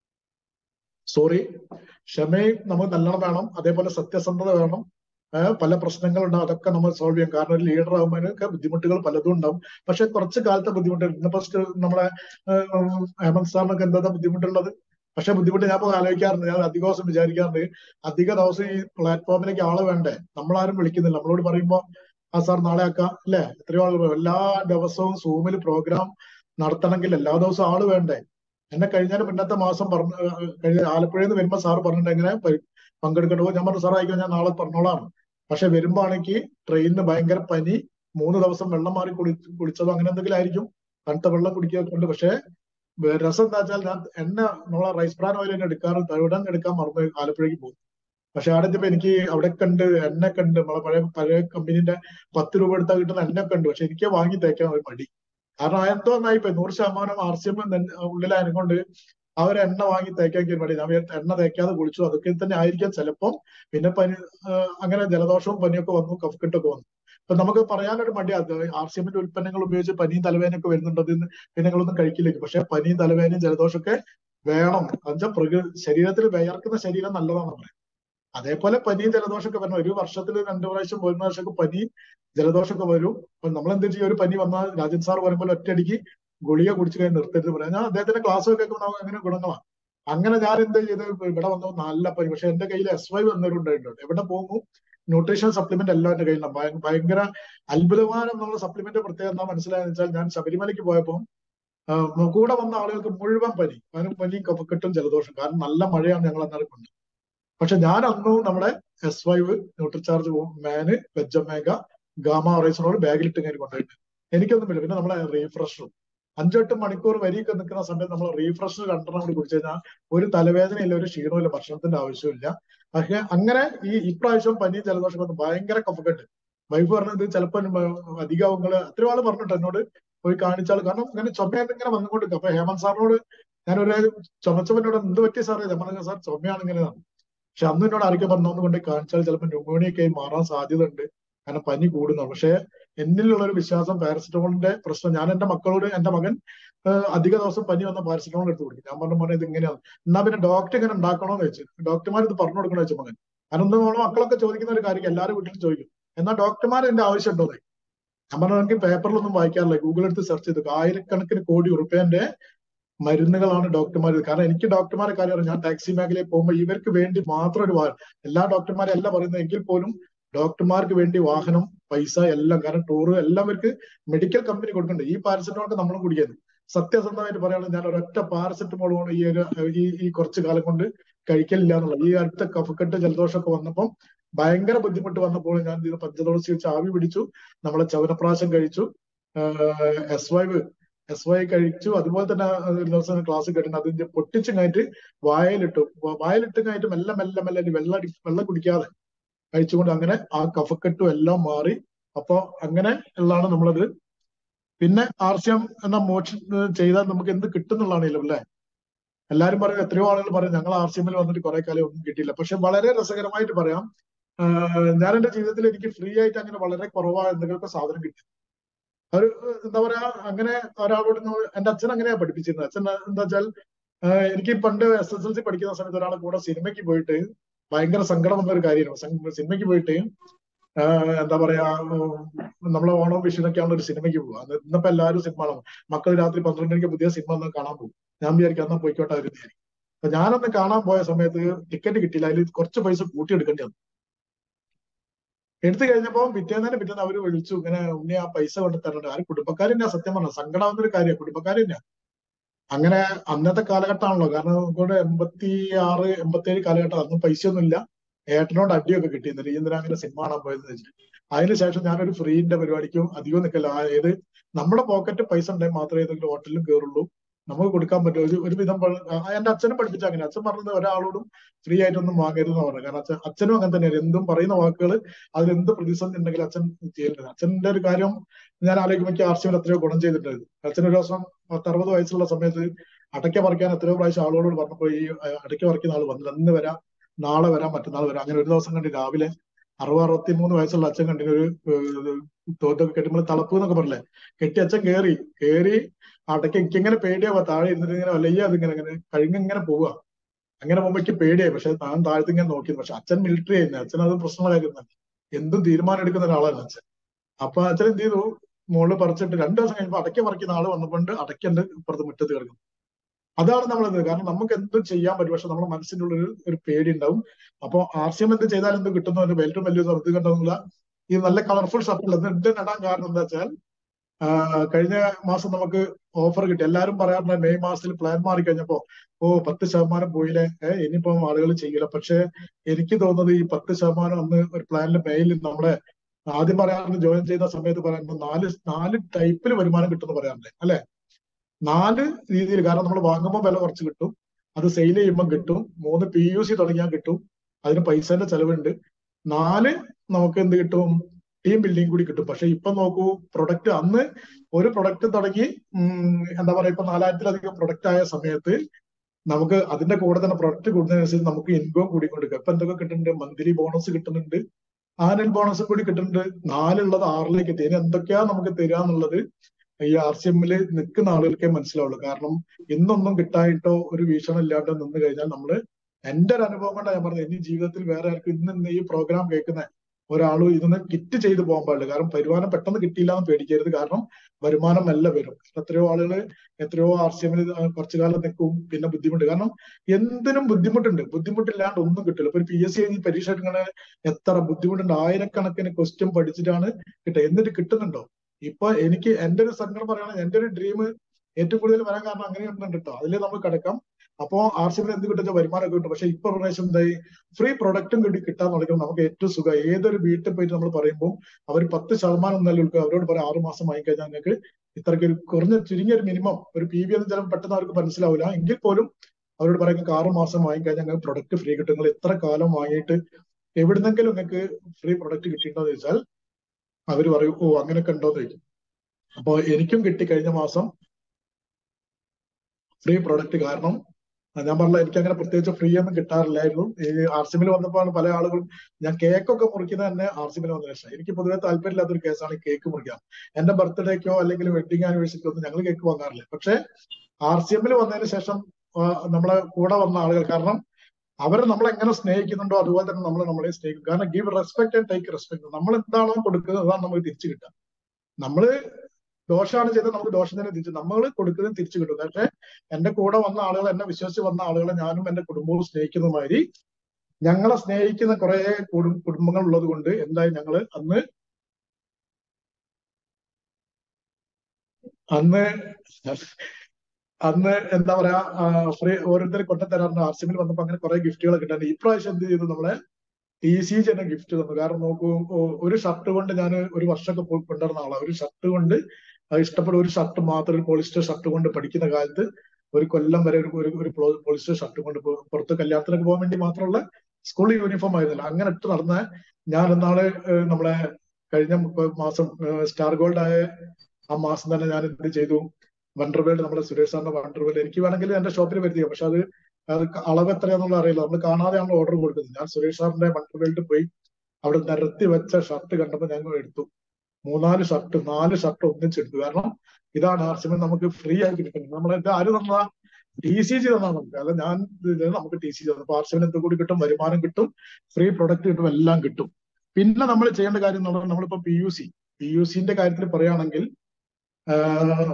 സോറി ക്ഷമയും നമുക്ക് നല്ലോണം വേണം അതേപോലെ സത്യസന്ധത വേണം ഏഹ് പല പ്രശ്നങ്ങളുണ്ടാവും അതൊക്കെ നമ്മൾ സോൾവ് ചെയ്യാം കാരണം ഒരു ലീഡർ ആകുമ്പോഴൊക്കെ ബുദ്ധിമുട്ടുകൾ പലതും ഉണ്ടാവും പക്ഷെ കുറച്ച് കാലത്തെ ബുദ്ധിമുട്ട് ഇന്നിപ്പോ സ്റ്റ് നമ്മളെ ഏഹ് ഹേമന്ത് സാറിനൊക്കെ എന്താ ബുദ്ധിമുട്ടുള്ളത് പക്ഷെ ബുദ്ധിമുട്ട് ഞാൻ ഇപ്പോൾ ആലോചിക്കാറുണ്ട് ഞാൻ അധിക ദിവസം വിചാരിക്കാറുണ്ട് അധിക ദിവസം ഈ പ്ലാറ്റ്ഫോമിലേക്ക് ആള് വേണ്ടേ നമ്മളാരും വിളിക്കുന്നില്ല നമ്മളോട് പറയുമ്പോ ആ സാർ നാളെ ആക്കാം അല്ലെ എത്രയോ ആളുകൾ എല്ലാ ദിവസവും സൂമിൽ പ്രോഗ്രാം നടത്തണമെങ്കിൽ എല്ലാ ദിവസവും ആള് വേണ്ടേ എന്നെ കഴിഞ്ഞാൽ മുന്നത്തെ മാസം പറഞ്ഞ കഴിഞ്ഞ ആലപ്പുഴയിൽ നിന്ന് വരുമ്പോ സാർ പറഞ്ഞിട്ട് എങ്ങനെ പ- പങ്കെടുക്കണ്ടോ ഞാൻ പറഞ്ഞു സാർ ആയിക്കോ ഞാൻ നാളെ പറഞ്ഞോളാം പക്ഷെ വരുമ്പോ ആണെങ്കിൽ ട്രെയിനിന് ഭയങ്കര പനി മൂന്ന് ദിവസം വെള്ളം മാറി കുളി കുളിച്ചതോ അങ്ങനെ എന്തെങ്കിലും ആയിരിക്കും തണുത്ത വെള്ളം കുടിക്കുകയൊക്കെ ഉണ്ട് പക്ഷെ വേ- രസം എന്താ വെച്ചാൽ ഞാൻ എണ്ണ നമ്മളെ റൈസ് ബ്രാൻ ഓയിൽ തന്നെ എടുക്കാറ് തവിടൻ എടുക്കാൻ മറന്നു ആലപ്പുഴയ്ക്ക് പോകും പക്ഷെ അവിടെ എത്തിയപ്പോ എനിക്ക് അവിടെ കണ്ട് എണ്ണ കണ്ട് നമ്മളെ പഴയ പഴയ കമ്പനീന്റെ പത്ത് രൂപ എടുത്താൽ കിട്ടുന്ന എണ്ണ കണ്ട് പക്ഷെ എനിക്ക് വാങ്ങി തേക്കാൻ ഒരു മടി കാരണം എന്തോ ഒന്നായിപ്പോയി നൂറ് ശതമാനം ആർ സി എം ഉള്ളിലായതുകൊണ്ട് അവർ എണ്ണ വാങ്ങി തേക്കാൻ എനിക്ക് ഒരു മടി ഞാൻ വിചാരിച്ചു എണ്ണ തേക്കാതെ കുളിച്ചു അതൊക്കെ തന്നെ ആയിരിക്കാം ചിലപ്പം പിന്നെ പനി ആ, അങ്ങനെ ജലദോഷവും പനിയൊക്കെ വന്നു കഫക്കെട്ടൊക്കെ വന്നു അപ്പൊ നമുക്ക് പറയാനൊരു മടി അത് ആർ സി എമ്മിന്റെ ഉൽപ്പന്നങ്ങൾ ഉപയോഗിച്ച് പനിയും തലവേദനയൊക്കെ വരുന്നുണ്ട് അതിന് പിന്നെ നിങ്ങളൊന്നും കഴിക്കില്ലേക്ക് പക്ഷെ പനിയും തലവേദനയും ജലദോഷമൊക്കെ വേണം എന്നുവെച്ചാൽ പ്രകൃ ശരീരത്തിൽ വിയർക്കുന്ന ശരീരം നല്ലതാണ് പറയുന്നത് അതേപോലെ പനിയും ജലദോഷമൊക്കെ വരണം ഒരു വർഷത്തിൽ രണ്ടു പ്രാവശ്യം ഒരു പ്രാവശ്യമൊക്കെ പനി ജലദോഷമൊക്കെ വരും അപ്പൊ നമ്മൾ എന്ത് ചെയ്യും ഒരു പനി വന്നാൽ രാജൻ സാർ പറയുമ്പോൾ ഒറ്റയടിക്ക് ഗുളിക കുടിച്ചു കഴിഞ്ഞ് നിർത്തരുത് പറയാം ഞാൻ അദ്ദേഹത്തിന്റെ ക്ലാസ് കേൾക്കുമ്പോൾ നമുക്ക് അങ്ങനെ ഗുണങ്ങളാണ് അങ്ങനെ ഞാൻ എന്ത് ചെയ്ത് ഇവിടെ വന്നു നല്ല പനി പക്ഷെ എന്റെ കയ്യിൽ എസ് വൈ വന്നവരുണ്ടായിട്ടുണ്ട് എവിടെ പോകുന്നു ന്യൂട്രീഷൻ സപ്ലിമെന്റ് എല്ലാം എന്റെ കയ്യിലാണ് ഭയ- ഭയങ്കര അത്ഭുതമാനം നമ്മൾ സപ്ലിമെന്റ് പ്രത്യേകം എന്താ മനസ്സിലായെന്ന് വെച്ചാൽ ഞാൻ ശബരിമലയ്ക്ക് പോയപ്പോൾ ആ, കൂടെ വന്ന ആളുകൾക്ക് മുഴുവൻ പനി അതിന് പനിയും കഫക്കെട്ടും ജലദോഷം കാരണം നല്ല മഴയാണ് ഞങ്ങൾ അന്നേരം കൊണ്ട് പക്ഷെ ഞാൻ അന്നും നമ്മുടെ എസ് വൈവ് ന്യൂട്രിചാർജ് മാന് വെജമേഗ ഗാമ റൈസറോൾ ബാഗിലിട്ട് ഇങ്ങനെ കൊണ്ടുപോയിട്ട് എനിക്കൊന്നുമില്ല പിന്നെ നമ്മളെ റീഫ്രഷറും അഞ്ചെട്ട് മണിക്കൂർ വരിയൊക്കെ നിൽക്കുന്ന സമയത്ത് നമ്മൾ റീഫ്രഷർ രണ്ടെണ്ണം കൂടി കുടിച്ചു കഴിഞ്ഞാൽ ഒരു തലവേദനയില്ല ഒരു ക്ഷീണമില്ല ഭക്ഷണത്തിന്റെ ആവശ്യമില്ല പക്ഷെ അങ്ങനെ ഈ ഇപ്രാവശ്യം പനി ജലദോഷം വന്ന് ഭയങ്കര കഫക്കെട്ട് വൈഫ് പറഞ്ഞത് ചിലപ്പോൾ അധികം നിങ്ങള് അത്രയും ആള് പറഞ്ഞിട്ട് എന്നോട് പോയി കാണിച്ചാൽ കാരണം ഇങ്ങനെ ചുമയായിട്ട് ഇങ്ങനെ വന്നുകൊണ്ടിരിക്കും അപ്പൊ ഹേമന്ത് സാറിനോട് ഞാനൊരു ചുമച്ചപ്പോ എന്നോട് എന്ത് പറ്റി സാറേ ഞാൻ പറഞ്ഞു സാർ ചുമയാണ് ഇങ്ങനെ പക്ഷെ അന്ന് എന്നോട് ആരൊക്കെ പറഞ്ഞു കൊണ്ട് കാണിച്ചാൽ ചിലപ്പോൾ ന്യൂമോണിയ ഒക്കെ ആയി മാറാൻ സാധ്യത ഉണ്ട് കാരണം പനി കൂടുന്നു പക്ഷെ എന്നിലുള്ള ഒരു വിശ്വാസം പാരസെറ്റമോളിന്റെ പ്രശ്നം ഞാൻ എന്റെ മക്കളോട് എന്റെ മകൻ ഏഹ് അധിക ദിവസം പനി വന്ന പാരസെറ്റമോൾ എടുത്ത് കൊടുക്കും ഞാൻ പറഞ്ഞു മോനെ ഇത് ഇങ്ങനെയാണ് എന്നാ പിന്നെ ഡോക്ടർ ഇങ്ങനെ ഉണ്ടാക്കണോന്ന് വെച്ചു ഡോക്ടർമാർ ഇത് പറഞ്ഞു കൊടുക്കണോ വെച്ചു മകൻ കാരണം ഇന്ന് നമ്മളെ മക്കളൊക്കെ ചോദിക്കുന്ന ഒരു കാര്യം എല്ലാവരും വീട്ടിൽ ചോദിക്കും എന്നാൽ ഡോക്ടർമാർ എന്റെ ആവശ്യം ഉണ്ടോ ഞാൻ പറഞ്ഞു എനിക്ക് പേപ്പറിലൊന്നും വായിക്കാറില്ല ഗൂഗിൾ എടുത്ത് സെർച്ച് ചെയ്തു ആയിരക്കണക്കിന് കോടി ഉറുപ്പ്യന്റെ മരുന്നുകളാണ് ഡോക്ടർമാർ കാരണം എനിക്ക് ഡോക്ടർമാരെ കാര്യം അറിയാം ഞാൻ ടാക്സി മേഖലയിൽ പോകുമ്പോൾ ഇവർക്ക് വേണ്ടി മാത്രം ഒരു വാഹനം എല്ലാ ഡോക്ടർമാരെ അല്ല പറയുന്നത് എങ്കിൽ പോലും ഡോക്ടർമാർക്ക് വേണ്ടി വാഹനം പൈസ എല്ലാം കാരണം ടൂറ് എല്ലാം ഇവർക്ക് മെഡിക്കൽ കമ്പനി കൊടുക്കുന്നുണ്ട് ഈ പാരസെറ്റമോൾ നമ്മളും കുടിക്കുന്നത് സത്യസന്ധമായിട്ട് പറയുകയാണെങ്കിൽ ഞാൻ ഒരൊറ്റ പാരസെറ്റമോളാണ് ഈ ഒരു ഈ ഈ കുറച്ചു കാലം കൊണ്ട് കഴിക്കലില്ല എന്നുള്ളത് ഈ അടുത്ത കഫക്കെട്ട് ജലദോഷമൊക്കെ വന്നപ്പം ഭയങ്കര ബുദ്ധിമുട്ട് വന്നപ്പോൾ ഞാൻ ഇത് പഞ്ചതുളസി വെച്ച് ആവി പിടിച്ചു നമ്മളെ ചവനപ്രാശം കഴിച്ചു എസ് വൈവ് എസ് വൈ കഴിച്ചു അതുപോലെ തന്നെ ഒരു ദിവസം ക്ലാസ് കേട്ടിട്ടുണ്ട് അതിന്റെ പൊട്ടിച്ചും കഴിഞ്ഞിട്ട് വായലിട്ടു വ- വായലിട്ടും കഴിഞ്ഞിട്ട് മെല്ലെ മെല്ലെ മെല്ലെ ഒരു വെള്ളം അടി- വെള്ളം കുടിക്കാതെ കഴിച്ചുകൊണ്ട് അങ്ങനെ ആ കഫക്കെട്ടും എല്ലാം മാറി അപ്പൊ അങ്ങനെ ഉള്ളതാണ് നമ്മളത് പിന്നെ ആർ സി എം എന്ന മോഷൻ ചെയ്താൽ നമുക്ക് എന്ത് കിട്ടുന്നുള്ളതാണല്ലോ അല്ലെ എല്ലാരും പറയും എത്രയോ ആളുകൾ പറയും ഞങ്ങൾ ആർ സി എമ്മിൽ വന്നിട്ട് കുറെ കാലം ഒന്നും കിട്ടിയില്ല പക്ഷെ വളരെ രസകരമായിട്ട് പറയാം ആഹ് ഞാൻ എന്റെ ജീവിതത്തിൽ എനിക്ക് ഫ്രീ ആയിട്ട് അങ്ങനെ വളരെ കുറവായ എന്തെങ്കിലുമൊക്കെ സാധനം കിട്ടി ഒരു എന്താ പറയാ അങ്ങനെ ഒരാളോട് ഇന്ന് എന്റെ അച്ഛൻ അങ്ങനെയാ പഠിപ്പിച്ചിരുന്നത് അച്ഛൻ എന്താ വെച്ചാൽ ആഹ് എനിക്ക് പണ്ട് എസ് എസ് എൽ സി പഠിക്കുന്ന സമയത്ത് ഒരാളെ കൂടെ സിനിമയ്ക്ക് പോയിട്ട് ഭയങ്കര സങ്കടം വന്ന ഒരു കാര്യമാണ് സം- സിനിമയ്ക്ക് പോയിട്ട് ആഹ് എന്താ പറയാ ഉം, നമ്മളെ ഓണം വിഷുവിനൊക്കെയാണ് ഒരു സിനിമയ്ക്ക് പോകുക അന്ന് ഇന്നിപ്പോ എല്ലാവരും സിനിമ കാണാൻ പോകും. മക്കൾ രാത്രി പന്ത്രണ്ട് മണിക്ക് പുതിയ സിനിമ ഒന്ന് കാണാൻ പോകും ഞാൻ വിചാരിക്കും എന്നാ പോയിക്കോട്ടെ അവർ വിചാരിക്കും അപ്പൊ ഞാനന്ന് കാണാൻ പോയ സമയത്ത് ടിക്കറ്റ് കിട്ടിയില്ല അതിൽ കുറച്ച് പൈസ കൂട്ടി എടുക്കേണ്ടി വന്നു എടുത്തു കഴിഞ്ഞപ്പോ പിറ്റേന്ന് തന്നെ പിറ്റേന്ന് അവര് വിളിച്ചു ഇങ്ങനെ ഉണ്ണി ആ പൈസ കൊണ്ട് തരണ്ട ആരും കുടുംബക്കാരൻ ഞാൻ സത്യം പറഞ്ഞു സങ്കടാവുന്ന ഒരു കാര്യം കുടുംബക്കാരൻ ഞാൻ അങ്ങനെ അന്നത്തെ കാലഘട്ടമാണല്ലോ കാരണം നമുക്കിവിടെ എൺപത്തി ആറ് എൺപത്തി ഏഴ് കാലഘട്ടം അന്ന് പൈസയൊന്നും ഇല്ല ഏട്ടനോട് അടിയൊക്കെ കിട്ടിയിരുന്നില്ല ഈ എന്തിനാ അങ്ങനെ സിനിമ കാണാൻ പോയതെന്ന് വെച്ചിട്ട് അതിനുശേഷം ഞാനൊരു ഫ്രീന്റെ പരിപാടിക്കും അധികം നിൽക്കില്ല ആ ഏത് നമ്മുടെ പോക്കറ്റ് പൈസ ഉണ്ടെങ്കിൽ മാത്രമേ ഏതെങ്കിലും ഹോട്ടലിലും കയറുള്ളൂ നമുക്ക് കൊടുക്കാൻ പറ്റും ഒരു ഒരുവിധം പ- ആ, എന്റെ അച്ഛനും പഠിപ്പിച്ച അങ്ങനെ അച്ഛൻ പറഞ്ഞത് ഒരാളോടും ഫ്രീ ആയിട്ടൊന്നും വാങ്ങരുത് എന്ന് പറഞ്ഞു കാരണം അച്ഛൻ അച്ഛനും അങ്ങനെ തന്നെയാണ് എന്തും പറയുന്ന വാക്കുകൾ അതിൽ എന്ത് പ്രതിസന്ധി ഉണ്ടെങ്കിലും അച്ഛൻ ചെയ്യേണ്ടത് അച്ഛന്റെ ഒരു കാര്യം ഞാൻ ആലോചിക്കുമ്പോൾ എനിക്ക് ആർസിയിൽ എത്രയോ ഗുണം ചെയ്തിട്ടുണ്ട് അച്ഛൻ ഒരു ദിവസം പത്തറുപത് വയസ്സുള്ള സമയത്ത് അടയ്ക്ക പറിക്കാൻ എത്രയോ പ്രാവശ്യം ആളോട് പറഞ്ഞപ്പോൾ ഈ അഹ് അടയ്ക്ക പറിക്കുന്ന ആൾ വന്നില്ല ഇന്ന് വരാം നാളെ വരാം മറ്റന്നാൾ വരാം അങ്ങനെ ഒരു ദിവസം കണ്ട് രാവിലെ അറുപത് അറുപത്തി മൂന്ന് വയസ്സുള്ള അച്ഛൻ കണ്ടിന് ഒരു ഏഹ്, തോത്തൊക്കെ കെട്ടുമ്പോൾ തളപ്പ് എന്നൊക്കെ പറഞ്ഞില്ലേ കെട്ടി അച്ഛൻ കേറി കേറി അടയ്ക്ക എനിക്കിങ്ങനെ പേടിയാവാ താഴെ ഇരുന്നിട്ട് ഇങ്ങനെ വലയ്യ അതിങ്ങനെ ഇങ്ങനെ കഴിഞ്ഞിങ്ങനെ പോവുക അങ്ങനെ പോകുമ്പോ എനിക്ക് പേടിയായി പക്ഷെ താൻ താഴത്ത് ഇങ്ങനെ നോക്കി പക്ഷെ അച്ഛൻ മിലിറ്ററി ആയിരുന്നു അച്ഛൻ അത് പ്രശ്നമുള്ള കാര്യമൊന്നും എന്തും തീരുമാനം എടുക്കുന്ന ഒരാളാണ് അച്ഛൻ അപ്പൊ അച്ഛൻ എന്ത് ചെയ്തു മുകളിൽ പറിച്ചിട്ട് രണ്ടു ദിവസം കഴിയുമ്പോൾ അടയ്ക്ക പറിക്കുന്ന ആള് വന്നപ്പോണ്ട് അടയ്ക്കണ്ട് ഇപ്പുറത്ത് മുറ്റത്ത് കിടക്കുന്നു അതാണ് നമ്മളത് കാരണം നമുക്ക് എന്തും ചെയ്യാൻ പറ്റും പക്ഷെ നമ്മുടെ മനസ്സിന്റെ ഉള്ളിൽ ഒരു ഒരു പേടി ഉണ്ടാവും അപ്പൊ ആർ സി എം എന്ത് ചെയ്താൽ എന്ത് കിട്ടുന്നു അതിന്റെ ഏറ്റവും വലിയ ഇത് കണ്ടെന്നില്ല ഈ നല്ല കളർഫുൾ ഷർട്ടുകൾ ഇത് ഇട്ട് നടാൻ കാരണം എന്താ വെച്ചാൽ ആ, കഴിഞ്ഞ മാസം നമുക്ക് ഓഫർ കിട്ടി എല്ലാവരും പറയാറുണ്ട് മെയ് മാസത്തിൽ പ്ലാൻ മാറി കഴിഞ്ഞപ്പോ ഓ പത്ത് ശതമാനം പോയില്ലേ ഏഹ് ഇനിയിപ്പോ ആളുകൾ ചെയ്യില്ല പക്ഷെ എനിക്ക് തോന്നുന്നത് ഈ പത്ത് ശതമാനം അന്ന് ഒരു പ്ലാനിൽ മെയിൽ നമ്മുടെ ആദ്യം പറയാറുണ്ട് ജോയിൻ ചെയ്ത സമയത്ത് പറയുമ്പോൾ നാല് നാല് ടൈപ്പിൽ വരുമാനം കിട്ടുമെന്ന് പറയാറുണ്ട് അല്ലെ നാല് രീതിയിൽ കാരണം നമ്മൾ വാങ്ങുമ്പോൾ വില കുറച്ച് കിട്ടും അത് സെയിൽ ചെയ്യുമ്പോൾ കിട്ടും മൂന്ന് പി യു സി തുടങ്ങിയാൽ കിട്ടും അതിന് പൈസന്റെ ചെലവുണ്ട് നാല് നമുക്ക് എന്ത് കിട്ടും ടീം ബിൽഡിംഗ് കൂടി കിട്ടും പക്ഷെ ഇപ്പൊ നോക്കൂ പ്രൊഡക്റ്റ് അന്ന് ഒരു പ്രൊഡക്റ്റ് തുടങ്ങി ഉം, എന്താ പറയാ ഇപ്പൊ നാലായിരത്തിലധികം പ്രൊഡക്റ്റ് ആയ സമയത്ത് നമുക്ക് അതിന്റെ കൂടെ തന്നെ പ്രൊഡക്റ്റ് കൂടുന്നതിനനുസരിച്ച് നമുക്ക് ഇൻകം കൂടി കൊടുക്കുക ഇപ്പൊ എന്തൊക്കെ കിട്ടുന്നുണ്ട് മന്ത്ലി ബോണസ് കിട്ടുന്നുണ്ട് ആനുവൽ ബോണസും കൂടി കിട്ടുന്നുണ്ട് നാലുള്ളത് ആറിലേക്ക് എത്തി ഇനി എന്തൊക്കെയാ നമുക്ക് തരിക എന്നുള്ളത് ഈ ആർ സി എമ്മില് നിൽക്കുന്ന ആളുകൾക്കേ മനസ്സിലാവുള്ളൂ കാരണം ഇന്നൊന്നും കിട്ടായിട്ടോ ഒരു വീക്ഷണം ഇല്ലാണ്ട് നിന്ന് കഴിഞ്ഞാൽ നമ്മള് എന്റെ ഒരു അനുഭവം കൊണ്ടാണ് ഞാൻ പറഞ്ഞത് ഇനി ജീവിതത്തിൽ വേറെ ആർക്കും ഇന്ന് ഇന്ന് ഈ പ്രോഗ്രാം കേൾക്കുന്ന ഒരാളും ഇതൊന്ന് കിറ്റ് ചെയ്ത് പോകാൻ പാടില്ല കാരണം വരുമാനം പെട്ടെന്ന് കിട്ടിയില്ല എന്ന് പേടിക്കരുത് കാരണം വരുമാനം മെല്ലെ വരും എത്രയോ ആളുകൾ എത്രയോ ആർ സി എമ്മിൽ കുറച്ചു കാലം നിൽക്കും പിന്നെ ബുദ്ധിമുട്ട് കാരണം എന്തിനും ബുദ്ധിമുട്ടുണ്ട് ബുദ്ധിമുട്ടില്ലാണ്ട് ഒന്നും കിട്ടില്ല ഇപ്പൊ ഒരു പി എസ് സി എഴുതി പരീക്ഷ എടുക്കണ എത്ര ബുദ്ധിമുട്ടുണ്ട് ആയിരക്കണക്കിന് ക്വസ്റ്റ്യൻ പഠിച്ചിട്ടാണ് കിട്ടുക എന്നിട്ട് കിട്ടുന്നുണ്ടോ ഇപ്പൊ എനിക്ക് എന്റെ ഒരു സങ്കടം പറയുകയാണെങ്കിൽ എന്റെ ഒരു ഡ്രീം ഏറ്റവും കൂടുതൽ വരാൻ കാരണം അങ്ങനെയുണ്ട് കേട്ടോ അതിൽ നമ്മൾ കിടക്കാം അപ്പോ ആർ സി എന്ത് കിട്ടുന്ന വരുമാനമൊക്കെ കിട്ടും പക്ഷെ ഇപ്പൊ പ്രാവശ്യം എന്തായി ഫ്രീ പ്രൊഡക്റ്റും കൂടി കിട്ടാൻ തുടങ്ങുമ്പോൾ നമുക്ക് ഏറ്റവും സുഖം ഏതൊരു വീട്ടിൽ പോയിട്ട് നമ്മൾ പറയുമ്പോൾ അവർ പത്ത് ശതമാനം നല്ല ഉൾക്കുക അവരോട് പറയാം ആറ് മാസം വാങ്ങിക്കഴിഞ്ഞാൽ നിങ്ങൾക്ക് ഇത്രയ്ക്ക് ഒരു കുറഞ്ഞ ചുരുങ്ങിയ ഒരു മിനിമം ഒരു പി വി എന്ന് ചിലപ്പോൾ പെട്ടെന്ന് അവർക്ക് മനസ്സിലാവില്ല എങ്കിൽ പോലും അവരോട് പറയാം നിങ്ങൾക്ക് ആറ് മാസം വാങ്ങിക്കഴിഞ്ഞാൽ നിങ്ങൾക്ക് പ്രൊഡക്റ്റ് ഫ്രീ കിട്ടും നിങ്ങൾ എത്ര കാലം വാങ്ങിയിട്ട് എവിടുന്നെങ്കിലും നിങ്ങൾക്ക് ഫ്രീ പ്രൊഡക്റ്റ് കിട്ടിയിട്ടുണ്ടോ എന്ന് ചോദിച്ചാൽ അവർ പറയും ഓ അങ്ങനെയൊക്കെ ഉണ്ടോ എന്ന് ചോദിക്കും അപ്പൊ എനിക്കും കിട്ടി കഴിഞ്ഞ മാസം ഫ്രീ പ്രൊഡക്റ്റ് കാരണം ആ, ഞാൻ പറഞ്ഞ എനിക്ക് അങ്ങനെ പ്രത്യേകിച്ച് ഫ്രീ ഒന്നും കിട്ടാറില്ലായിരുന്നു ഈ ആർ സിമിൽ വന്നപ്പോഴാണ് പല ആളുകളും ഞാൻ കേക്കൊക്കെ മുറിക്കുന്നത് തന്നെ ആർ സിമിൽ വന്ന ശേഷം എനിക്ക് പൊതുവെ താല്പര്യമില്ലാത്തൊരു കേസാണ് ഈ കേക്ക് മുറിക്കാൻ എന്റെ ബർത്ത്ഡേക്കോ അല്ലെങ്കിൽ വെഡിങ് ആനിവേഴ്സറിക്കോ ഒന്നും ഞങ്ങൾ കേക്ക് വാങ്ങാറില്ല പക്ഷെ ആർ സി എമ്മിൽ വന്നതിന് ശേഷം ആ, നമ്മളെ കൂടെ വന്ന ആളുകൾ കാരണം അവർ നമ്മളെ എങ്ങനെ സ്നേഹിക്കുന്നുണ്ടോ അതുപോലെ തന്നെ നമ്മൾ നമ്മളെ സ്നേഹിക്കും കാരണം give respect and take respect നമ്മൾ എന്താണോ കൊടുക്കുന്നത് അതാണ് നമുക്ക് തിരിച്ചു കിട്ടുക നമ്മള് ദോഷമാണ് ചെയ്തത് നമുക്ക് ദോഷം തന്നെ തിരിച്ചു നമ്മൾ കൊടുക്കുന്നത് തിരിച്ചു കിട്ടും പക്ഷെ എന്റെ കൂടെ വന്ന ആളുകൾ എന്നെ വിശ്വസിച്ച് വന്ന ആളുകളെ ഞാനും എന്റെ കുടുംബവും സ്നേഹിക്കുന്ന മാതിരി ഞങ്ങളെ സ്നേഹിക്കുന്ന കുറെ കുടുംബങ്ങൾ ഉള്ളത് കൊണ്ട് എന്തായി ഞങ്ങള് അന്ന് അന്ന് അന്ന് എന്താ പറയാ ഫ്രീ ഓരോരുത്തർ കൊണ്ടുതരാറുണ്ട് ആർ സിമിൽ വന്നപ്പോ അങ്ങനെ കുറെ ഗിഫ്റ്റുകൾ കിട്ടാൻ ഇപ്രാവശ്യം എന്ത് ചെയ്തു നമ്മളെ ടി സി ജി തന്നെ ഗിഫ്റ്റ് തന്നു കാരണം നോക്കൂ ഓ- ഒരു ഷർട്ട് കൊണ്ട് ഞാൻ ഒരു വർഷമൊക്കെ പോയി കൊണ്ടുവരുന്ന ആളാണ് ഒരു ഷർട്ട് കൊണ്ട് അത് ഇഷ്ടപ്പെട്ട ഒരു ഷർട്ട് മാത്രം ഒരു പോളിസ്റ്റർ ഷർട്ട് കൊണ്ട് പഠിക്കുന്ന കാലത്ത് ഒരു കൊല്ലം വരെ ഒരു ഒരു- ഒരു പോളിസ്റ്റർ ഷർട്ട് കൊണ്ട് പോ- പുറത്ത് കല്യാണത്തിനൊക്കെ പോകാൻ വേണ്ടി മാത്രമുള്ള സ്കൂൾ യൂണിഫോം ആയിരുന്നില്ല അങ്ങനെ ഇട്ട് നടന്ന ഞാൻ എന്നാള് ഏഹ് നമ്മളെ കഴിഞ്ഞ മു- മാസം ഏഹ് സ്റ്റാർ ഗോൾഡ് ആയ ആ മാസം തന്നെ ഞാൻ എന്ത് ചെയ്തു വണ്ടർ വേൾഡ് നമ്മുടെ സുരേഷ് സാറിന്റെ വണ്ടർ വേൾഡ് എനിക്ക് വേണമെങ്കിൽ എന്റെ ഷോപ്പിൽ വരുത്തിയ പക്ഷെ അത് അത് അളവ് എത്രയാന്നുള്ള അറിയില്ല നമ്മൾ കാണാതെയാണ് ഓർഡർ കൊടുക്കുന്നത് ഞാൻ സുരേഷ് സാറിന്റെ വണ്ടർ വേൾഡിൽ പോയി അവിടെ നിരത്തി വെച്ച ഷർട്ട് കണ്ടപ്പോൾ ഞങ്ങൾ എടുത്തു മൂന്നാല് ഷർട്ട് നാല് ഷർട്ട് ഒന്നിച്ചെടുത്തു കാരണം ഇതാണ് ആർസിമെന്റ് നമുക്ക് ഫ്രീ ആയിട്ട് കിട്ടുന്നത് നമ്മളെ ഇത് ആര് തന്നതാ ടി സി ജി തന്നാ നമുക്ക് അല്ല ഞാൻ ഇത് നമുക്ക് ടി സി ജി തന്നു അപ്പൊ ആർസിമെന്റ് എന്ത് കൂടി കിട്ടും വരുമാനം കിട്ടും ഫ്രീ പ്രൊഡക്റ്റ് കിട്ടും എല്ലാം കിട്ടും പിന്നെ നമ്മൾ ചെയ്യേണ്ട കാര്യം എന്ന് പറഞ്ഞാൽ നമ്മളിപ്പോ P U C P U സിന്റെ കാര്യത്തിൽ പറയുകയാണെങ്കിൽ ആഹ്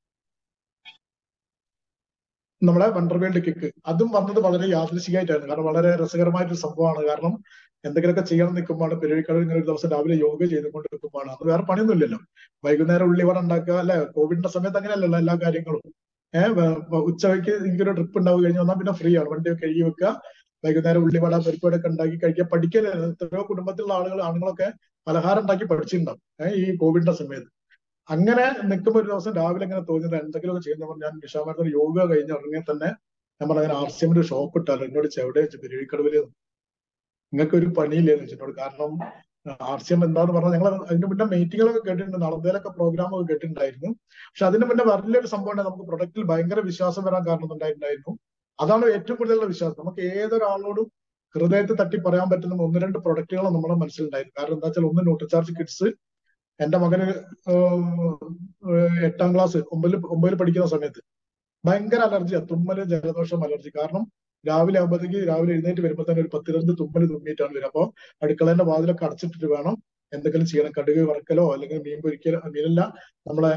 നമ്മുടെ വണ്ടർ വേൾഡ് കിക്ക് അതും വന്നത് വളരെ യാദൃശികമായിട്ടാണ് കാരണം വളരെ രസകരമായിട്ടൊരു സംഭവമാണ് കാരണം എന്തെങ്കിലുമൊക്കെ ചെയ്യണം നിൽക്കുമ്പോഴാണ് പെരുവിക്കടൽ ഇങ്ങനെ ഒരു ദിവസം രാവിലെ യോഗ ചെയ്തുകൊണ്ട് നിൽക്കുമ്പോഴാണ് അത് വേറെ പണിയൊന്നുമില്ലല്ലോ വൈകുന്നേരം ഉള്ളിവട ഉണ്ടാക്കുക അല്ലെ കോവിഡിന്റെ സമയത്ത് അങ്ങനെയല്ലല്ലോ എല്ലാ കാര്യങ്ങളും ഏഹ് ഉച്ചയ്ക്ക് എനിക്കൊരു ട്രിപ്പ് ഉണ്ടാവും കഴിഞ്ഞ് വന്നാൽ പിന്നെ ഫ്രീ ആണ് വണ്ടി കഴുകി വെക്കുക വൈകുന്നേരം ഉള്ളിവട പരിപ്പടൊക്കെ ഉണ്ടാക്കി കഴിക്കുക പഠിക്കല് എത്രയോ കുടുംബത്തിലുള്ള ആളുകൾ ആണുങ്ങളൊക്കെ പലഹാരം ഉണ്ടാക്കി പഠിച്ചിട്ടുണ്ടാവും ഏഹ് ഈ കോവിഡിന്റെ സമയത്ത് അങ്ങനെ നിൽക്കുമ്പോൾ ഒരു ദിവസം രാവിലെ ഇങ്ങനെ തോന്നിയത് എന്തെങ്കിലുമൊക്കെ ചെയ്യുന്ന ഞാൻ നിഷാമാരത്തിൽ യോഗ കഴിഞ്ഞ് ഇറങ്ങിയ തന്നെ ഞാൻ പറഞ്ഞ ആർ സി എമ്മിന്റെ ഷോപ്പ് ഇട്ടാലോ എന്നോട് ചെവിടെ വെച്ച് പെരുവിക്കടവില് നിങ്ങൾക്ക് ഒരു പണിയില്ലേന്ന് വെച്ചിട്ടോട് കാരണം ആർ സി എം എന്താന്ന് പറഞ്ഞാൽ ഞങ്ങൾ അതിന്റെ മുന്നേ മീറ്റിങ്ങുകളൊക്കെ കേട്ടിട്ടുണ്ട് നടന്നതിലൊക്കെ പ്രോഗ്രാം ഒക്കെ കേട്ടിട്ടുണ്ടായിരുന്നു പക്ഷെ അതിന് മുന്നേ വലിയൊരു സംഭവം ഉണ്ട് നമുക്ക് പ്രൊഡക്റ്റിൽ ഭയങ്കര വിശ്വാസം വരാൻ കാരണം ഉണ്ടായിട്ടുണ്ടായിരുന്നു അതാണ് ഏറ്റവും കൂടുതലുള്ള വിശ്വാസം നമുക്ക് ഏതൊരാളോടും ഹൃദയത്തെ തട്ടി പറയാൻ പറ്റുന്ന ഒന്ന് രണ്ട് പ്രൊഡക്റ്റുകൾ നമ്മുടെ മനസ്സിലുണ്ടായിരുന്നു കാരണം എന്താ വെച്ചാൽ ഒന്ന് ന്യൂട്രിചാർജ് കിഡ്സ് എന്റെ മകന് എട്ടാം ക്ലാസ് ഒമ്പതിൽ ഒമ്പതിൽ പഠിക്കുന്ന സമയത്ത് ഭയങ്കര അലർജിയാ തുമ്മല് ജലദോഷം അലർജി കാരണം രാവിലെ ആകുമ്പോഴത്തേക്ക് രാവിലെ എഴുന്നേറ്റ് വരുമ്പോൾ തന്നെ ഒരു പത്തിരണ്ട് തുമ്മല് തുമ്മിയിട്ടാണ് വരിക അപ്പൊ അടുക്കളേന്റെ വാതിലൊക്കെ അടച്ചിട്ടിട്ട് വേണം എന്തെങ്കിലും ചെയ്യണം കടുക് വറക്കലോ അല്ലെങ്കിൽ മീൻ പൊരിക്കലോ മീനല്ല നമ്മളെ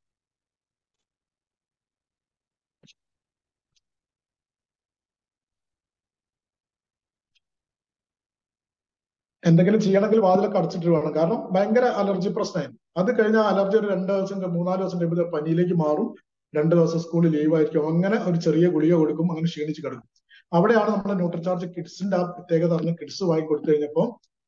എന്തെങ്കിലും ചെയ്യണമെങ്കിൽ വാതിലൊക്കെ അടച്ചിട്ട് വേണം കാരണം ഭയങ്കര അലർജി പ്രശ്നമായിരുന്നു അത് കഴിഞ്ഞാൽ അലർജി ഒരു രണ്ട് ദിവസം മൂന്നാല് ദിവസം കഴിയുമ്പോൾ പനിയിലേക്ക് മാറും രണ്ട് ദിവസം സ്കൂളിൽ ലീവ് ആയിരിക്കും അങ്ങനെ ഒരു ചെറിയ ഗുളിക കൊടുക്കും അങ്ങനെ ക്ഷീണിച്ച് കിടക്കും അവിടെയാണ് നമ്മുടെ ന്യൂട്രിചാർജ് കിഡ്സിന്റെ ആ പ്രത്യേകത അറിഞ്ഞ് കിഡ്സ് വാങ്ങി കൊടുത്തു കഴിഞ്ഞപ്പോൾ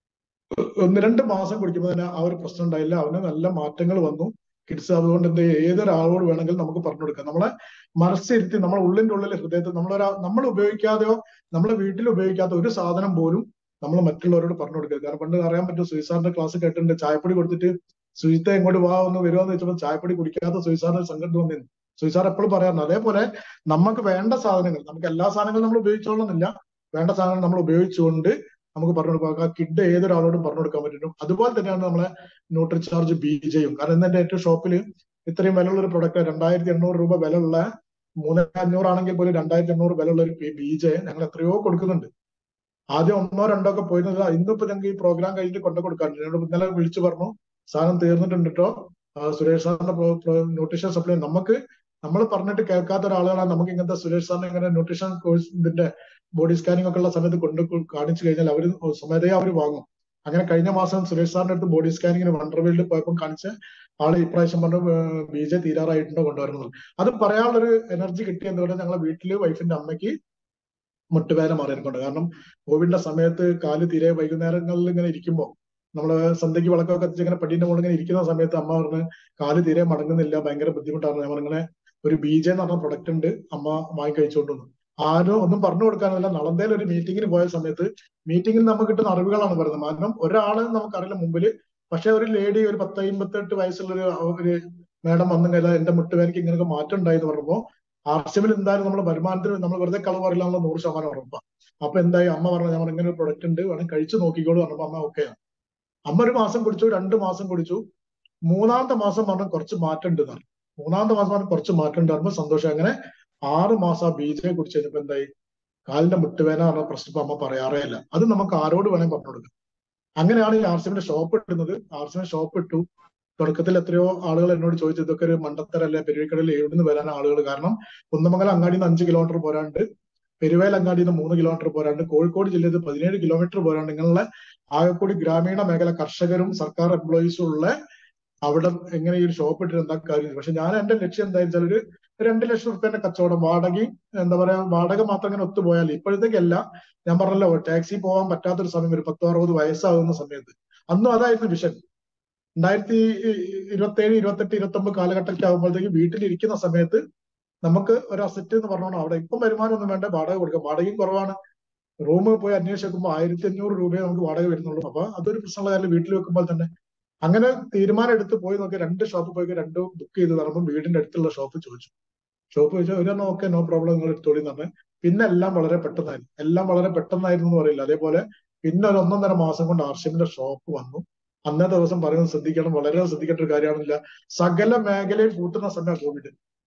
ഒന്ന് രണ്ട് മാസം കുടിക്കുമ്പോൾ തന്നെ ആ ഒരു പ്രശ്നം ഉണ്ടായില്ല അവന് നല്ല മാറ്റങ്ങൾ വന്നു കിഡ്സ് അതുകൊണ്ട് എന്ത് ഏതൊരാളോട് വേണമെങ്കിലും നമുക്ക് പറഞ്ഞു കൊടുക്കാം നമ്മളെ മനസ്സിരുത്തി നമ്മളെ ഉള്ളിന്റെ ഉള്ളിൽ ഹൃദയത്തിൽ നമ്മളൊരാ നമ്മൾ ഉപയോഗിക്കാതെയോ നമ്മളെ വീട്ടിൽ ഉപയോഗിക്കാത്ത ഒരു സാധനം പോലും നമ്മൾ മറ്റുള്ളവരോട് പറഞ്ഞു കൊടുക്കുക കാരണം പണ്ട് അറിയാൻ പറ്റും സുയിസാറിന്റെ ക്ലാസ് കേട്ടിട്ടുണ്ട് ചായപ്പൊടി കൊടുത്തിട്ട് സുജിത്തെ എങ്ങോട്ട് വാ ഒന്ന് വരുവാന്ന് വെച്ചപ്പോൾ ചായപ്പൊടി കുടിക്കാത്ത സുയിസാറിന്റെ സംഘടന വന്നിരുന്നു സുയിസാർ എപ്പോഴും പറയാറുണ്ട് അതേപോലെ നമുക്ക് വേണ്ട സാധനങ്ങൾ നമുക്ക് എല്ലാ സാധനങ്ങളും നമ്മൾ ഉപയോഗിച്ചോളുന്നില്ല വേണ്ട സാധനങ്ങൾ നമ്മൾ ഉപയോഗിച്ചുകൊണ്ട് നമുക്ക് പറഞ്ഞു കൊടുക്കാം ആ കിഡ് ഏതൊരാളോടും പറഞ്ഞു കൊടുക്കാൻ പറ്റും അതുപോലെ തന്നെയാണ് നമ്മളെ ന്യൂട്രിചാർജ് ബീജയും കാരണം ഇന്ന് എന്റെ ഏറ്റവും ഷോപ്പിൽ ഇത്രയും വിലയുള്ള ഒരു പ്രൊഡക്റ്റ് രണ്ടായിരത്തി എണ്ണൂറ് രൂപ വിലയുള്ള മൂന്ന് അഞ്ഞൂറാണെങ്കിൽ പോലും രണ്ടായിരത്തി എണ്ണൂറ് വിലയുള്ള ഒരു ബീജ ഞങ്ങൾ എത്രയോ കൊടുക്കുന്നുണ്ട് ആദ്യം ഒന്നോ രണ്ടോ ഒക്കെ പോയിരുന്നത് ഇന്നിപ്പോ ഞങ്ങൾക്ക് ഈ പ്രോഗ്രാം കഴിഞ്ഞിട്ട് കൊണ്ടു കൊടുക്കാറുണ്ട് എന്നോട് ഇന്നലെ വിളിച്ചു പറഞ്ഞു സാധനം തീർന്നിട്ടുണ്ട് കേട്ടോ സുരേഷ് സാറിന്റെ ന്യൂട്രീഷൻ സപ്ലൈ നമുക്ക് നമ്മൾ പറഞ്ഞിട്ട് കേൾക്കാത്ത ഒരാളുകളാണ് നമുക്ക് ഇങ്ങനത്തെ സുരേഷ് സാറിന് ഇങ്ങനെ ന്യൂട്രീഷൻ കോഴ്സ് ഇതിന്റെ ബോഡി സ്കാനിങ് ഒക്കെ ഉള്ള സമയത്ത് കൊണ്ട് കാണിച്ചു കഴിഞ്ഞാൽ അവർ സ്വമേധയാ അവർ വാങ്ങും അങ്ങനെ കഴിഞ്ഞ മാസം സുരേഷ് സാറിന്റെ അടുത്ത് ബോഡി സ്കാനിങ്ങിന് വണ്ടർവേൾഡ് പോയപ്പോൾ കാണിച്ച ആള് ഇപ്രാവശ്യം പറഞ്ഞു ബി ജെ തീരാറായിട്ടുണ്ടോ കൊണ്ടുവരുന്നത് അത് പറയാനുള്ളൊരു എനർജി കിട്ടി എന്തുകൊണ്ട് ഞങ്ങളെ വീട്ടില് വൈഫിന്റെ അമ്മയ്ക്ക് മുട്ടുവേദന മാറിയിട്ടുണ്ട് കാരണം കോവിഡിന്റെ സമയത്ത് കാല് തീരെ വൈകുന്നേരങ്ങളിൽ ഇങ്ങനെ ഇരിക്കുമ്പോൾ നമ്മള് സന്ധ്യക്ക് വിളക്കൊക്കെ കത്തിച്ച് ഇങ്ങനെ പടീന്റെ മുകളിൽ ഇങ്ങനെ ഇരിക്കുന്ന സമയത്ത് അമ്മ പറഞ്ഞ് കാല് തീരെ മടങ്ങുന്നില്ല ഭയങ്കര ബുദ്ധിമുട്ടാണ് ഞാൻ പറഞ്ഞിങ്ങനെ ഒരു ബി ജെ എന്ന് പറഞ്ഞ പ്രൊഡക്റ്റ് ഉണ്ട് അമ്മ വാങ്ങി കഴിച്ചുകൊണ്ടുവന്നു ആരും ഒന്നും പറഞ്ഞു കൊടുക്കാനല്ല നളന്തയിൽ ഒരു മീറ്റിങ്ങിന് പോയ സമയത്ത് മീറ്റിങ്ങിൽ നമുക്ക് കിട്ടുന്ന അറിവുകളാണ് പറയുന്നത് കാരണം ഒരാള് നമുക്കറിയില്ല മുമ്പില് പക്ഷെ ഒരു ലേഡി ഒരു പത്ത് അമ്പത്തെട്ട് വയസ്സുള്ള ഒരു ഒരു മേഡം വന്നു കഴിഞ്ഞാൽ എന്റെ മുട്ടുവേനയ്ക്ക് ഇങ്ങനെയൊക്കെ മാറ്റം ഉണ്ടായെന്ന് പറഞ്ഞപ്പോ ആർസിഎമ്മിൽ എന്തായാലും നമ്മൾ വരുമാനത്തിന് നമ്മൾ വെറുതെ കളവ് പറയില്ലാന്നുള്ള നൂറ് ശതമാനം ഉറപ്പാ അപ്പൊ എന്തായി അമ്മ പറഞ്ഞു ഞാൻ ഇങ്ങനെ ഒരു പ്രൊഡക്റ്റ് ഉണ്ട് വേണം കഴിച്ചു നോക്കിക്കോളൂ പറഞ്ഞപ്പോ അമ്മ ഓക്കെയാണ് അമ്മ ഒരു മാസം കുടിച്ചു രണ്ട് മാസം കുടിച്ചു മൂന്നാമത്തെ മാസം പറഞ്ഞു കുറച്ച് മാറ്റം ഉണ്ട് പറഞ്ഞു മൂന്നാമത്തെ മാസം പറഞ്ഞു കുറച്ച് മാറ്റം ഉണ്ട് പറയുമ്പോൾ സന്തോഷം അങ്ങനെ ആറ് മാസം ആ ബീജെ കുടിച്ച് കഴിഞ്ഞപ്പോ എന്തായി കാലിന്റെ മുട്ടുവേന പറഞ്ഞ പ്രശ്നം അമ്മ പറയാറേ ഇല്ല അത് നമുക്ക് ആരോട് വേണമെങ്കിൽ പറഞ്ഞു കൊടുക്കാം അങ്ങനെയാണ് ഈ ആർസിഎമ്മിന്റെ ഷോപ്പ് ഇടുന്നത് ആർസിഎമ്മിന്റെ ഷോപ്പ് ഇട്ടു തുടക്കത്തിൽ എത്രയോ ആളുകൾ എന്നോട് ചോദിച്ചു ഇതൊക്കെ ഒരു മണ്ടത്തരല്ലേ പെരുവിക്കടയിൽ എവിടുന്ന് വരാൻ ആളുകൾ കാരണം കുന്നമംഗലം അങ്ങാടിയിൽ നിന്ന് അഞ്ച് കിലോമീറ്റർ പോരാണ്ട് പെരുവേൽ അങ്ങാടിയിൽ നിന്ന് മൂന്ന് കിലോമീറ്റർ പോരാണ്ട് കോഴിക്കോട് ജില്ലയിൽ പതിനേഴ് കിലോമീറ്റർ പോരാണ്ട് ഇങ്ങനെയുള്ള ആകെക്കൂടി ഗ്രാമീണ മേഖല കർഷകരും സർക്കാർ എംപ്ലോയീസും ഉള്ള അവിടെ എങ്ങനെ ഈ ഒരു ഷോപ്പ് ഇട്ടിട്ട് എന്താ കാര്യം പക്ഷെ ഞാൻ എന്റെ ലക്ഷ്യം എന്താ വെച്ചാൽ ഒരു രണ്ട് ലക്ഷം റുപ്യന്റെ കച്ചവടം വാടകയും എന്താ പറയാ വാടക മാത്രം ഇങ്ങനെ ഒത്തുപോയാൽ ഇപ്പോഴത്തേക്കല്ല ഞാൻ പറഞ്ഞല്ലോ ടാക്സി പോകാൻ പറ്റാത്തൊരു സമയം ഒരു പത്തോ അറുപത് വയസ്സാകുന്ന സമയത്ത് അന്നും അതായിരുന്നു വിഷൻ രണ്ടായിരത്തി ഇരുപത്തേഴ് ഇരുപത്തെട്ട് ഇരുപത്തി ഒമ്പത് കാലഘട്ടത്തിൽ ആകുമ്പോഴത്തേക്ക് വീട്ടിലിരിക്കുന്ന സമയത്ത് നമുക്ക് ഒരു അസറ്റ് എന്ന് പറഞ്ഞോണം അവിടെ ഇപ്പം വരുമാനം ഒന്നും വേണ്ട വാടക കൊടുക്കാം വാടകയും കുറവാണ് റൂമിൽ പോയി അന്വേഷിച്ച് നോക്കുമ്പോൾ ആയിരത്തി അഞ്ഞൂറ് രൂപയെ നമുക്ക് വാടക വരുന്നുള്ളൂ അപ്പൊ അതൊരു പ്രശ്നമുള്ള കാര്യം വീട്ടിൽ വെക്കുമ്പോൾ തന്നെ അങ്ങനെ തീരുമാനം എടുത്ത് പോയി നോക്കി രണ്ട് ഷോപ്പ് പോയി രണ്ട് ബുക്ക് ചെയ്ത് തരുമ്പോൾ വീടിന്റെ അടുത്തുള്ള ഷോപ്പ് ചോദിച്ചു ഷോപ്പ് ചോദിച്ചാൽ ഒരു ഓക്കെ നോ പ്രോബ്ലം നിങ്ങൾ എടുത്തോളി എന്ന് പറഞ്ഞ് പിന്നെ എല്ലാം വളരെ പെട്ടെന്നായിരുന്നു എല്ലാം വളരെ പെട്ടെന്നായിരുന്നു എന്ന് പറയില്ല അതേപോലെ പിന്നെ ഒരു ഒന്നൊന്നര മാസം കൊണ്ട് ആർഷിമിന്റെ ഷോപ്പ് വന്നു അന്നേ ദിവസം പറയുന്നത് ശ്രദ്ധിക്കണം വളരെ ശ്രദ്ധിക്കേണ്ട ഒരു കാര്യമാണില്ല സകല മേഖലയിൽ കൂട്ടുന്ന സമയം കോവിഡ്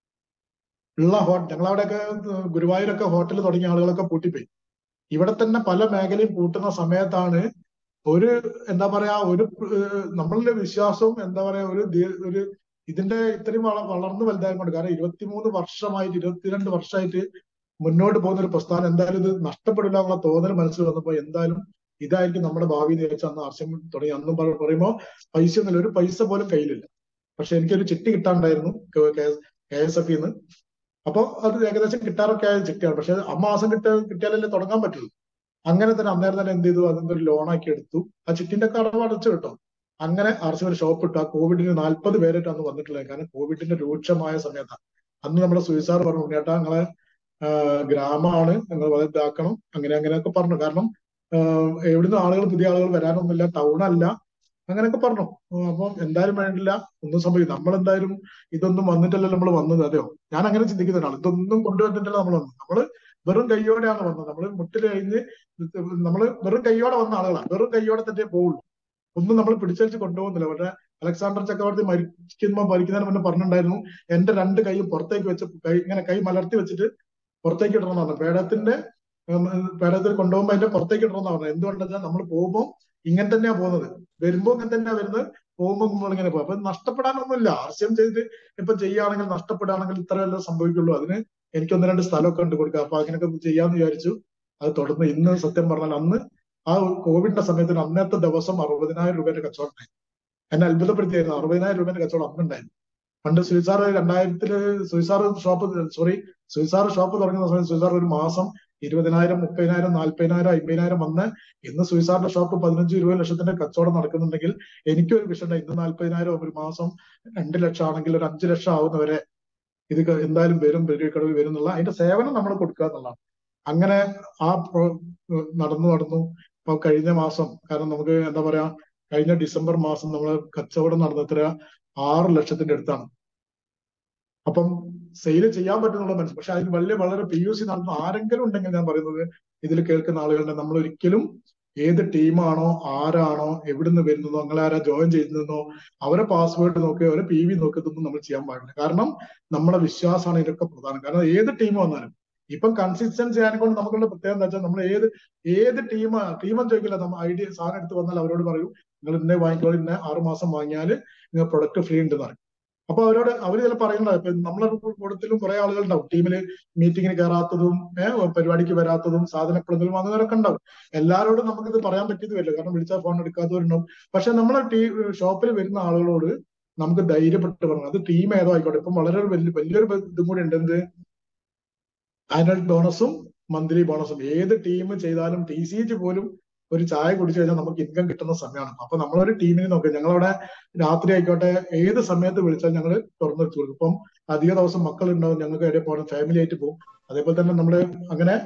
ഉള്ള ഹോ ഞങ്ങളവിടെയൊക്കെ ഗുരുവായൂരൊക്കെ ഹോട്ടൽ തുടങ്ങിയ ആളുകളൊക്കെ പൂട്ടിപ്പോയി ഇവിടെ തന്നെ പല മേഖലയും പൂട്ടുന്ന സമയത്താണ് ഒരു എന്താ പറയാ ഒരു നമ്മളുടെ വിശ്വാസവും എന്താ പറയാ ഒരു ഒരു ഇതിന്റെ ഇത്രയും വളർന്നു വലുതായതുകൊണ്ട് കാരണം ഇരുപത്തിമൂന്ന് വർഷമായിട്ട് ഇരുപത്തിരണ്ട് വർഷമായിട്ട് മുന്നോട്ട് പോകുന്ന ഒരു പ്രസ്ഥാനം എന്തായാലും ഇത് നഷ്ടപ്പെടില്ല എന്നുള്ള തോന്നൽ മനസ്സിൽ വന്നപ്പോ എന്തായാലും ഇതായിരിക്കും നമ്മുടെ ഭാവി എന്ന് വെച്ചാൽ അന്ന് ആർസ്യം തുടങ്ങി അന്നും പറയുമ്പോൾ പൈസ ഒന്നുമില്ല ഒരു പൈസ പോലും കയ്യിലില്ല പക്ഷെ എനിക്കൊരു ചിട്ടി കിട്ടാണ്ടായിരുന്നു കെ എസ് എഫ് നിന്ന് അപ്പൊ അത് ഏകദേശം കിട്ടാറൊക്കെ ആയ ചിട്ടിയാണ് പക്ഷെ ആ മാസം കിട്ടിയ കിട്ടിയാലല്ലേ തുടങ്ങാൻ പറ്റുള്ളൂ അങ്ങനെ തന്നെ അന്നേരം തന്നെ എന്ത് ചെയ്തു അതിന്റെ ഒരു ലോണാക്കി എടുത്തു ആ ചിട്ടിന്റെ കടവ് അടച്ചു കേട്ടോ അങ്ങനെ ആർ സി ഒരു ഷോപ്പ് ഇട്ടു ആ കോവിഡിന് നാൽപ്പത് പേരായിട്ട് അന്ന് വന്നിട്ടുള്ളത് കാരണം കോവിഡിന്റെ രൂക്ഷമായ സമയത്താണ് അന്ന് നമ്മുടെ സുയിസാർ പറഞ്ഞു ഉണ്ണിയേട്ടാ നിങ്ങളെ ഗ്രാമമാണ് നിങ്ങൾ ഇതാക്കണം അങ്ങനെ അങ്ങനെയൊക്കെ പറഞ്ഞു കാരണം എവിടുന്ന് ആളുകൾ പുതിയ ആളുകൾ വരാനൊന്നുമില്ല ടൗൺ അല്ല അങ്ങനെയൊക്കെ പറഞ്ഞു അപ്പം എന്തായാലും വേണ്ടില്ല ഒന്നും സംഭവിക്കും നമ്മൾ എന്തായാലും ഇതൊന്നും വന്നിട്ടല്ലോ നമ്മൾ വന്നത് അതെയോ ഞാൻ അങ്ങനെ ചിന്തിക്കുന്ന ഒരാൾ ഇതൊന്നും കൊണ്ടുവന്നിട്ടല്ല നമ്മൾ വന്നത് നമ്മള് വെറും കൈയോടെയാണ് വന്നത് നമ്മൾ മുട്ടിൽ കഴിഞ്ഞ് നമ്മൾ വെറും കൈയോടെ വന്ന ആളുകളാണ് വെറും കൈയോടെ തന്നെ പോവുള്ളൂ ഒന്നും നമ്മൾ പിടിച്ചടിച്ച് കൊണ്ടുപോകുന്നില്ല പക്ഷെ അലക്സാണ്ടർ ചക്രവർത്തി മരിക്കുമ്പോൾ മരിക്കുന്നതിന് മുന്നേ പറഞ്ഞിട്ടുണ്ടായിരുന്നു എന്റെ രണ്ട് കൈയും പുറത്തേക്ക് വെച്ച് കൈ ഇങ്ങനെ കൈ മലർത്തി വെച്ചിട്ട് പുറത്തേക്ക് ഇടണം എന്നാണ് പേടത്തിന്റെ പേടത്തിൽ കൊണ്ടുപോകുമ്പോൾ അതിന്റെ പുറത്തേക്ക് ഇടണം എന്നാണ് എന്തുകൊണ്ടെന്ന് വെച്ചാൽ നമ്മൾ പോകുമ്പോൾ ഇങ്ങനെ തന്നെയാ പോകുന്നത് വരുമ്പോ ഇങ്ങനെ തന്നെയാ വരുന്നത് പോകുമ്പോൾ നമ്മൾ ഇങ്ങനെ പോകും അപ്പൊ നഷ്ടപ്പെടാനൊന്നുമില്ല ആർസ്യം ചെയ്ത് ഇപ്പൊ ചെയ്യുകയാണെങ്കിൽ നഷ്ടപ്പെടുകയാണെങ്കിൽ ഇത്രയല്ലേ സംഭവിക്കുള്ളൂ അതിന് എനിക്ക് ഒന്ന് രണ്ട് സ്ഥലമൊക്കെ ഉണ്ട് കൊടുക്കുക അപ്പൊ അങ്ങനെയൊക്കെ ചെയ്യാന്ന് വിചാരിച്ചു അത് തുടർന്ന് ഇന്ന് സത്യം പറഞ്ഞാൽ അന്ന് ആ കോവിഡിന്റെ സമയത്തിന് അന്നത്തെ ദിവസം അറുപതിനായിരം രൂപയുടെ കച്ചവടം ഉണ്ടായി എന്നെ അത്ഭുതപ്പെടുത്തിയായിരുന്നു അറുപതിനായിരം രൂപയുടെ കച്ചവടം അന്നുണ്ടായിരുന്നു പണ്ട് സുയിസാർ രണ്ടായിരത്തില് സുയിസാർ ഷോപ്പ് സോറി സുയിസാർ ഷോപ്പ് തുടങ്ങുന്ന സമയത്ത് സുയിസാർ ഒരു മാസം ഇരുപതിനായിരം മുപ്പതിനായിരം നാല്പതിനായിരം അമ്പതിനായിരം വന്ന് ഇന്ന് സുയിസാറിന്റെ ഷോപ്പ് പതിനഞ്ച് ഇരുപത് ലക്ഷത്തിന്റെ കച്ചവടം നടക്കുന്നുണ്ടെങ്കിൽ എനിക്കൊരു വിഷയം ഇന്ന് നാല്പതിനായിരം ഒരു മാസം രണ്ട് ലക്ഷം ആണെങ്കിൽ ഒരു അഞ്ചു ലക്ഷം ആവുന്നവരെ ഇത് എന്തായാലും വരും കടവിൽ വരും എന്നുള്ള അതിന്റെ സേവനം നമ്മൾ കൊടുക്കുക എന്നുള്ളതാണ് അങ്ങനെ ആ നടന്നു നടന്നു ഇപ്പൊ കഴിഞ്ഞ മാസം കാരണം നമുക്ക് എന്താ പറയാ കഴിഞ്ഞ ഡിസംബർ മാസം നമ്മൾ കച്ചവടം നടന്നെത്ര ആറ് ലക്ഷത്തിന്റെ അടുത്താണ് അപ്പം സെയിൽ ചെയ്യാൻ പറ്റുന്നുള്ള മനസ്സിൽ പക്ഷെ അതിന് വലിയ വളരെ പി യു സി നടന്ന ആരെങ്കിലും ഉണ്ടെങ്കിൽ ഞാൻ പറയുന്നത് ഇതിൽ കേൾക്കുന്ന ആളുകളുടെ നമ്മൾ ഒരിക്കലും ഏത് ടീമാണോ ആരാണോ എവിടുന്ന് വരുന്നതോ അങ്ങനെ ആരാ ജോയിൻ ചെയ്യുന്നതോ അവരെ പാസ്വേഡ് നോക്കി അവരെ പി വി നോക്കി ഇതൊന്നും നമ്മൾ ചെയ്യാൻ പാടില്ല കാരണം നമ്മുടെ വിശ്വാസമാണ് ഇതൊക്കെ പ്രധാനം കാരണം ഏത് ടീം വന്നാലും ഇപ്പം കൺസിസ്റ്റൻസി ആയതുകൊണ്ട് നമുക്കുള്ള പ്രത്യേകത എന്താ വെച്ചാൽ നമ്മൾ ഏത് ഏത് ടീം ടീമെന്ന് ചോദിക്കില്ല നമ്മൾ ഐഡിയ സാധനം എടുത്ത് വന്നാൽ അവരോട് പറയും നിങ്ങൾ ഇന്നെ വാങ്ങിക്കോളൂ ഇന്നെ ആറ് മാസം വാങ്ങിയാൽ നിങ്ങൾ പ്രൊഡക്റ്റ് ഫ്രീ ഉണ്ട് പറയും അപ്പൊ അവരോട് അവർ ചില പറയണ്ട ഇപ്പൊ നമ്മളെ കൂട്ടത്തിലും കുറെ ആളുകൾ ഉണ്ടാവും ടീമില് മീറ്റിങ്ങിന് കയറാത്തതും ഏഹ് പരിപാടിക്ക് വരാത്തതും സാധനം എപ്പോഴെങ്കിലും വാങ്ങുന്നവരൊക്കെ ഉണ്ടാവും എല്ലാവരോടും നമുക്കിത് പറയാൻ പറ്റിയത് വരില്ല കാരണം വിളിച്ചാൽ ഫോൺ എടുക്കാത്തവരുണ്ടാവും പക്ഷെ നമ്മളെ ടീ ഷോപ്പിൽ വരുന്ന ആളുകളോട് നമുക്ക് ധൈര്യപ്പെട്ട് പറഞ്ഞു അത് ടീം ഏതോ ആയിക്കോട്ടെ ഇപ്പം വളരെ വലിയ വലിയൊരു ഇതും കൂടി ഉണ്ട് എന്ത് ആനുവൽ ബോണസും മന്ത്ലി ബോണസും ഏത് ടീം ചെയ്താലും ടി സി എച്ച് പോലും ഒരു ചായ കുടിച്ചു കഴിഞ്ഞാൽ നമുക്ക് ഇൻകം കിട്ടുന്ന സമയമാണ് അപ്പൊ നമ്മളൊരു ടീമിനെ നോക്കുക ഞങ്ങളവിടെ രാത്രി ആയിക്കോട്ടെ ഏത് സമയത്ത് വിളിച്ചാൽ ഞങ്ങൾ തുറന്നു വെച്ചു കൊടുക്കും ഇപ്പം അധിക ദിവസം മക്കൾ ഉണ്ടാവും ഞങ്ങൾക്ക് എവിടെ പോകണം ഫാമിലി ആയിട്ട് പോകും അതേപോലെ തന്നെ നമ്മള് അങ്ങനെ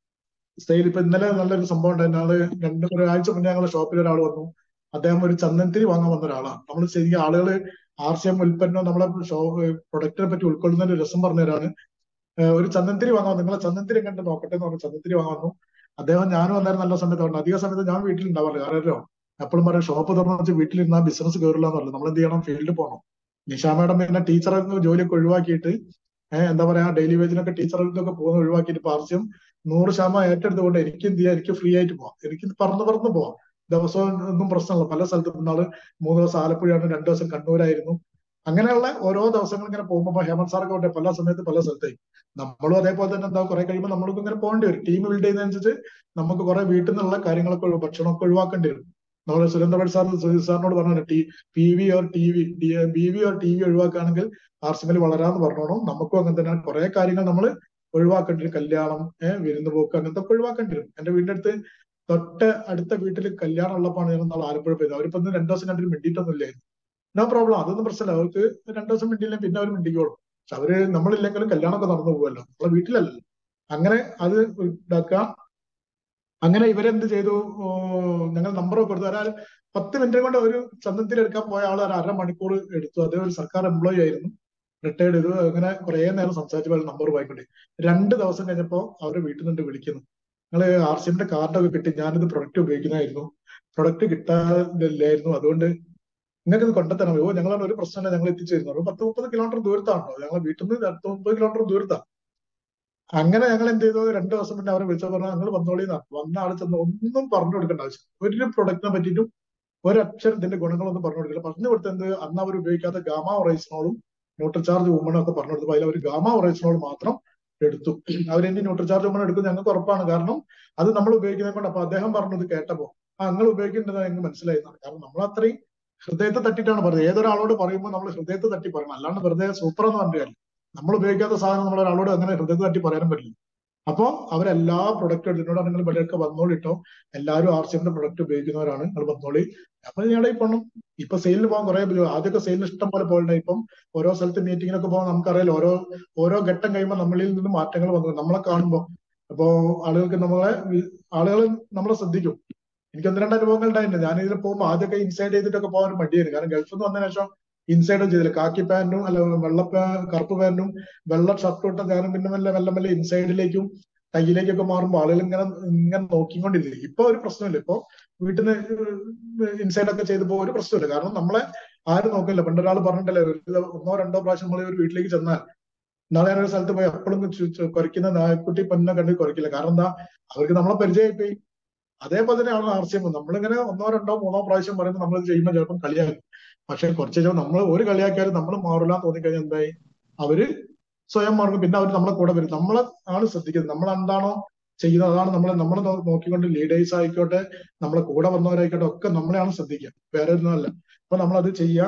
സെയിൽ ഇപ്പൊ ഇന്നലെ നല്ലൊരു സംഭവം ഉണ്ടായിരുന്നു ആള് രണ്ട് ഒരാഴ്ച മുന്നേ ഞങ്ങളുടെ ഷോപ്പിൽ ഒരാൾ വന്നു അദ്ദേഹം ഒരു ചന്ദനത്തിരി വാങ്ങാൻ വന്ന ഒരാളാണ് നമ്മൾ ശരിക്കും ആളുകൾ ആർ സി എം ഉൽപ്പന്നം നമ്മളെ ഷോ പ്രൊഡക്റ്റിനെ പറ്റി ഉൾക്കൊള്ളുന്നതിന്റെ രസം പറഞ്ഞവരാണ് ഒരു ചന്ദനത്തിരി വാങ്ങാൻ നിങ്ങളെ ചന്ദനത്തിരി കണ്ട് നോക്കട്ടെ എന്ന് പറഞ്ഞു ചന്ദനത്തിരി വാങ്ങാൻ വന്നു അദ്ദേഹം ഞാനും അന്നേരം നല്ല സമയത്ത് പറഞ്ഞു അധിക സമയത്ത് ഞാൻ വീട്ടിൽ ഉണ്ടാവാറില്ല കാരണം എപ്പോഴും പറയും ഷോപ്പ് തുറന്നു വെച്ച് വീട്ടിലിരുന്ന ബിസിനസ് കയറില്ല എന്നല്ല നമ്മൾ എന്ത് ചെയ്യണം ഫീൽഡിൽ പോകണം നിഷ മാഡം പിന്നെ ടീച്ചറെ ജോലിയൊക്കെ ഒഴിവാക്കിയിട്ട് ഏഹ് എന്താ പറയാ ഡെയിലി വേജിനൊക്കെ ടീച്ചറിലൊക്കെ പോകുന്ന ഒഴിവാക്കിയിട്ട് പാർശ്യം നൂറ് ശതമാനം ഏറ്റെടുത്തുകൊണ്ട് എനിക്ക് എന്ത് ചെയ്യാം എനിക്ക് ഫ്രീ ആയിട്ട് പോവാം എനിക്ക് പറന്ന് പറന്ന് പോവാം ദിവസവും ഒന്നും പ്രശ്നമല്ല പല സ്ഥലത്തും ഇന്നാള് മൂന്ന് ദിവസം ആലപ്പുഴയാണ് രണ്ടു ദിവസം കണ്ണൂരായിരുന്നു അങ്ങനെയുള്ള ഓരോ ദിവസങ്ങൾ ഇങ്ങനെ പോകുമ്പോൾ ഹേമന്ത് സാറൊക്കെ ഉണ്ട് പല സമയത്ത് പല സ്ഥലത്തേക്ക് നമ്മളും അതേപോലെ തന്നെ എന്താ കുറെ കഴിയുമ്പോൾ നമ്മൾക്ക് ഇങ്ങനെ പോകേണ്ടി വരും ടീം ബിൽഡ് ചെയ്യുന്നതനുസരിച്ച് നമുക്ക് കുറെ വീട്ടിൽ നിന്നുള്ള കാര്യങ്ങളൊക്കെ ഭക്ഷണമൊക്കെ ഒഴിവാക്കേണ്ടി വരും നമ്മൾ സുരേന്ദ്രഭട്ട് സാർ സാറിനോട് പറഞ്ഞു T P V or T V B V or T V ഒഴിവാക്കുകയാണെങ്കിൽ ആർസിമൽ വളരാന്ന് പറഞ്ഞോണം നമുക്കും അങ്ങനെ തന്നെ കുറെ കാര്യങ്ങൾ നമ്മൾ ഒഴിവാക്കേണ്ടി വരും കല്യാണം ഏഹ് വിരുന്ന് പോക്ക് അങ്ങനത്തെ ഒക്കെ ഒഴിവാക്കേണ്ടി വരും എന്റെ വീടിന്റെ അടുത്ത് തൊട്ട് അടുത്ത വീട്ടിൽ കല്യാണം ഉള്ളപ്പോൾ ഞാൻ നാളെ ആലപ്പുഴ പോയത് അവരിപ്പോ രണ്ടു ദിവസം കണ്ടിട്ട് മിണ്ടിയിട്ടൊന്നും ഇല്ലായിരുന്നു നോ പ്രോബ്ലം അതൊന്നും പ്രശ്നമില്ല അവർക്ക് രണ്ടു ദിവസം മിണ്ടിയില്ല പിന്നെ അവർ മിണ്ടിക്കോളും പക്ഷെ അവര് നമ്മളില്ലെങ്കിലും കല്യാണമൊക്കെ നടന്നു പോകുമല്ലോ നമ്മളെ വീട്ടിലല്ലല്ലോ അങ്ങനെ അത് ഇതാക്കാം അങ്ങനെ ഇവരെന്ത് ചെയ്തു ഞങ്ങൾ നമ്പറൊക്കെ കൊടുത്തു ഒരാൾ പത്ത് മിനിറ്റ് കൊണ്ട് ഒരു ചന്തത്തിൽ എടുക്കാൻ പോയ ആൾ ഒരു അരമണിക്കൂർ എടുത്തു അതേ ഒരു സർക്കാർ എംപ്ലോയി ആയിരുന്നു റിട്ടയർഡ് ചെയ്തു അങ്ങനെ കുറെ നേരം സംസാരിച്ചപ്പോൾ നമ്പർ വായിക്കണ്ടേ രണ്ട് ദിവസം കഴിഞ്ഞപ്പോ അവരെ വീട്ടിൽ നിന്ന് വിളിക്കുന്നു നിങ്ങൾ ആർ സി എമ്മിന്റെ കാർഡൊക്കെ കിട്ടി ഞാനിത് പ്രൊഡക്റ്റ് ഉപയോഗിക്കുന്നതായിരുന്നു പ്രൊഡക്റ്റ് കിട്ടാതില്ലായിരുന്നു അതുകൊണ്ട് നിങ്ങൾക്ക് ഇത് കൊണ്ടുത്തരണം ഓ ഞങ്ങളാണ് ഒരു പ്രശ്നമില്ല ഞങ്ങൾ എത്തിച്ചു തരുന്നത് പത്ത് മുപ്പത് കിലോമീറ്റർ ദൂരത്താണോ ഞങ്ങളെ വീട്ടിൽ നിന്ന് പത്ത് മുപ്പത് കിലോമീറ്റർ ദൂരത്താണ് അങ്ങനെ ഞങ്ങൾ എന്ത് ചെയ്തു രണ്ടു ദിവസം പിന്നെ അവരെ വിളിച്ചു പറഞ്ഞാൽ ഞങ്ങൾ വന്നോളി വന്ന ആൾ ചെന്ന് ഒന്നും പറഞ്ഞു കൊടുക്കേണ്ട ആവശ്യം ഒരു പ്രൊഡക്റ്റിനെ പറ്റിയിട്ടും ഒരക്ഷരം ഇതിന്റെ ഗുണങ്ങളൊന്നും പറഞ്ഞു കൊടുക്കില്ല പറഞ്ഞു കൊടുത്തത് അന്ന് അവർ ഉപയോഗിക്കാത്ത ഗാമ ഒറൈസിനോളും ന്യൂട്രൽ ചാർജ് വുമണും ഒക്കെ പറഞ്ഞു കൊടുത്തു അതിൽ അവർ ഗാമ ഒറൈസിനോൾ മാത്രം എടുത്തു അവരെന്തി ന്യൂട്രൽ ചാർജ് വുമൺ എടുക്കും ഞങ്ങൾക്ക് ഉറപ്പാണ് കാരണം അത് നമ്മൾ ഉപയോഗിക്കുന്നത് കൊണ്ട് അപ്പൊ അദ്ദേഹം പറഞ്ഞത് കേട്ടപ്പോ ആ നിങ്ങൾ ഉപയോഗിക്കേണ്ടത് ഞങ്ങൾക്ക് മനസ്സിലായിരുന്നാണ് കാരണം നമ്മൾ അത്രയും ഹൃദയത്തെ തട്ടിയിട്ടാണ് പറയുന്നത് ഏതൊരാളോട് പറയുമ്പോൾ നമ്മൾ ഹൃദയത്തെ തട്ടി പറയണം അല്ലാണ്ട് വെറുതെ സൂപ്പർ എന്ന് പറഞ്ഞാൽ നമ്മൾ ഉപയോഗിക്കാത്ത സാധനം നമ്മൾ ഒരാളോട് അങ്ങനെ ഹൃദയത്തെ തട്ടി പറയാനും പറ്റില്ല അപ്പോ അവരെല്ലാ പ്രൊഡക്റ്റും എടുത്തിട്ടുണ്ട് നിങ്ങൾ ഇവിടെയൊക്കെ വന്നോളിട്ടോ എല്ലാവരും ആർ സി എമ്മിന്റെ പ്രൊഡക്റ്റ് ഉപയോഗിക്കുന്നവരാണ് നിങ്ങൾ വന്നോളി അപ്പൊ ഞങ്ങളുടെ ഈ പോണം ഇപ്പൊ സെയിലിന് പോകാൻ കുറെ ആദ്യമൊക്കെ സെയിലിന് ഇഷ്ടം പോലെ പോകണ്ട ഇപ്പം ഓരോ സ്ഥലത്ത് മീറ്റിങ്ങിനൊക്കെ പോകാൻ നമുക്കറിയാലോ ഓരോ ഓരോ ഘട്ടം കഴിയുമ്പോൾ നമ്മളിൽ നിന്ന് മാറ്റങ്ങൾ വന്നു നമ്മളെ കാണുമ്പോൾ അപ്പോ ആളുകൾക്ക് നമ്മളെ ആളുകൾ നമ്മളെ ശ്രദ്ധിക്കും എനിക്ക് ഒന്ന് രണ്ട് അനുഭവങ്ങൾ ഉണ്ടായിട്ടുണ്ട് ഞാൻ ഇതിൽ പോകുമ്പോൾ ആദ്യമൊക്കെ ഇൻസൈഡ് ചെയ്തിട്ടൊക്കെ പോകാൻ ഒരു മടിയായിരുന്നു കാരണം ഗൾഫിൽ നിന്ന് വന്നതിന് ശേഷം ഇൻസൈഡും ചെയ്തില്ല കാക്കി പാന്റും അല്ല വെള്ള കറുപ്പ് പാന്റും വെള്ള ഷർട്ടും ഇട്ട ഞാനും പിന്നെ മെല്ലെ മെല്ലെ മെല്ലെ ഇൻസൈഡിലേക്കും കയ്യിലേക്കൊക്കെ മാറുമ്പോൾ ആളുകൾ ഇങ്ങനെ ഇങ്ങനെ നോക്കിക്കൊണ്ടിരിക്കും ഇപ്പൊ ഒരു പ്രശ്നമില്ല ഇപ്പൊ വീട്ടിൽ നിന്ന് ഇൻസൈഡ് ഒക്കെ ചെയ്ത് പോകും ഒരു പ്രശ്നമില്ല കാരണം നമ്മളെ ആരും നോക്കില്ല പണ്ടൊരാൾ പറഞ്ഞിട്ടല്ലേ ഒന്നോ രണ്ടോ പ്രാവശ്യം നമ്മൾ ഒരു വീട്ടിലേക്ക് ചെന്നാൽ നാളെ ഞാനൊരു സ്ഥലത്ത് പോയി എപ്പോഴും കുറയ്ക്കുന്ന നായക്കുട്ടി പൊന്നെ കണ്ട് കുറയ്ക്കില്ല കാരണം എന്താ അവർക്ക് നമ്മളെ പരിചയമായി അതേപോലെ തന്നെയാണ് ആർ സി എം നമ്മളിങ്ങനെ ഒന്നോ രണ്ടോ മൂന്നോ പ്രാവശ്യം പറയുമ്പോൾ നമ്മൾ ചെയ്യുമ്പോൾ ചിലപ്പം കളിയാക്കും പക്ഷെ കുറച്ച് കഴിഞ്ഞാൽ നമ്മൾ ഒരു കളിയാക്കിയാലും നമ്മൾ മാറില്ല തോന്നിക്കഴിഞ്ഞാൽ എന്തായി അവര് സ്വയം മാറും പിന്നെ അവർ നമ്മളെ കൂടെ വരും നമ്മളെ ആണ് ശ്രദ്ധിക്കുന്നത് നമ്മൾ എന്താണോ ചെയ്യുന്നത് അതാണ് നമ്മളെ നമ്മളെ നോക്കിക്കൊണ്ട് ലീഡേഴ്സ് ആയിക്കോട്ടെ നമ്മളെ കൂടെ വന്നവരായിക്കോട്ടെ ഒക്കെ നമ്മളെയാണ് ശ്രദ്ധിക്കുക വേറെ ഒന്നുമല്ല അപ്പൊ നമ്മൾ അത് ചെയ്യുക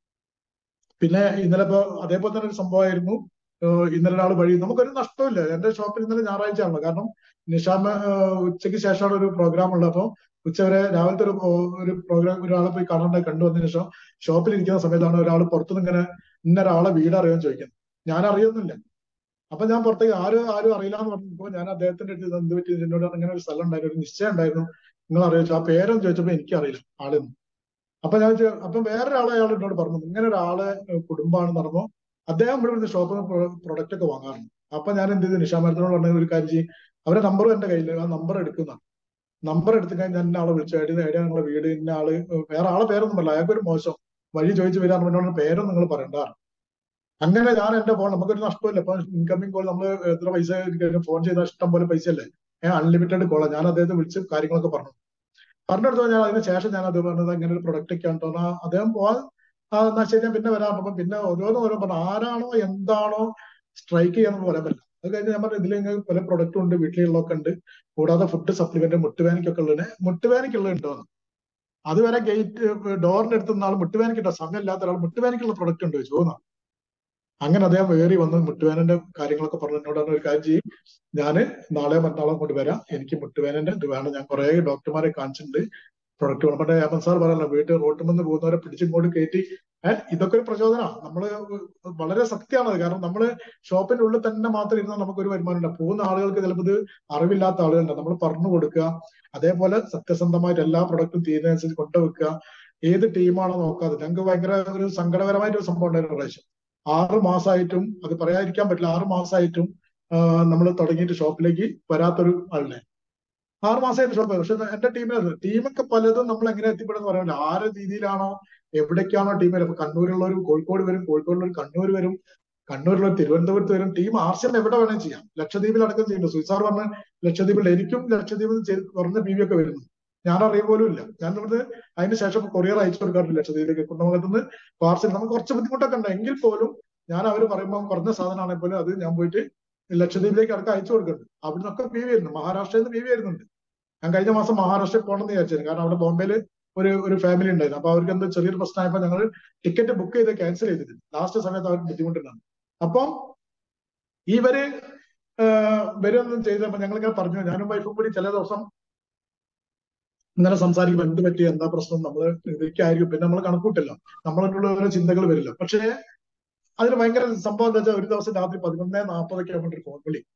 പിന്നെ ഇന്നലെ ഇപ്പൊ അതേപോലെ തന്നെ ഒരു സംഭവമായിരുന്നു ഇന്നലെ ഒരാൾ വഴി നമുക്കൊരു നഷ്ടമില്ല എന്റെ ഷോപ്പിൽ ഇന്നലെ ഞായറാഴ്ച ആണല്ലോ കാരണം നിഷാമ ഉച്ചയ്ക്ക് ശേഷമാണ് ഒരു പ്രോഗ്രാം ഉള്ളത് അപ്പൊ ഉച്ചവരെ രാവിലത്തെ ഒരു ഒരു പ്രോഗ്രാം ഒരാളെ പോയി കാണാണ്ടായി കണ്ടുവന്നതിന് ശേഷം ഷോപ്പിൽ ഇരിക്കുന്ന സമയത്താണ് ഒരാൾ പുറത്തുനിന്ന് ഇങ്ങനെ ഇന്നൊരാളെ വീട് അറിയാൻ ചോദിക്കുന്നത് ഞാൻ അറിയുന്നില്ല അപ്പൊ ഞാൻ പുറത്തേക്ക് ആരും ആരും അറിയില്ല എന്ന് പറഞ്ഞപ്പോ ഞാൻ അദ്ദേഹത്തിന്റെ അടുത്ത് എന്ത് പറ്റി എന്നോട് ഇങ്ങനെ ഒരു സ്ഥലം ഉണ്ടായിരുന്നു ഒരു നിശ്ചയം ഉണ്ടായിരുന്നു നിങ്ങൾ അറിയിച്ചു ആ പേരൊന്നും ചോദിച്ചപ്പോ എനിക്കറിയില്ല ആളെന്ന് അപ്പൊ ഞാൻ അപ്പൊ വേറൊരാളെ അയാൾ എന്നോട് പറഞ്ഞു ഇങ്ങനെ ഒരാളെ കുടുംബമാണ് നടന്നു അദ്ദേഹം ഇവിടെ നിന്ന് ഷോപ്പിൽ നിന്ന് പ്രൊഡക്റ്റ് ഒക്കെ വാങ്ങാറുണ്ട് അപ്പൊ ഞാൻ എന്ത് ചെയ്തു നിഷാമരത്തിനോട് പറഞ്ഞ ഒരു കാര്യം ചെയ്യും അവരെ നമ്പറും എന്റെ കയ്യിൽ ആ നമ്പർ എടുക്കുന്ന നമ്പർ എടുത്തു കഴിഞ്ഞാൽ എന്നെ ആളെ വിളിച്ചു എഴുതി എവിടെയാ നിങ്ങളെ വീട് ഇന്ന ആള് വേറെ ആളെ പേരൊന്നും പറയില്ല അയാൾക്ക് ഒരു മോശം വഴി ചോദിച്ചു വരാൻ പറഞ്ഞോണ്ട് പേരൊന്നും നിങ്ങൾ പറയണ്ടാറ് അങ്ങനെ ഞാൻ എന്റെ ഫോൺ നമുക്കൊരു നഷ്ടമില്ല ഇപ്പൊ ഇൻകമിംഗ് കോൾ നമ്മൾ എത്ര പൈസ ഫോൺ ചെയ്താൽ ഇഷ്ടം പോലെ പൈസ അല്ലേ ഞാൻ അൺലിമിറ്റഡ് കോളാണ് ഞാൻ അദ്ദേഹത്തെ വിളിച്ച് കാര്യങ്ങളൊക്കെ പറഞ്ഞു പറഞ്ഞെടുത്തോ ഞാൻ അതിന് ശേഷം ഞാൻ അത് പറഞ്ഞത് അങ്ങനെ ഒരു പ്രൊഡക്റ്റ് ഒക്കെ ആണ് അദ്ദേഹം പോവാൻ എന്നാ ശരി ഞാൻ പിന്നെ വരാൻ അപ്പം പിന്നെ ഓരോന്ന് ഓരോ പറഞ്ഞു ആരാണോ എന്താണോ സ്ട്രൈക്ക് ചെയ്യാന്ന് പറയാൻ പറ്റില്ല അത് കഴിഞ്ഞ് ഞാൻ പറഞ്ഞു ഇതിൽ പല പ്രൊഡക്റ്റും ഉണ്ട് വീട്ടിലുള്ളതൊക്കെ ഉണ്ട് കൂടാതെ ഫുഡ് സപ്ലിമെന്റ് മുട്ടുവേനയ്ക്കൊക്കെ ഉള്ളത് മുട്ടുവേനയ്ക്കുള്ളത് ഉണ്ടോ അതുവരെ ഗേറ്റ് ഡോറിന്റെ അടുത്ത് നിന്ന ആൾ മുട്ടുവേനയ്ക്കുണ്ടോ സമയമില്ലാത്ത ഒരാൾ മുട്ടുവേനയ്ക്കുള്ള പ്രൊഡക്റ്റ് ഉണ്ട് ചോദിച്ചു അങ്ങനെ അദ്ദേഹം വേറി വന്ന് മുട്ടുവേനന്റെ കാര്യങ്ങളൊക്കെ പറഞ്ഞു എന്നോട് ഒരു കാര്യം ചെയ്യും ഞാന് നാളെ മറ്റന്നാളെ കൊണ്ട് വരാം എനിക്ക് മുട്ടുവേനന്റെ ഇത് വേണം ഞാൻ കുറെ ഡോക്ടർമാരെ കാണിച്ചിട്ടുണ്ട് പ്രൊഡക്റ്റ് വേണം പണ്ടേ അപ്പൻ സാർ പറയല്ലോ വീട്ടിൽ റോട്ടിൽ നിന്ന് പോകുന്നവരെ പിടിച്ചിങ്ങോട്ട് കയറ്റി ഏഹ് ഇതൊക്കെ ഒരു പ്രചോദനമാണ് നമ്മള് വളരെ സത്യമാണത് കാരണം നമ്മള് ഷോപ്പിന്റെ ഉള്ളിൽ തന്നെ മാത്രം ഇരുന്നാൽ നമുക്കൊരു വരുമാനം ഉണ്ട് പോകുന്ന ആളുകൾക്ക് ചിലപ്പോൾ ഇത് അറിവില്ലാത്ത ആളുകളുണ്ട് നമ്മൾ പറഞ്ഞു കൊടുക്കുക അതേപോലെ സത്യസന്ധമായിട്ട് എല്ലാ പ്രൊഡക്റ്റും തീരുന്നതനുസരിച്ച് കൊണ്ടുവെക്കുക ഏത് ടീമാണോ നോക്കാതെ ഞങ്ങൾക്ക് ഭയങ്കര ഒരു സങ്കടകരമായിട്ട് ഒരു സംഭവം ഉണ്ടായിരുന്നു പ്രാവശ്യം ആറ് മാസമായിട്ടും അത് പറയാതിരിക്കാൻ പറ്റില്ല ആറ് മാസമായിട്ടും നമ്മൾ തുടങ്ങിയിട്ട് ഷോപ്പിലേക്ക് വരാത്തൊരു ആളിനെ ആറ് മാസമായിട്ട് ഷോപ്പ് പക്ഷെ എന്റെ ടീമിന് ടീമൊക്കെ പലതും നമ്മൾ എങ്ങനെ എത്തിപ്പെടുന്ന പറയാനില്ല ആറ് രീതിയിലാണോ എവിടേക്കാണോ ടീം വരും അപ്പൊ കണ്ണൂരുള്ളവർ കോഴിക്കോട് വരും കോഴിക്കോടുള്ളവർ കണ്ണൂർ വരും കണ്ണൂരുള്ളവർ തിരുവനന്തപുരത്ത് വരും ടീം ആർസിയം എവിടെ വേണമെങ്കിൽ ചെയ്യാം ലക്ഷദ്വീപിൽ അടക്കം ചെയ്യുന്നു സുസാർ പറഞ്ഞ ലക്ഷദ്വീപിൽ എനിക്കും ലക്ഷദ്വീപിൽ കുറഞ്ഞ പി വി ഒക്കെ വരുന്നു ഞാൻ അറിയ പോലും ഇല്ല ഞാൻ ഇവിടുന്ന് അതിന് ശേഷം കൊറിയർ അയച്ചു കൊടുക്കാറില്ല ലക്ഷദ്വീപിലേക്ക് കുന്നമംഗലത്ത് നിന്ന് പാർസൽ നമുക്ക് കുറച്ച് ബുദ്ധിമുട്ടൊക്കെ ഉണ്ട് എങ്കിൽ പോലും ഞാൻ അവർ പറയുമ്പോൾ കുറഞ്ഞ സാധനമാണെങ്കിൽ പോലും അത് ഞാൻ പോയിട്ട് ലക്ഷദ്വീപിലേക്ക് അടക്കം അയച്ചു കൊടുക്കുന്നുണ്ട് അവിടെ നിന്നൊക്കെ പി വി വരുന്നു മഹാരാഷ്ട്രയിൽ നിന്ന് പി വി വരുന്നുണ്ട് ഞാൻ കഴിഞ്ഞ മാസം മഹാരാഷ്ട്രയിൽ പോകണമെന്ന് വിചാരിച്ചിരുന്നു കാരണം അവിടെ ബോംബെയിൽ ഒരു ഒരു ഫാമിലി ഉണ്ടായിരുന്നു അപ്പൊ അവർക്ക് എന്തോ ചെറിയൊരു പ്രശ്നമായപ്പോൾ ഞങ്ങൾ ടിക്കറ്റ് ബുക്ക് ചെയ്ത് ക്യാൻസൽ ചെയ്തിട്ടുണ്ട് ലാസ്റ്റ് സമയത്ത് അവർക്ക് ബുദ്ധിമുട്ടുണ്ടായിരുന്നു അപ്പം ഇവര് വരുമെന്നും ചെയ്തപ്പോ ഞങ്ങളിങ്ങനെ പറഞ്ഞു ഞാനും വൈഫും കൂടി ചില ദിവസം ഇങ്ങനെ സംസാരിക്കുമ്പോൾ എന്ത് പറ്റി എന്താ പ്രശ്നം നമ്മൾ ഇതൊക്കെയായിരിക്കും പിന്നെ നമ്മൾ കണക്കൂട്ടില്ല നമ്മളായിട്ടുള്ള ഓരോ ചിന്തകൾ വരില്ല പക്ഷേ അതിന് ഭയങ്കര സംഭവം എന്താ വെച്ചാൽ ഒരു ദിവസം രാത്രി പതിനൊന്നേ നാൽപ്പതൊക്കെ ആകുമ്പോൾ ഒരു ഫോൺ വിളി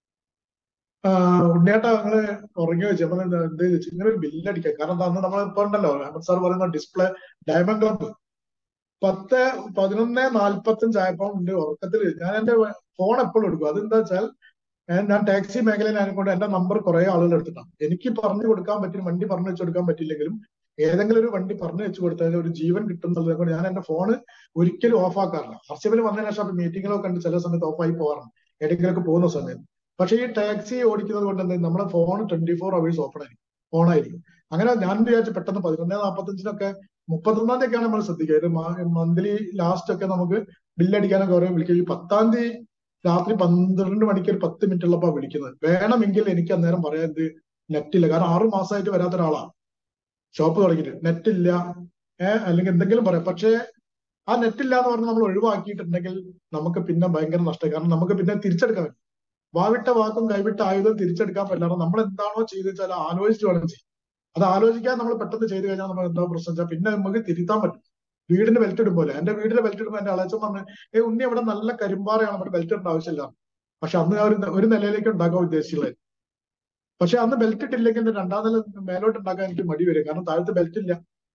ഉണ്ണിയേട്ടാ നിങ്ങള് ഉറങ്ങി വെച്ചു നമ്മൾ എന്ത് ചോദിച്ചു ഇങ്ങനെ ഒരു ബില്ലടിക്കാം കാരണം എന്താ അന്ന് നമ്മൾ ഇപ്പൊ ഉണ്ടല്ലോ അഹമ്മദ് സാർ പറയുന്ന ഡിസ്പ്ലേ ഡയമണ്ട് ക്ലബ് പത്ത് പതിനൊന്ന് നാൽപ്പത്തഞ്ച് ആയപ്പോ ഉണ്ട് ഉറക്കത്തിൽ ഞാൻ എന്റെ ഫോൺ എപ്പോഴും എടുക്കും അതെന്താ വെച്ചാൽ ഞാൻ ടാക്സി മേഖലയിൽ ആയതുകൊണ്ട് എന്റെ നമ്പർ കുറെ ആളുകൾ എടുത്തിട്ടാണ് എനിക്ക് പറഞ്ഞു കൊടുക്കാൻ പറ്റും വണ്ടി പറഞ്ഞു വെച്ച് കൊടുക്കാൻ പറ്റില്ലെങ്കിലും ഏതെങ്കിലും ഒരു വണ്ടി പറഞ്ഞു വെച്ച് കൊടുത്താൽ ഒരു ജീവൻ കിട്ടുന്നത് കൊണ്ട് ഞാൻ എന്റെ ഫോണ് ഒരിക്കലും ഓഫ് ആക്കാറില്ല ഹർഷബിൽ വന്നതിന് ശേഷം അപ്പൊ മീറ്റിങ്ങിലൊക്കെ കണ്ട് ചില സമയത്ത് ഓഫായി പോകാറുണ്ട് എവിടെയെങ്കിലൊക്കെ പോകുന്ന സമയത്ത് പക്ഷെ ഈ ടാക്സി ഓടിക്കുന്നത് കൊണ്ട് എന്താ നമ്മുടെ phone twenty four hours open ആയിരിക്കും ഓൺ ആയിരിക്കും അങ്ങനെ ഞാൻ വിചാരിച്ചു പെട്ടെന്ന് പതിനൊന്നേ നാൽപ്പത്തഞ്ചിനൊക്കെ മുപ്പത്തൊന്നാം തീയതിയൊക്കെയാണ് നമ്മൾ ശ്രദ്ധിക്കുക ഇത് മന്ത്ലി ലാസ്റ്റ് ഒക്കെ നമുക്ക് ബില്ലടിക്കാനൊക്കെ ഓരോ വിളിക്കും ഈ പത്താം തീയതി രാത്രി പന്ത്രണ്ട് മണിക്ക് ഒരു പത്ത് മിനിറ്റ് ഉള്ളപ്പോ വിളിക്കുന്നത് വേണമെങ്കിൽ എനിക്ക് അന്നേരം പറയാൻ ഇത് നെറ്റില്ല കാരണം ആറു മാസമായിട്ട് വരാത്ത ഒരാളാണ് ഷോപ്പ് തുടങ്ങിയിട്ട് നെറ്റില്ല ഏഹ് അല്ലെങ്കിൽ എന്തെങ്കിലും പറയാം പക്ഷേ ആ നെറ്റില്ല എന്ന് പറഞ്ഞ് നമ്മൾ ഒഴിവാക്കിയിട്ടുണ്ടെങ്കിൽ നമുക്ക് പിന്നെ ഭയങ്കര നഷ്ടം കാരണം നമുക്ക് പിന്നെ തിരിച്ചെടുക്കാൻ പറ്റും വാവിട്ട വാക്കും കൈവിട്ട ആയുധം തിരിച്ചെടുക്കാൻ പറ്റില്ല നമ്മൾ എന്താണോ ചെയ്തു വെച്ചാൽ ആലോചിച്ച് വേണം ചെയ്യും അത് ആലോചിക്കാൻ നമ്മൾ പെട്ടെന്ന് ചെയ്തു കഴിഞ്ഞാൽ നമ്മൾ എന്താ പ്രശ്നം വെച്ചാൽ പിന്നെ നമുക്ക് തിരുത്താൻ പറ്റും വീടിന് ബെൽറ്റ് ഇടുമ്പോലെ എന്റെ വീടിന് ബെൽറ്റ് ഇടുമ്പോൾ എന്റെ അളച്ചൻ പറഞ്ഞു ഏ ഉണ്ണി അവിടെ നല്ല കരിമ്പാറയാണ് അവിടെ ബെൽറ്റ് ഇടേണ്ട ആവശ്യമില്ല പക്ഷെ അന്ന് ആ ഒരു ഒരു നിലയിലേക്ക് ഉണ്ടാക്കാൻ ഉദ്ദേശിച്ചുള്ളത് പക്ഷെ അന്ന് ബെൽറ്റ് ഇട്ടില്ലെങ്കിൽ എന്റെ രണ്ടാം നില മേലോട്ട് ഉണ്ടാക്കാൻ എനിക്ക് മടി വരും കാരണം താഴത്ത് ബെൽറ്റ് ഇല്ല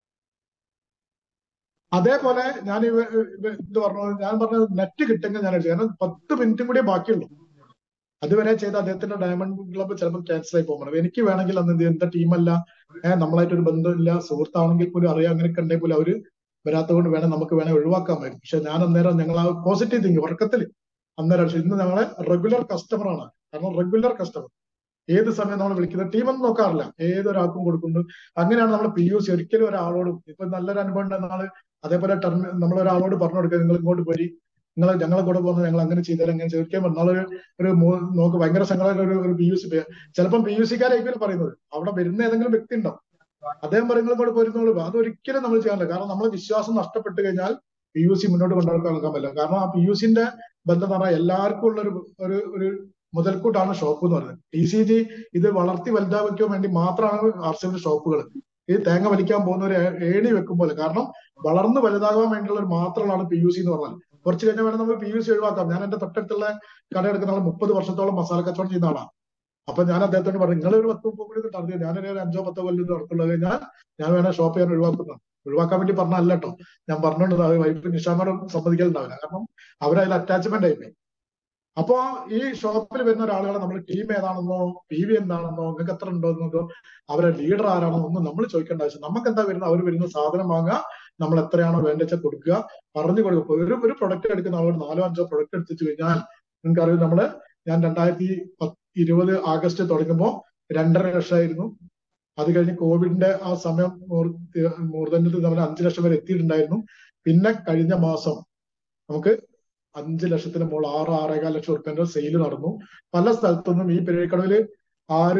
അതേപോലെ ഞാൻ ഇവ ഇവ- ഇത് പറഞ്ഞു ഞാൻ പറഞ്ഞത് നെറ്റ് കിട്ടുമെങ്കിൽ ഞാൻ എടുത്തു കാരണം പത്ത് മിനിറ്റും കൂടിയേ ബാക്കിയുള്ളൂ അതുവരെ ചെയ്ത അദ്ദേഹത്തിന്റെ ഡയമണ്ട് ക്ലബ്ബ് ചിലപ്പോൾ ക്യാൻസൽ ആയി പോകുന്നത് എനിക്ക് വേണമെങ്കിൽ അന്ന് എന്ത് ചെയ്യും, എന്റെ ടീമല്ല ഏഹ് നമ്മളായിട്ട് ഒരു ബന്ധമില്ല സുഹൃത്താണെങ്കിൽ പോലും അറിയാം അങ്ങനെയൊക്കെ ഉണ്ടെങ്കിൽ പോലും അവര് വരാത്തതുകൊണ്ട് വേണം നമുക്ക് വേണേൽ ഒഴിവാക്കാമായിരുന്നു പക്ഷെ ഞാൻ അന്നേരം ഞങ്ങൾ ആ പോസിറ്റീവ് തിങ്ക് ഉറക്കത്തിൽ അന്നേരം പക്ഷെ ഇന്ന് ഞങ്ങളെ റെഗുലർ കസ്റ്റമർ ആണ് കാരണം റെഗുലർ കസ്റ്റമർ ഏത് സമയം നമ്മൾ വിളിക്കുന്നത് ടീമൊന്നും നോക്കാറില്ല ഏതൊരാൾക്കും കൊടുക്കുന്നു അങ്ങനെയാണ് നമ്മൾ പി യു സി ഒരിക്കലും ഒരാളോടും ഇപ്പൊ നല്ലൊരു അനുഭവം ഉണ്ട് നാള് അതേപോലെ ടെർമി നമ്മൾ ഒരാളോട് പറഞ്ഞു കൊടുക്കുക നിങ്ങൾ ഇങ്ങോട്ട് പോരി നിങ്ങൾ ഞങ്ങളെ കൂടെ പോകുന്നത് ഞങ്ങൾ അങ്ങനെ ചെയ്താൽ അങ്ങനെ ചോദിക്കാൻ നാളെ ഒരു മൂ- നോക്ക് ഭയങ്കര സങ്കടമായിട്ട് ഒരു ഒരു പി യു സി ചിലപ്പം പി യു സിക്കാരായിരിക്കും പറയുന്നത് അവിടെ വരുന്ന ഏതെങ്കിലും വ്യക്തി ഉണ്ടാവും അദ്ദേഹം പറയുന്നത് ഇങ്ങോട്ട് പോരുന്നോളൂ അതൊരിക്കലും നമ്മൾ ചെയ്യാനില്ല കാരണം നമ്മൾ വിശ്വാസം നഷ്ടപ്പെട്ട് കഴിഞ്ഞാൽ പി യു സി മുന്നോട്ട് കൊണ്ടുനടക്കാൻ നടക്കാൻ പറ്റില്ല കാരണം ആ പി യു സിന്റെ ബന്ധം എന്ന് പറഞ്ഞാൽ എല്ലാവർക്കും ഉള്ള ഒരു ഒരു ഒരു മുതൽക്കൂട്ടാണ് ഷോപ്പ് എന്ന് പറയുന്നത് ടി സി ജി ഇത് വളർത്തി വലുതാക്കാൻ വേണ്ടി മാത്രമാണ് ആർ സി ഷോപ്പുകൾ ഈ തേങ്ങ വലിക്കാൻ പോകുന്ന ഒരു ഏണി വെക്കും പോലെ കാരണം വളർന്ന് വലുതാകാൻ വേണ്ടിയുള്ള ഒരു മാത്രമാണ് പി യു സി എന്ന് പറഞ്ഞാൽ കുറച്ച് കഴിഞ്ഞാൽ വേണം നമ്മൾ പി യു സി ഒഴിവാക്കാം ഞാൻ എന്റെ തൊട്ടടുത്തുള്ള കട എടുക്കുന്ന ആൾ മുപ്പത് വർഷത്തോളം മസാല കച്ചവടം ചെയ്യുന്ന ആളാണ് അപ്പൊ ഞാൻ അദ്ദേഹത്തോട് പറഞ്ഞു നിങ്ങൾ ഒരു പത്ത് മുപ്പത് കൂടി നടത്തി ഞാനൊരു ഒരു അഞ്ചോ പത്തോ കൊല്ലം നടത്തുള്ളത് കഴിഞ്ഞാൽ ഞാൻ വേണേ ഷോപ്പ് ചെയ്യാൻ ഒഴിവാക്കുന്നതാണ് ഒഴിവാക്കാൻ വേണ്ടി പറഞ്ഞല്ല കേട്ടോ ഞാൻ പറഞ്ഞോണ്ട് അത് വൈഫ് നിഷാമോടും സമ്മതിക്കലുണ്ടാവില്ല കാരണം അവരതിൽ അറ്റാച്ച്മെന്റ് ആയിപ്പോയി അപ്പോ ഈ ഷോപ്പിൽ വരുന്ന ഒരാളുകളെ നമ്മൾ ടീം ഏതാണെന്നോ പി വി എന്താണെന്നോ നിങ്ങൾക്ക് എത്ര ഉണ്ടോ എന്നോ അവരെ ലീഡർ ആരാണോ ഒന്നും നമ്മൾ ചോദിക്കേണ്ട ആവശ്യം നമുക്ക് എന്താ വരുന്നത് അവർ വരുന്ന സാധനം വാങ്ങുക നമ്മൾ എത്രയാണോ വേണ്ടച്ച കൊടുക്കുക പറഞ്ഞു കൊടുക്കുക ഒരു ഒരു പ്രൊഡക്റ്റ് എടുക്കുന്ന ആളോട് നാലോ അഞ്ചോ പ്രൊഡക്റ്റ് എടുത്തിട്ട് കഴിഞ്ഞാൽ നിങ്ങൾക്ക് അറിയാം നമ്മള് ഞാൻ രണ്ടായിരത്തി പത്ത് ഇരുപത് ആഗസ്റ്റ് തുടങ്ങുമ്പോൾ രണ്ടര ലക്ഷമായിരുന്നു അത് കഴിഞ്ഞ് കോവിഡിന്റെ ആ സമയം മൂർധന്യത്തിൽ നമ്മൾ അഞ്ചു ലക്ഷം വരെ എത്തിയിട്ടുണ്ടായിരുന്നു പിന്നെ കഴിഞ്ഞ മാസം നമുക്ക് അഞ്ച് ലക്ഷത്തിന് മുകളിൽ ആറ് ആറേകാൽ ലക്ഷം ഉറുപ്പ്യന്റെ സെയിൽ നടന്നു പല സ്ഥലത്തുനിന്നും ഈ പെരുവഴിക്കടവില് ആര്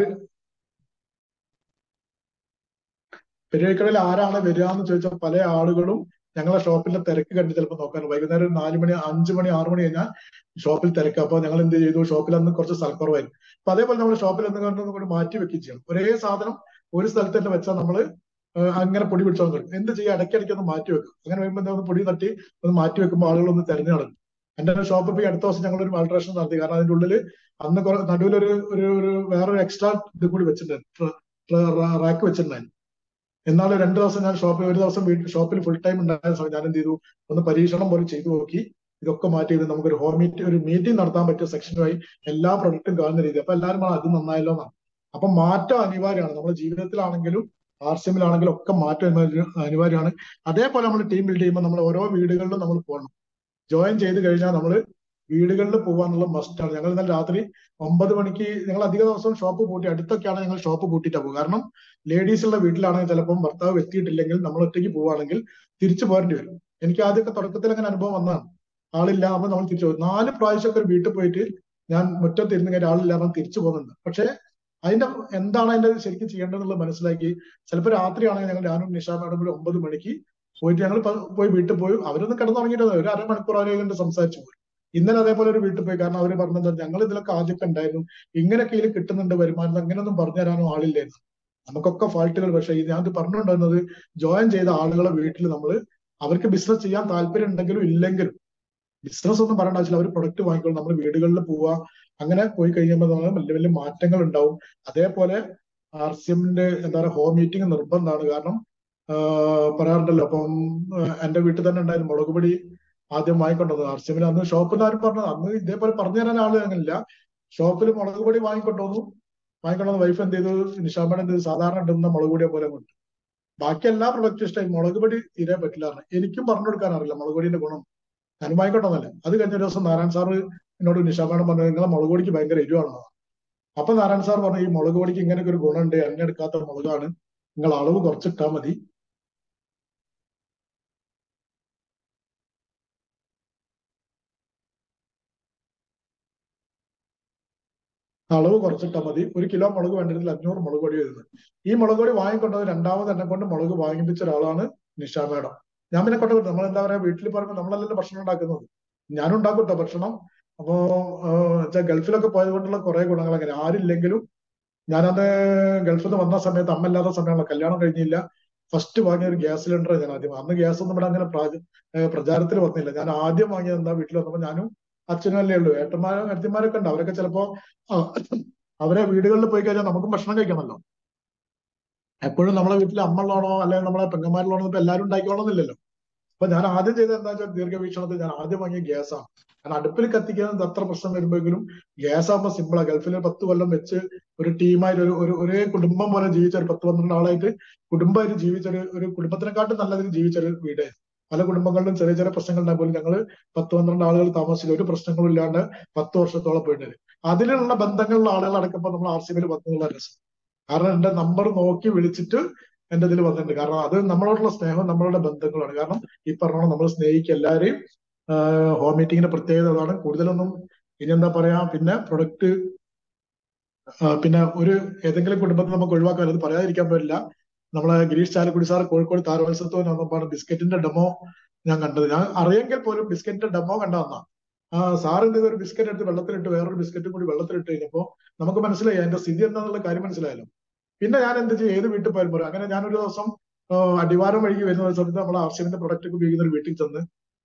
പെരുവഴിക്കടവിൽ ആരാണ് വരിക എന്ന് ചോദിച്ചാൽ പല ആളുകളും ഞങ്ങളെ ഷോപ്പിലെ തിരക്ക് കണ്ട് ചിലപ്പോൾ നോക്കാൻ വൈകുന്നേരം ഒരു നാല് മണി അഞ്ചു മണി ആറു മണി കഴിഞ്ഞാൽ ഷോപ്പിൽ തിരക്ക് അപ്പൊ ഞങ്ങൾ എന്ത് ചെയ്തു ഷോപ്പിൽ അന്ന് കുറച്ച് സ്ഥലക്കുറവായിരുന്നു അപ്പൊ അതേപോലെ നമ്മൾ ഷോപ്പിൽ എന്ന് കണ്ടു കൂടി മാറ്റി വെക്കുകയും ചെയ്യണം ഒരേ സാധനം ഒരു സ്ഥലത്ത് തന്നെ വെച്ചാൽ നമ്മൾ അങ്ങനെ പൊടി പിടിച്ചോണ്ട് കിട്ടും എന്ത് ചെയ്യുക ഇടയ്ക്കിടയ്ക്ക് ഒന്ന് മാറ്റി വെക്കും അങ്ങനെ വരുമ്പോൾ എന്താ ഒന്ന് പൊടി തട്ടി ഒന്ന് മാറ്റി വെക്കുമ്പോൾ ആളുകൾ ഒന്ന് തെരഞ്ഞു നടക്കും എന്റെ ഷോപ്പ് പോയി അടുത്ത ദിവസം ഞങ്ങൾ ഒരു ആൾട്രേഷൻ നടത്തി കാരണം അതിന്റെ ഉള്ളിൽ അന്ന് കുറെ നടുവിലൊരു ഒരു ഒരു വേറൊരു എക്സ്ട്രാ ഇത് കൂടി വെച്ചിട്ടുണ്ട് റാക്ക് വെച്ചിട്ടുണ്ടായിരുന്നു എന്നാൽ രണ്ടു ദിവസം ഞാൻ ഷോപ്പിൽ ഒരു ദിവസം വീട്ടിൽ ഷോപ്പിൽ ഫുൾ ടൈം ഉണ്ടായ സമയം ഞാൻ എന്ത് ചെയ്തു ഒന്ന് പരീക്ഷണം പോലെ ചെയ്തു നോക്കി ഇതൊക്കെ മാറ്റി ചെയ്ത് നമുക്കൊരു ഹോം മീറ്റ് ഒരു മീറ്റിംഗ് നടത്താൻ പറ്റിയ സെക്ഷനുമായി എല്ലാ പ്രൊഡക്റ്റും കാണുന്ന രീതി അപ്പൊ എല്ലാവരും പറഞ്ഞു അത് നന്നായല്ലോ എന്നാണ് അപ്പൊ മാറ്റം അനിവാര്യമാണ് നമ്മുടെ ജീവിതത്തിലാണെങ്കിലും ആർ സി എമ്മിലാണെങ്കിലും ഒക്കെ മാറ്റം അനിവാര്യമാണ് അതേപോലെ നമ്മൾ ടീം ബിൽഡ് ചെയ്യുമ്പോൾ നമ്മൾ ഓരോ വീടുകളിലും നമ്മൾ പോകണം ജോയിൻ ചെയ്ത് കഴിഞ്ഞാൽ നമ്മൾ വീടുകളിൽ പോകാനുള്ള മസ്റ്റാണ് ഞങ്ങൾ ഇന്നലെ രാത്രി ഒമ്പത് മണിക്ക് ഞങ്ങൾ അധിക ദിവസം ഷോപ്പ് പൂട്ടി അടുത്തൊക്കെയാണ് ഞങ്ങൾ ഷോപ്പ് പൂട്ടിയിട്ടാ പോകുക കാരണം ലേഡീസ് ഉള്ള വീട്ടിലാണെങ്കിൽ ചിലപ്പം ഭർത്താവ് എത്തിയിട്ടില്ലെങ്കിൽ നമ്മൾ ഒറ്റയ്ക്ക് പോവുകയാണെങ്കിൽ തിരിച്ചു പോരേണ്ടി വരും എനിക്ക് ആദ്യമൊക്കെ തുടക്കത്തിൽ അങ്ങനെ അനുഭവം വന്നതാണ് ആളില്ല അപ്പൊ നമ്മൾ തിരിച്ചു പോകും നാല് പ്രാവശ്യമൊക്കെ ഒരു വീട്ടിൽ പോയിട്ട് ഞാൻ മുറ്റത്ത് ഇരുന്ന് കഴിഞ്ഞാൽ ആളില്ലാതെ തിരിച്ചു പോകുന്നുണ്ട് പക്ഷെ അതിന്റെ എന്താണ് അതിന്റെ ശരിക്കും ചെയ്യേണ്ടതെന്നുള്ളത് മനസ്സിലാക്കി ചിലപ്പോൾ രാത്രിയാണെങ്കിൽ ഞങ്ങൾ ഞാനും നിഷാ മാഡം ഒരു ഒമ്പത് മണിക്ക് പോയിട്ട് ഞങ്ങൾ പോയി വീട്ടിൽ പോയി അവരൊന്ന് കിടന്നുറങ്ങിയിട്ട് ഒരു അരമണിക്കൂർ അവരെ കണ്ട് സംസാരിച്ചു പോയി ഇന്നലെ അതേപോലെ ഒരു വീട്ടിൽ പോയി കാരണം അവര് പറഞ്ഞത് ഞങ്ങൾ ഇതിലൊക്കെ ആദ്യമൊക്കെ ഉണ്ടായിരുന്നു ഇങ്ങനെയൊക്കെ ഇതിൽ കിട്ടുന്നുണ്ട് വരുമാനം അങ്ങനെയൊന്നും പറഞ്ഞു തരാനോ ആളില്ലായിരുന്നു നമുക്കൊക്കെ ഫാൾട്ടുകൾ പക്ഷേ ഇത് ഞാൻ പറഞ്ഞുകൊണ്ടിരുന്നത് ജോയിൻ ചെയ്ത ആളുകളെ വീട്ടിൽ നമ്മൾ അവർക്ക് ബിസിനസ് ചെയ്യാൻ താല്പര്യം ഉണ്ടെങ്കിലും ഇല്ലെങ്കിലും ബിസിനസ് ഒന്നും പറയേണ്ട ആവശ്യമില്ല അവർ പ്രൊഡക്റ്റ് വാങ്ങിക്കോളും നമ്മൾ വീടുകളിൽ പോവുക അങ്ങനെ പോയി കഴിയുമ്പോൾ നമ്മൾ വലിയ വലിയ മാറ്റങ്ങൾ ഉണ്ടാവും അതേപോലെ ആർ സി എമ്മിന്റെ എന്താ പറയുക ഹോം മീറ്റിംഗ് നിർബന്ധമാണ് കാരണം പറയാറുണ്ടല്ലോ അപ്പം എന്റെ വീട്ടിൽ തന്നെ ഉണ്ടായിരുന്നു മുളക് പൊടി ആദ്യം വാങ്ങിക്കൊണ്ടുവന്നത് ആർ സി എമ്മിൽ അന്ന് ഷോപ്പിൽ ആരും പറഞ്ഞത് അന്ന് ഇതേപോലെ പറഞ്ഞു തരാൻ ആള് അങ്ങനില്ല ഷോപ്പിൽ മുളക് പൊടി വാങ്ങിക്കൊണ്ടുവന്നു വാങ്ങിക്കൊണ്ടുവന്ന വൈഫ് എന്ത് ചെയ്തു നിഷാമ്മ എന്ത് ചെയ്തു സാധാരണ ഇടുന്ന മുളക് പൊടിയെ പോലെ കൊണ്ട് ബാക്കി എല്ലാ പ്രൊഡക്റ്റും ഇഷ്ടമായി മുളക് പൊടി തീരെ പറ്റില്ല എനിക്കും പറഞ്ഞു കൊടുക്കാൻ അറിയില്ല മുളക് പൊടിയുടെ ഗുണം ഞാനും വാങ്ങിക്കൊണ്ടെന്നല്ലേ അത് കഴിഞ്ഞ ദിവസം നാരായൺ സാറ് എന്നോട് നിഷാമ്മേടം പറഞ്ഞു നിങ്ങളെ മുളക് പൊടിക്ക് ഭയങ്കര എരിവാണെന്ന് അപ്പൊ നാരായൺ സാർ പറഞ്ഞു ഈ മുളക് പൊടിക്ക് ഇങ്ങനെയൊക്കെ ഒരു ഗുണമുണ്ട് എണ്ണ എടുക്കാത്ത മുളകാണ് നിങ്ങൾ അളവ് കുറച്ചിട്ടാൽ മതി അളവ് കുറച്ചിട്ടാൽ മതി ഒരു കിലോ മുളക് വേണ്ടതിൽ അഞ്ഞൂറ് മുളക് പൊടി വരുന്നത് ഈ മുളക് പൊടി വാങ്ങിക്കൊണ്ടത് രണ്ടാമത് എന്നെ കൊണ്ട് മുളക് വാങ്ങിപ്പിച്ച ഒരാളാണ് നിഷ മേഡം ഞാൻ പിന്നെ കൊണ്ടുപോയി നമ്മൾ എന്താ പറയാ വീട്ടിൽ പറയുമ്പോൾ നമ്മളല്ലല്ലോ ഭക്ഷണം ഉണ്ടാക്കുന്നത് ഞാനും ഉണ്ടാക്കും കേട്ടോ ഭക്ഷണം അപ്പോ വെച്ചാൽ ഗൾഫിലൊക്കെ പോയത് കൊണ്ടുള്ള കുറെ ഗുണങ്ങൾ അങ്ങനെ ആരില്ലെങ്കിലും ഞാനന്ന് ഗൾഫിൽ നിന്ന് വന്ന സമയത്ത് അമ്മ ഇല്ലാത്ത സമയമാണ് കല്യാണം കഴിഞ്ഞില്ല ഫസ്റ്റ് വാങ്ങിയ ഒരു ഗ്യാസ് സിലിണ്ടർ ഞാൻ ആദ്യം അന്ന് ഗ്യാസ് ഒന്നും ഇവിടെ അങ്ങനെ പ്രാച- ഏഹ് പ്രചാരത്തിൽ വന്നില്ല ഞാൻ ആദ്യം വാങ്ങിയത് എന്താ വീട്ടിൽ വന്നപ്പോ ഞാനും അച്ഛനും അല്ലേ ഉള്ളൂ ഏട്ടന്മാരും അച്ഛന്മാരൊക്കെ ഉണ്ട് അവരൊക്കെ ചിലപ്പോ ആ, അവരെ വീടുകളിൽ പോയി കഴിഞ്ഞാൽ നമുക്കും ഭക്ഷണം കഴിക്കണമല്ലോ എപ്പോഴും നമ്മളെ വീട്ടിൽ അമ്മ ഉള്ളതാണോ അല്ലെങ്കിൽ നമ്മളെ പെങ്ങന്മാരുള്ളതാണോ ഇപ്പൊ എല്ലാവരും ഉണ്ടാക്കിക്കോണമെന്നില്ലല്ലോ അപ്പൊ ഞാൻ ആദ്യം ചെയ്തത് എന്താ വെച്ചാൽ ദീർഘവീക്ഷണത്തിൽ ഞാൻ ആദ്യം വാങ്ങിയ ഗ്യാസാണ് കാരണം അടുപ്പിൽ കത്തിക്കുന്നത് അത്ര പ്രശ്നം വരുമ്പോഴെങ്കിലും ഗ്യാസ് ആകുമ്പോൾ സിമ്പിളാ ഗൾഫിൽ പത്ത് കൊല്ലം വെച്ച് ഒരു ടീമായിട്ട് ഒരു ഒരു ഒരേ കുടുംബം പോലെ ജീവിച്ച ഒരു പത്ത് പന്ത്രണ്ട് ആളായിട്ട് കുടുംബമായിട്ട് ജീവിച്ച ഒരു ഒരു കുടുംബത്തിനെക്കാട്ടും നല്ലതിൽ ജീവിച്ച ഒരു വീട് പല കുടുംബങ്ങളിലും ചെറിയ ചെറിയ പ്രശ്നങ്ങൾ ഉണ്ടായ പോലും ഞങ്ങള് പത്ത് പന്ത്രണ്ട് ആളുകൾ താമസിച്ചില്ല ഒരു പ്രശ്നങ്ങളും ഇല്ലാണ്ട് പത്ത് വർഷത്തോളം പോയിട്ടുണ്ട് അതിലുള്ള ബന്ധങ്ങളുള്ള ആളുകൾ അടക്കുമ്പോൾ നമ്മൾ ആർ സി ബിയിൽ വന്നുള്ള രസം കാരണം എന്റെ നമ്പർ നോക്കി വിളിച്ചിട്ട് എന്റെ ഇതിൽ വന്നിട്ടുണ്ട് കാരണം അത് നമ്മളോടുള്ള സ്നേഹം നമ്മളുടെ ബന്ധങ്ങളാണ് കാരണം ഈ പറഞ്ഞോണം നമ്മൾ സ്നേഹിക്കുക എല്ലാവരെയും ഹോം മീറ്റിങ്ങിന്റെ പ്രത്യേകത അതാണ് കൂടുതലൊന്നും ഇനി എന്താ പറയാ പിന്നെ പ്രൊഡക്റ്റ് പിന്നെ ഒരു ഏതെങ്കിലും കുടുംബത്തിൽ നമുക്ക് ഒഴിവാക്കാൻ അത് പറയാതിരിക്കാൻ പറ്റില്ല നമ്മളെ ഗിരീഷ് ചാലക്കുടി സാർ കോഴിക്കോട് താരോത്സവത്തിന് വന്നപ്പോൾ ബിസ്ക്കറ്റിന്റെ ഡെമോ ഞാൻ കണ്ടത് ഞാൻ അറിയെങ്കിൽ പോലും ബിസ്ക്കറ്റിന്റെ ഡെമോ കണ്ട വന്നാ ആ സാർ എന്ത് ചെയ്തു ഒരു ബിസ്ക്കറ്റ് എടുത്ത് വെള്ളത്തിലിട്ട് വേറൊരു ബിസ്ക്കറ്റും കൂടി വെള്ളത്തിലിട്ട് കഴിഞ്ഞപ്പോ നമുക്ക് മനസ്സിലായി അതിന്റെ സ്ഥിതി എന്താന്നുള്ള കാര്യം മനസ്സിലായല്ലോ പിന്നെ ഞാൻ എന്ത് ചെയ്യും ഏത് വീട്ടിൽ പോയാലും പോലും അങ്ങനെ ഞാനൊരു ദിവസം ആ, അടിവാരം വഴിക്ക് വരുന്ന ഒരു സമയത്ത് നമ്മൾ ആർ സി എമ്മിന്റെ പ്രൊഡക്റ്റ് ഒക്കെ ഉപയോഗിക്കുന്ന ഒരു വീട്ടിൽ ചെന്ന്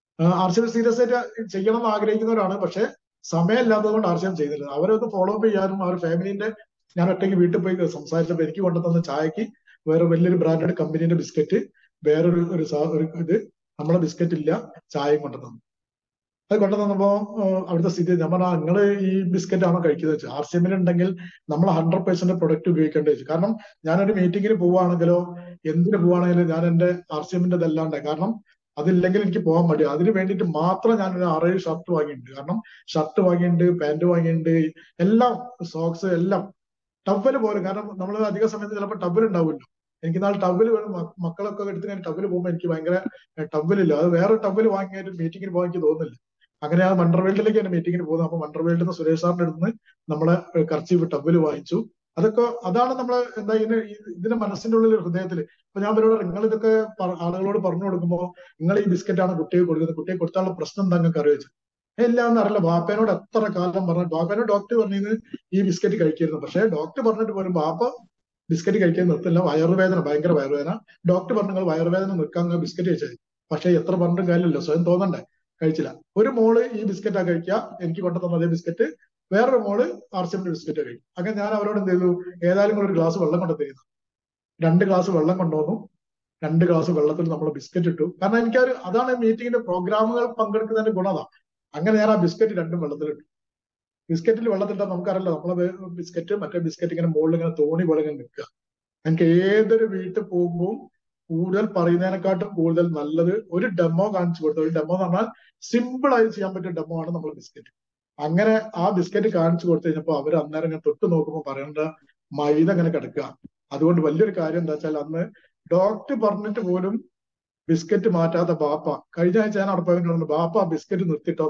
ആർ സി എം സീരിയസ് ആയിട്ട് ചെയ്യണം എന്ന് ആഗ്രഹിക്കുന്നവരാണ് പക്ഷെ സമയമില്ലാത്തത് കൊണ്ട് ആർ സി എം ചെയ്യുന്നില്ല അവരൊന്ന് ഫോളോ അപ്പ് ചെയ്യാനും അവർ ഫാമിലിന്റെ ഞാൻ ഒറ്റയ്ക്ക് വീട്ടിൽ പോയി സംസാരിച്ചപ്പോൾ എനിക്ക് കൊണ്ടുതന്ന ചായക്ക് വേറെ വലിയൊരു ബ്രാൻഡഡ് കമ്പനീന്റെ ബിസ്ക്കറ്റ് വേറൊരു ഒരു സാ- ഒരു ഇത് നമ്മളെ ബിസ്ക്കറ്റ് ഇല്ല ചായയും കൊണ്ടുതന്നു അത് കൊണ്ടുതന്നപ്പോ ആഹ് അവിടുത്തെ സ്ഥിതി ഞാൻ പറഞ്ഞാ നിങ്ങള് ഈ ബിസ്ക്കറ്റ് ആണോ കഴിക്കുന്നത് വെച്ചു ആർ സി എമ്മിൽ ഉണ്ടെങ്കിൽ നമ്മൾ ഹൺഡ്രഡ് പെർസെന്റ് പ്രൊഡക്റ്റ് ഉപയോഗിക്കേണ്ടി വെച്ചു കാരണം ഞാനൊരു മീറ്റിങ്ങിന് പോവുകയാണെങ്കിലോ എന്തിന് പോവുകയാണെങ്കിലും ഞാൻ എന്റെ ആർ സി എമ്മിന്റെ ഇതല്ലാണ്ട് കാരണം അതില്ലെങ്കിൽ എനിക്ക് പോകാൻ മടി അതിന് വേണ്ടിയിട്ട് മാത്രം ഞാൻ ഒരു ആറേഴ് ഷർട്ട് വാങ്ങിയിട്ടുണ്ട് കാരണം ഷർട്ട് വാങ്ങിയിട്ടുണ്ട് പാന്റ് വാങ്ങിയിട്ടുണ്ട് എല്ലാം സോക്സ് എല്ലാം ടവല് പോലും കാരണം നമ്മൾ അധിക സമയത്ത് ചിലപ്പോൾ ടവൽ ഉണ്ടാവുമല്ലോ എനിക്ക് നാളെ ടവൽ വേണം മ- മക്കളൊക്കെ എടുത്ത് ഞാൻ ടവൽ പോകുമ്പോൾ എനിക്ക് ഭയങ്കര ടവലില്ല അത് വേറെ ടവൽ വാങ്ങിയായിട്ട് മീറ്റിങ്ങിന് പോകാൻ എനിക്ക് തോന്നുന്നില്ല അങ്ങനെ ആ വണ്ടർവേൾഡിലേക്ക് തന്നെ മീറ്റിങ്ങിന് പോകുന്നത് അപ്പൊ വണ്ടർവേൾഡിൽ നിന്ന് സുരേഷ് സാറിന്റെ അടുത്ത് നിന്ന് നമ്മളെ കർച്ചീഫ് ടവല് വാങ്ങിച്ചു അതൊക്കെ അതാണ് നമ്മള് എന്താ ഇതിന് ഇതിന്റെ മനസ്സിന്റെ ഉള്ളിൽ ഹൃദയത്തിൽ ഇപ്പൊ ഞാൻ അവരോട് നിങ്ങൾ ഇതൊക്കെ പറ- ആളുകളോട് പറഞ്ഞു കൊടുക്കുമ്പോൾ നിങ്ങൾ ഈ ബിസ്ക്കറ്റ് ആണ് കുട്ടിയെ കൊടുക്കുന്നത് കുട്ടിയെ കൊടുത്താലുള്ള പ്രശ്നം എന്താ നിങ്ങൾക്ക് അറിയിച്ചു എല്ലാം ഒന്നും അറിയില്ല ബാപ്പേനോട് എത്ര കാലം പറഞ്ഞു ബാപ്പേനോട് ഡോക്ടർ പറഞ്ഞത് ഈ ബിസ്ക്കറ്റ് കഴിക്കരുത് പക്ഷേ ഡോക്ടർ പറഞ്ഞിട്ട് പോലും ബാപ്പ ബിസ്ക്കറ്റ് കഴിക്കാൻ നിർത്തില്ല വയറുവേദന ഭയങ്കര വയറുവേദന ഡോക്ടർ പറഞ്ഞു നിങ്ങൾ വയറുവേദന നിൽക്കാൻ നിങ്ങൾ ബിസ്ക്കറ്റ് കഴിച്ചാൽ പക്ഷേ എത്ര പറഞ്ഞിട്ടും കാര്യമില്ലല്ലോ സ്വയം തോന്നണ്ടേ കഴിച്ചില്ല ഒരു മോള് ഈ ബിസ്ക്കറ്റാ കഴിക്കുക എനിക്ക് കൊണ്ടുതന്ന അതേ ബിസ്ക്കറ്റ് വേറൊരു മോള് ആർസിഎമ്മിന്റെ ബിസ്ക്കറ്റ് കഴിക്കും അങ്ങനെ ഞാൻ അവരോട് എന്ത് ചെയ്തു ഏതായാലും കൂടെ ഒരു ഗ്ലാസ് വെള്ളം കൊണ്ടു തരുന്നു രണ്ട് ഗ്ലാസ് വെള്ളം കൊണ്ടുവന്നു രണ്ട് ഗ്ലാസ് വെള്ളത്തിൽ നമ്മൾ ബിസ്ക്കറ്റ് ഇട്ടു കാരണം എനിക്കൊരു അതാണ് മീറ്റിങ്ങിന്റെ പ്രോഗ്രാമുകൾ പങ്കെടുക്കുന്നതിന്റെ ഗുണത അങ്ങനെ ഞാൻ ആ ബിസ്ക്കറ്റ് രണ്ടും വെള്ളത്തിലിട്ടു ബിസ്ക്കറ്റിൽ വെള്ളത്തിലിട്ടാൽ നമുക്കറിയില്ല നമ്മളെ ബിസ്ക്കറ്റ് മറ്റേ ബിസ്ക്കറ്റ് ഇങ്ങനെ മുകളിൽ ഇങ്ങനെ തോണി പോലെ ഇങ്ങനെ നിൽക്കുക എനിക്ക് ഏതൊരു വീട്ടിൽ പോകുമ്പോൾ കൂടുതൽ പറയുന്നതിനെക്കാട്ടും കൂടുതൽ നല്ലത് ഒരു ഡെമോ കാണിച്ചു കൊടുത്തു ഒരു ഡെമോ എന്ന് പറഞ്ഞാൽ സിമ്പിൾ ആയി ചെയ്യാൻ പറ്റിയ ഡെമോ ആണ് നമ്മൾ ബിസ്ക്കറ്റ് അങ്ങനെ ആ ബിസ്ക്കറ്റ് കാണിച്ചു കൊടുത്തു കഴിഞ്ഞപ്പോൾ അവർ അന്നേരം ഇങ്ങനെ തൊട്ട് നോക്കുമ്പോൾ പറയേണ്ട മൈദ ഇങ്ങനെ കിടക്കുക അതുകൊണ്ട് വലിയൊരു കാര്യം എന്താ വെച്ചാൽ അന്ന് ഡോക്ടർ പറഞ്ഞിട്ട് പോലും ബിസ്ക്കറ്റ് മാറ്റാത്ത ബാപ്പ കഴിഞ്ഞ ആഴ്ച ഞാൻ അവിടെ പോയിട്ട് ബാപ്പ ആ ബിസ്ക്കറ്റ് നിർത്തിയിട്ടോ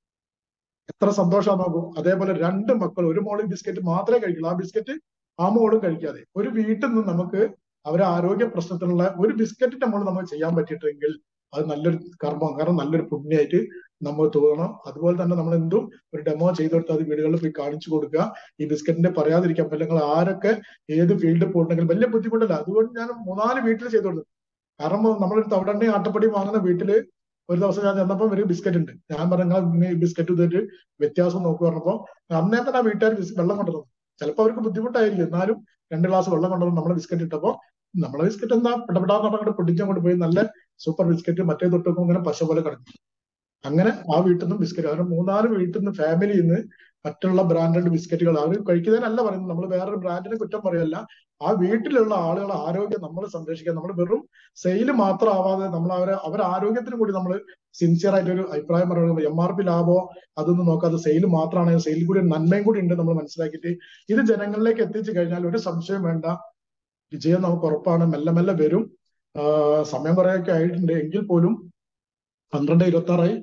എത്ര സന്തോഷം നോക്കൂ അതേപോലെ രണ്ട് മക്കൾ ഒരു മോള് ബിസ്ക്കറ്റ് മാത്രമേ കഴിക്കുള്ളൂ ആ ബിസ്ക്കറ്റ് ആ മോളും കഴിക്കാതെ ഒരു വീട്ടിൽ നിന്ന് നമുക്ക് അവരെ ആരോഗ്യ പ്രശ്നത്തിനുള്ള ഒരു ബിസ്ക്കറ്റിന്റെ മോള് നമുക്ക് ചെയ്യാൻ പറ്റിയിട്ടെങ്കിൽ അത് നല്ലൊരു കർമ്മം കാരണം നല്ലൊരു പുണ്യമായിട്ട് നമ്മൾ തോന്നണം അതുപോലെ തന്നെ നമ്മൾ എന്തും ഒരു ഡെമോ ചെയ്ത് കൊടുത്ത് അത് വീടുകളിൽ പോയി കാണിച്ചു കൊടുക്കുക ഈ ബിസ്ക്കറ്റിന്റെ പറയാതിരിക്കാൻ പറ്റില്ല നിങ്ങൾ ആരൊക്കെ ഏത് ഫീൽഡിൽ പോയിട്ടുണ്ടെങ്കിൽ വലിയ ബുദ്ധിമുട്ടല്ല അതുകൊണ്ട് ഞാൻ മൂന്നാല് വീട്ടിൽ ചെയ്തു കൊടുത്തു കാരണം നമ്മളൊരു തവിടണ്ണി ആട്ടപ്പൊടി വാങ്ങുന്ന വീട്ടില് ഒരു ദിവസം ഞാൻ ചെന്നപ്പോൾ ഒരു ബിസ്ക്കറ്റ് ഉണ്ട് ഞാൻ പറഞ്ഞു നിങ്ങൾ ഈ ബിസ്ക്കറ്റ് ഇതൊരു വ്യത്യാസം നോക്കുക പറഞ്ഞപ്പോ അന്നേ തന്നെ ആ വീട്ടുകാർ ബിസ്- വെള്ളം കൊണ്ടുവന്നു ചിലപ്പോൾ അവർക്ക് ബുദ്ധിമുട്ടായിരിക്കും എന്നാലും രണ്ട് ഗ്ലാസ് വെള്ളം കൊണ്ടുവന്ന് നമ്മളെ ബിസ്ക്കറ്റ് ഇട്ടപ്പോ നമ്മളെ ബിസ്ക്കറ്റ് എന്താ പെടപെടാന്ന് പറഞ്ഞിട്ട് പൊട്ടിച്ചങ്ങോട്ട് പോയി നല്ല സൂപ്പർ ബിസ്ക്കറ്റ് മറ്റേ തൊട്ടൊക്കെ ഇങ്ങനെ പശ പോലെ കിടക്കും അങ്ങനെ ആ വീട്ടിൽ നിന്നും ബിസ്ക്കറ്റ് അങ്ങനെ മൂന്നാല് വീട്ടിൽ നിന്ന് ഫാമിലിയിൽ നിന്ന് മറ്റുള്ള ബ്രാൻഡഡ് ബിസ്ക്കറ്റുകൾ അവർ കഴിക്കുന്നതിനല്ല പറയുന്നത് നമ്മൾ വേറൊരു ബ്രാൻഡിനെ കുറ്റം പറയല്ല ആ വീട്ടിലുള്ള ആളുകളുടെ ആരോഗ്യം നമ്മൾ സംരക്ഷിക്കാൻ നമ്മൾ വെറും സെയിൽ മാത്രം ആവാതെ നമ്മൾ അവരെ അവരുടെ ആരോഗ്യത്തിന് കൂടി നമ്മൾ സിൻസിയർ ആയിട്ട് ഒരു അഭിപ്രായം പറയുന്നത് എം ആർ പി ലാഭോ അതൊന്നും നോക്കാതെ സെയിൽ മാത്രമാണ് സെയിൽ കൂടി ഒരു നന്മയും കൂടി ഉണ്ട് നമ്മൾ മനസ്സിലാക്കിയിട്ട് ഇത് ജനങ്ങളിലേക്ക് എത്തിച്ചു കഴിഞ്ഞാൽ ഒരു സംശയം വേണ്ട വിജയം നമുക്ക് ഉറപ്പാണ് മെല്ലെ മെല്ലെ വരും ആ, സമയം കുറെയൊക്കെ ആയിട്ടുണ്ട് എങ്കിൽ പോലും പന്ത്രണ്ട് ഇരുപത്തി ആറായി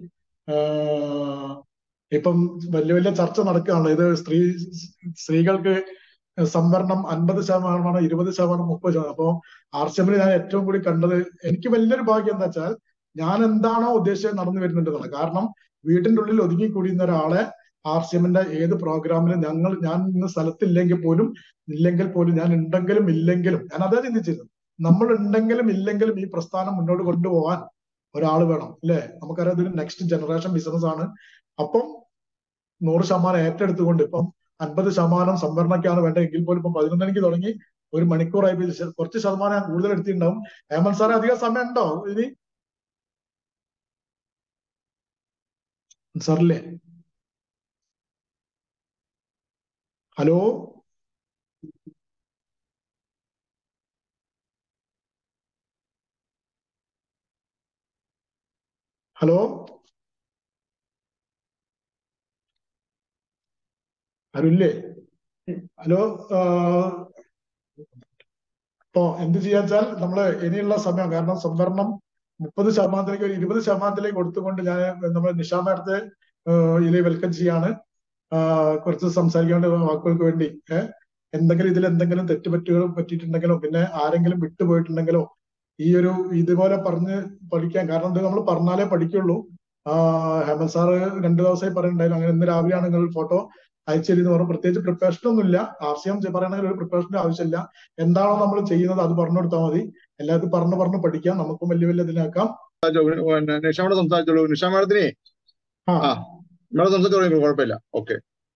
ഇപ്പം വലിയ വലിയ ചർച്ച നടക്കുകയാണ് ഇത് സ്ത്രീ സ്ത്രീകൾക്ക് സംവരണം അൻപത് ശതമാനമാണ് ഇരുപത് ശതമാനം മുപ്പത് ശതമാനം അപ്പൊ ആർ സി എമ്മിൽ ഞാൻ ഏറ്റവും കൂടി കണ്ടത് എനിക്ക് വലിയൊരു ഭാഗ്യം എന്താ വെച്ചാൽ ഞാൻ എന്താണോ ഉദ്ദേശിച്ചത് നടന്നു വരുന്നുണ്ടെന്നാണ് കാരണം വീട്ടിന്റെ ഉള്ളിൽ ഒതുങ്ങി കൂടിയുന്ന ഒരാളെ ആർ സി എമ്മിന്റെ ഏത് പ്രോഗ്രാമിലും ഞങ്ങൾ ഞാൻ ഇന്ന് സ്ഥലത്തില്ലെങ്കിൽ പോലും ഇല്ലെങ്കിൽ പോലും ഞാൻ ഉണ്ടെങ്കിലും ഇല്ലെങ്കിലും ഞാൻ അതാ ചിന്തിച്ചിരുന്നത് നമ്മൾ ഉണ്ടെങ്കിലും ഇല്ലെങ്കിലും ഈ പ്രസ്ഥാനം മുന്നോട്ട് കൊണ്ടുപോകാൻ ഒരാൾ വേണം അല്ലെ നമുക്കറിയാം ഇതൊരു നെക്സ്റ്റ് ജനറേഷൻ ബിസിനസ് ആണ് അപ്പം നൂറ് ശതമാനം ഏറ്റെടുത്തുകൊണ്ട് ഇപ്പം അൻപത് ശതമാനം സംവരണക്കാണ് വേണ്ടത് എങ്കിൽ പോലും ഇപ്പം പതിനൊന്നരയ്ക്ക് തുടങ്ങി ഒരു മണിക്കൂറായി ഇപ്പൊ ഇത് കുറച്ച് ശതമാനം ഞാൻ കൂടുതൽ എടുത്തിട്ടുണ്ടാവും ഹേമന്ത് സാറേ അധികം സമയം ഉണ്ടോ ഇനി സാറില്ലേ ഹലോ ഹലോ ആരുമില്ലേ ഹലോ അപ്പോ എന്ത് ചെയ്യാച്ചാൽ നമ്മള് ഇനിയുള്ള സമയം കാരണം സംവരണം മുപ്പത് ശതമാനത്തിലേക്ക് ഒരു ഇരുപത് ശതമാനത്തിലേക്ക് കൊടുത്തുകൊണ്ട് ഞാൻ നമ്മുടെ നിഷാ മാഡത്തെ ഇതിൽ വെൽക്കം ചെയ്യാണ് ആഹ് കുറച്ച് സംസാരിക്കേണ്ട വാക്കുകൾക്ക് വേണ്ടി ഏഹ് എന്തെങ്കിലും ഇതിൽ എന്തെങ്കിലും തെറ്റുപറ്റുകൾ പറ്റിയിട്ടുണ്ടെങ്കിലോ പിന്നെ ആരെങ്കിലും വിട്ടുപോയിട്ടുണ്ടെങ്കിലോ ഈ ഒരു ഇതുപോലെ പറഞ്ഞ് പഠിക്കാൻ കാരണം ഇത് നമ്മൾ പറഞ്ഞാലേ പഠിക്കുള്ളൂ ആഹ് ഹേമന്ത് സാറ് രണ്ടു ദിവസമായി പറയുന്നുണ്ടായിരുന്നു അങ്ങനെ ഇന്ന് രാവിലെയാണ് നിങ്ങൾ ഫോട്ടോ അയച്ചിരുന്നു പറഞ്ഞു പ്രത്യേകിച്ച് പ്രിപ്പറേഷൻ ഒന്നുമില്ല ആർ സി എം പറയണമെങ്കിൽ ഒരു പ്രിപ്പറേഷന്റെ ആവശ്യമില്ല എന്താണോ നമ്മൾ ചെയ്യുന്നത് അത് പറഞ്ഞു കൊടുത്താൽ മതി എല്ലാവർക്കും പറഞ്ഞു പറഞ്ഞു പഠിക്കാം നമുക്കും വലിയ വലിയ ഇതിലാക്കാം പിന്നെ നിഷാമോട് സംസാരിച്ചോളൂ നിഷാ മാഡത്തിനെ ആ ആ മാഡം സംസാരിച്ചോളൂ കുഴപ്പമില്ല ഓക്കെ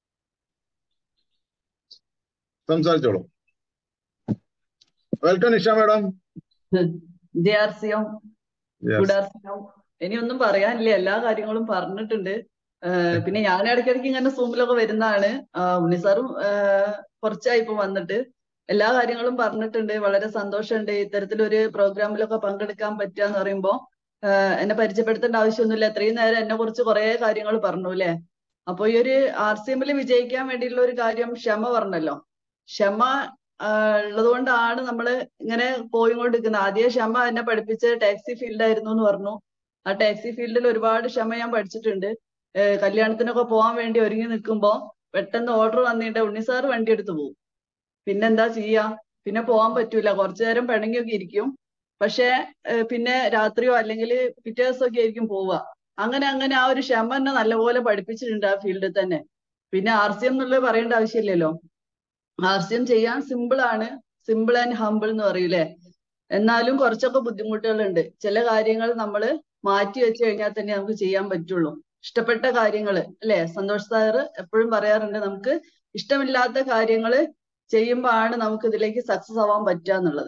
സംസാരിച്ചോളൂ welcome Nisha madam J R C M good R C M ഇനി ഒന്നും പറയാനില്ല എല്ലാ കാര്യങ്ങളും പറഞ്ഞിട്ടുണ്ട് ഏഹ് പിന്നെ ഞാൻ ഇടയ്ക്കിടയ്ക്ക് ഇങ്ങനെ സൂമിലൊക്കെ വരുന്നതാണ് ആഹ് ഉണ്ണി സാറും ഏഹ് കുറച്ചായി ഇപ്പൊ വന്നിട്ട് എല്ലാ കാര്യങ്ങളും പറഞ്ഞിട്ടുണ്ട് വളരെ സന്തോഷമുണ്ട് ഇത്തരത്തിലൊരു പ്രോഗ്രാമിലൊക്കെ പങ്കെടുക്കാൻ പറ്റുക എന്ന് പറയുമ്പോ ഏഹ് എന്നെ പരിചയപ്പെടുത്തേണ്ട ആവശ്യമൊന്നുമില്ല എത്രയും നേരം എന്നെ കുറിച്ച് കുറെ കാര്യങ്ങൾ പറഞ്ഞു അല്ലെ അപ്പൊ ഈ ഒരു ആർ സി എമ്മിൽ വിജയിക്കാൻ വേണ്ടിയിട്ടുള്ള ഒരു കാര്യം ക്ഷമ പറഞ്ഞല്ലോ ക്ഷമ ആഹ് ഉള്ളതുകൊണ്ടാണ് നമ്മൾ ഇങ്ങനെ പോയിക്കൊണ്ടിരിക്കുന്നത് ആദ്യം ക്ഷമ എന്നെ പഠിപ്പിച്ചത് ടാക്സി ഫീൽഡ് ആയിരുന്നു എന്ന് പറഞ്ഞു ആ ടാക്സി ഫീൽഡിൽ ഒരുപാട് ക്ഷമ ഞാൻ പഠിച്ചിട്ടുണ്ട് ഏഹ് കല്യാണത്തിനൊക്കെ പോകാൻ വേണ്ടി ഒരുങ്ങി നിൽക്കുമ്പോ പെട്ടെന്ന് ഓർഡർ വന്നിട്ട് ഉണ്ണിസാർ വണ്ടി എടുത്തു പോകും പിന്നെന്താ ചെയ്യാ പിന്നെ പോകാൻ പറ്റൂല കുറച്ചു നേരം പിണങ്ങിയൊക്കെ ഇരിക്കും പക്ഷെ ഏഹ് പിന്നെ രാത്രിയോ അല്ലെങ്കിൽ പിറ്റേ ദിവസമൊക്കെ ആയിരിക്കും പോവുക അങ്ങനെ അങ്ങനെ ആ ഒരു ക്ഷമ എന്നെ നല്ലപോലെ പഠിപ്പിച്ചിട്ടുണ്ട് ആ ഫീൽഡിൽ തന്നെ പിന്നെ ആർ സി എം എന്നുള്ളത് പറയേണ്ട ആവശ്യമില്ലല്ലോ ആർ സി എം ചെയ്യാൻ സിമ്പിൾ ആണ് സിമ്പിൾ ആൻഡ് ഹമ്പിൾ എന്ന് പറയൂലേ എന്നാലും കുറച്ചൊക്കെ ബുദ്ധിമുട്ടുകളുണ്ട് ചില കാര്യങ്ങൾ നമ്മൾ മാറ്റി വെച്ച് കഴിഞ്ഞാൽ തന്നെ നമുക്ക് ചെയ്യാൻ പറ്റുള്ളൂ ഇഷ്ടപ്പെട്ട കാര്യങ്ങൾ അല്ലെ സന്തോഷ് സാറ് എപ്പോഴും പറയാറുണ്ട് നമുക്ക് ഇഷ്ടമില്ലാത്ത കാര്യങ്ങൾ ചെയ്യുമ്പോഴാണ് നമുക്ക് ഇതിലേക്ക് സക്സസ് ആവാൻ പറ്റുക എന്നുള്ളത്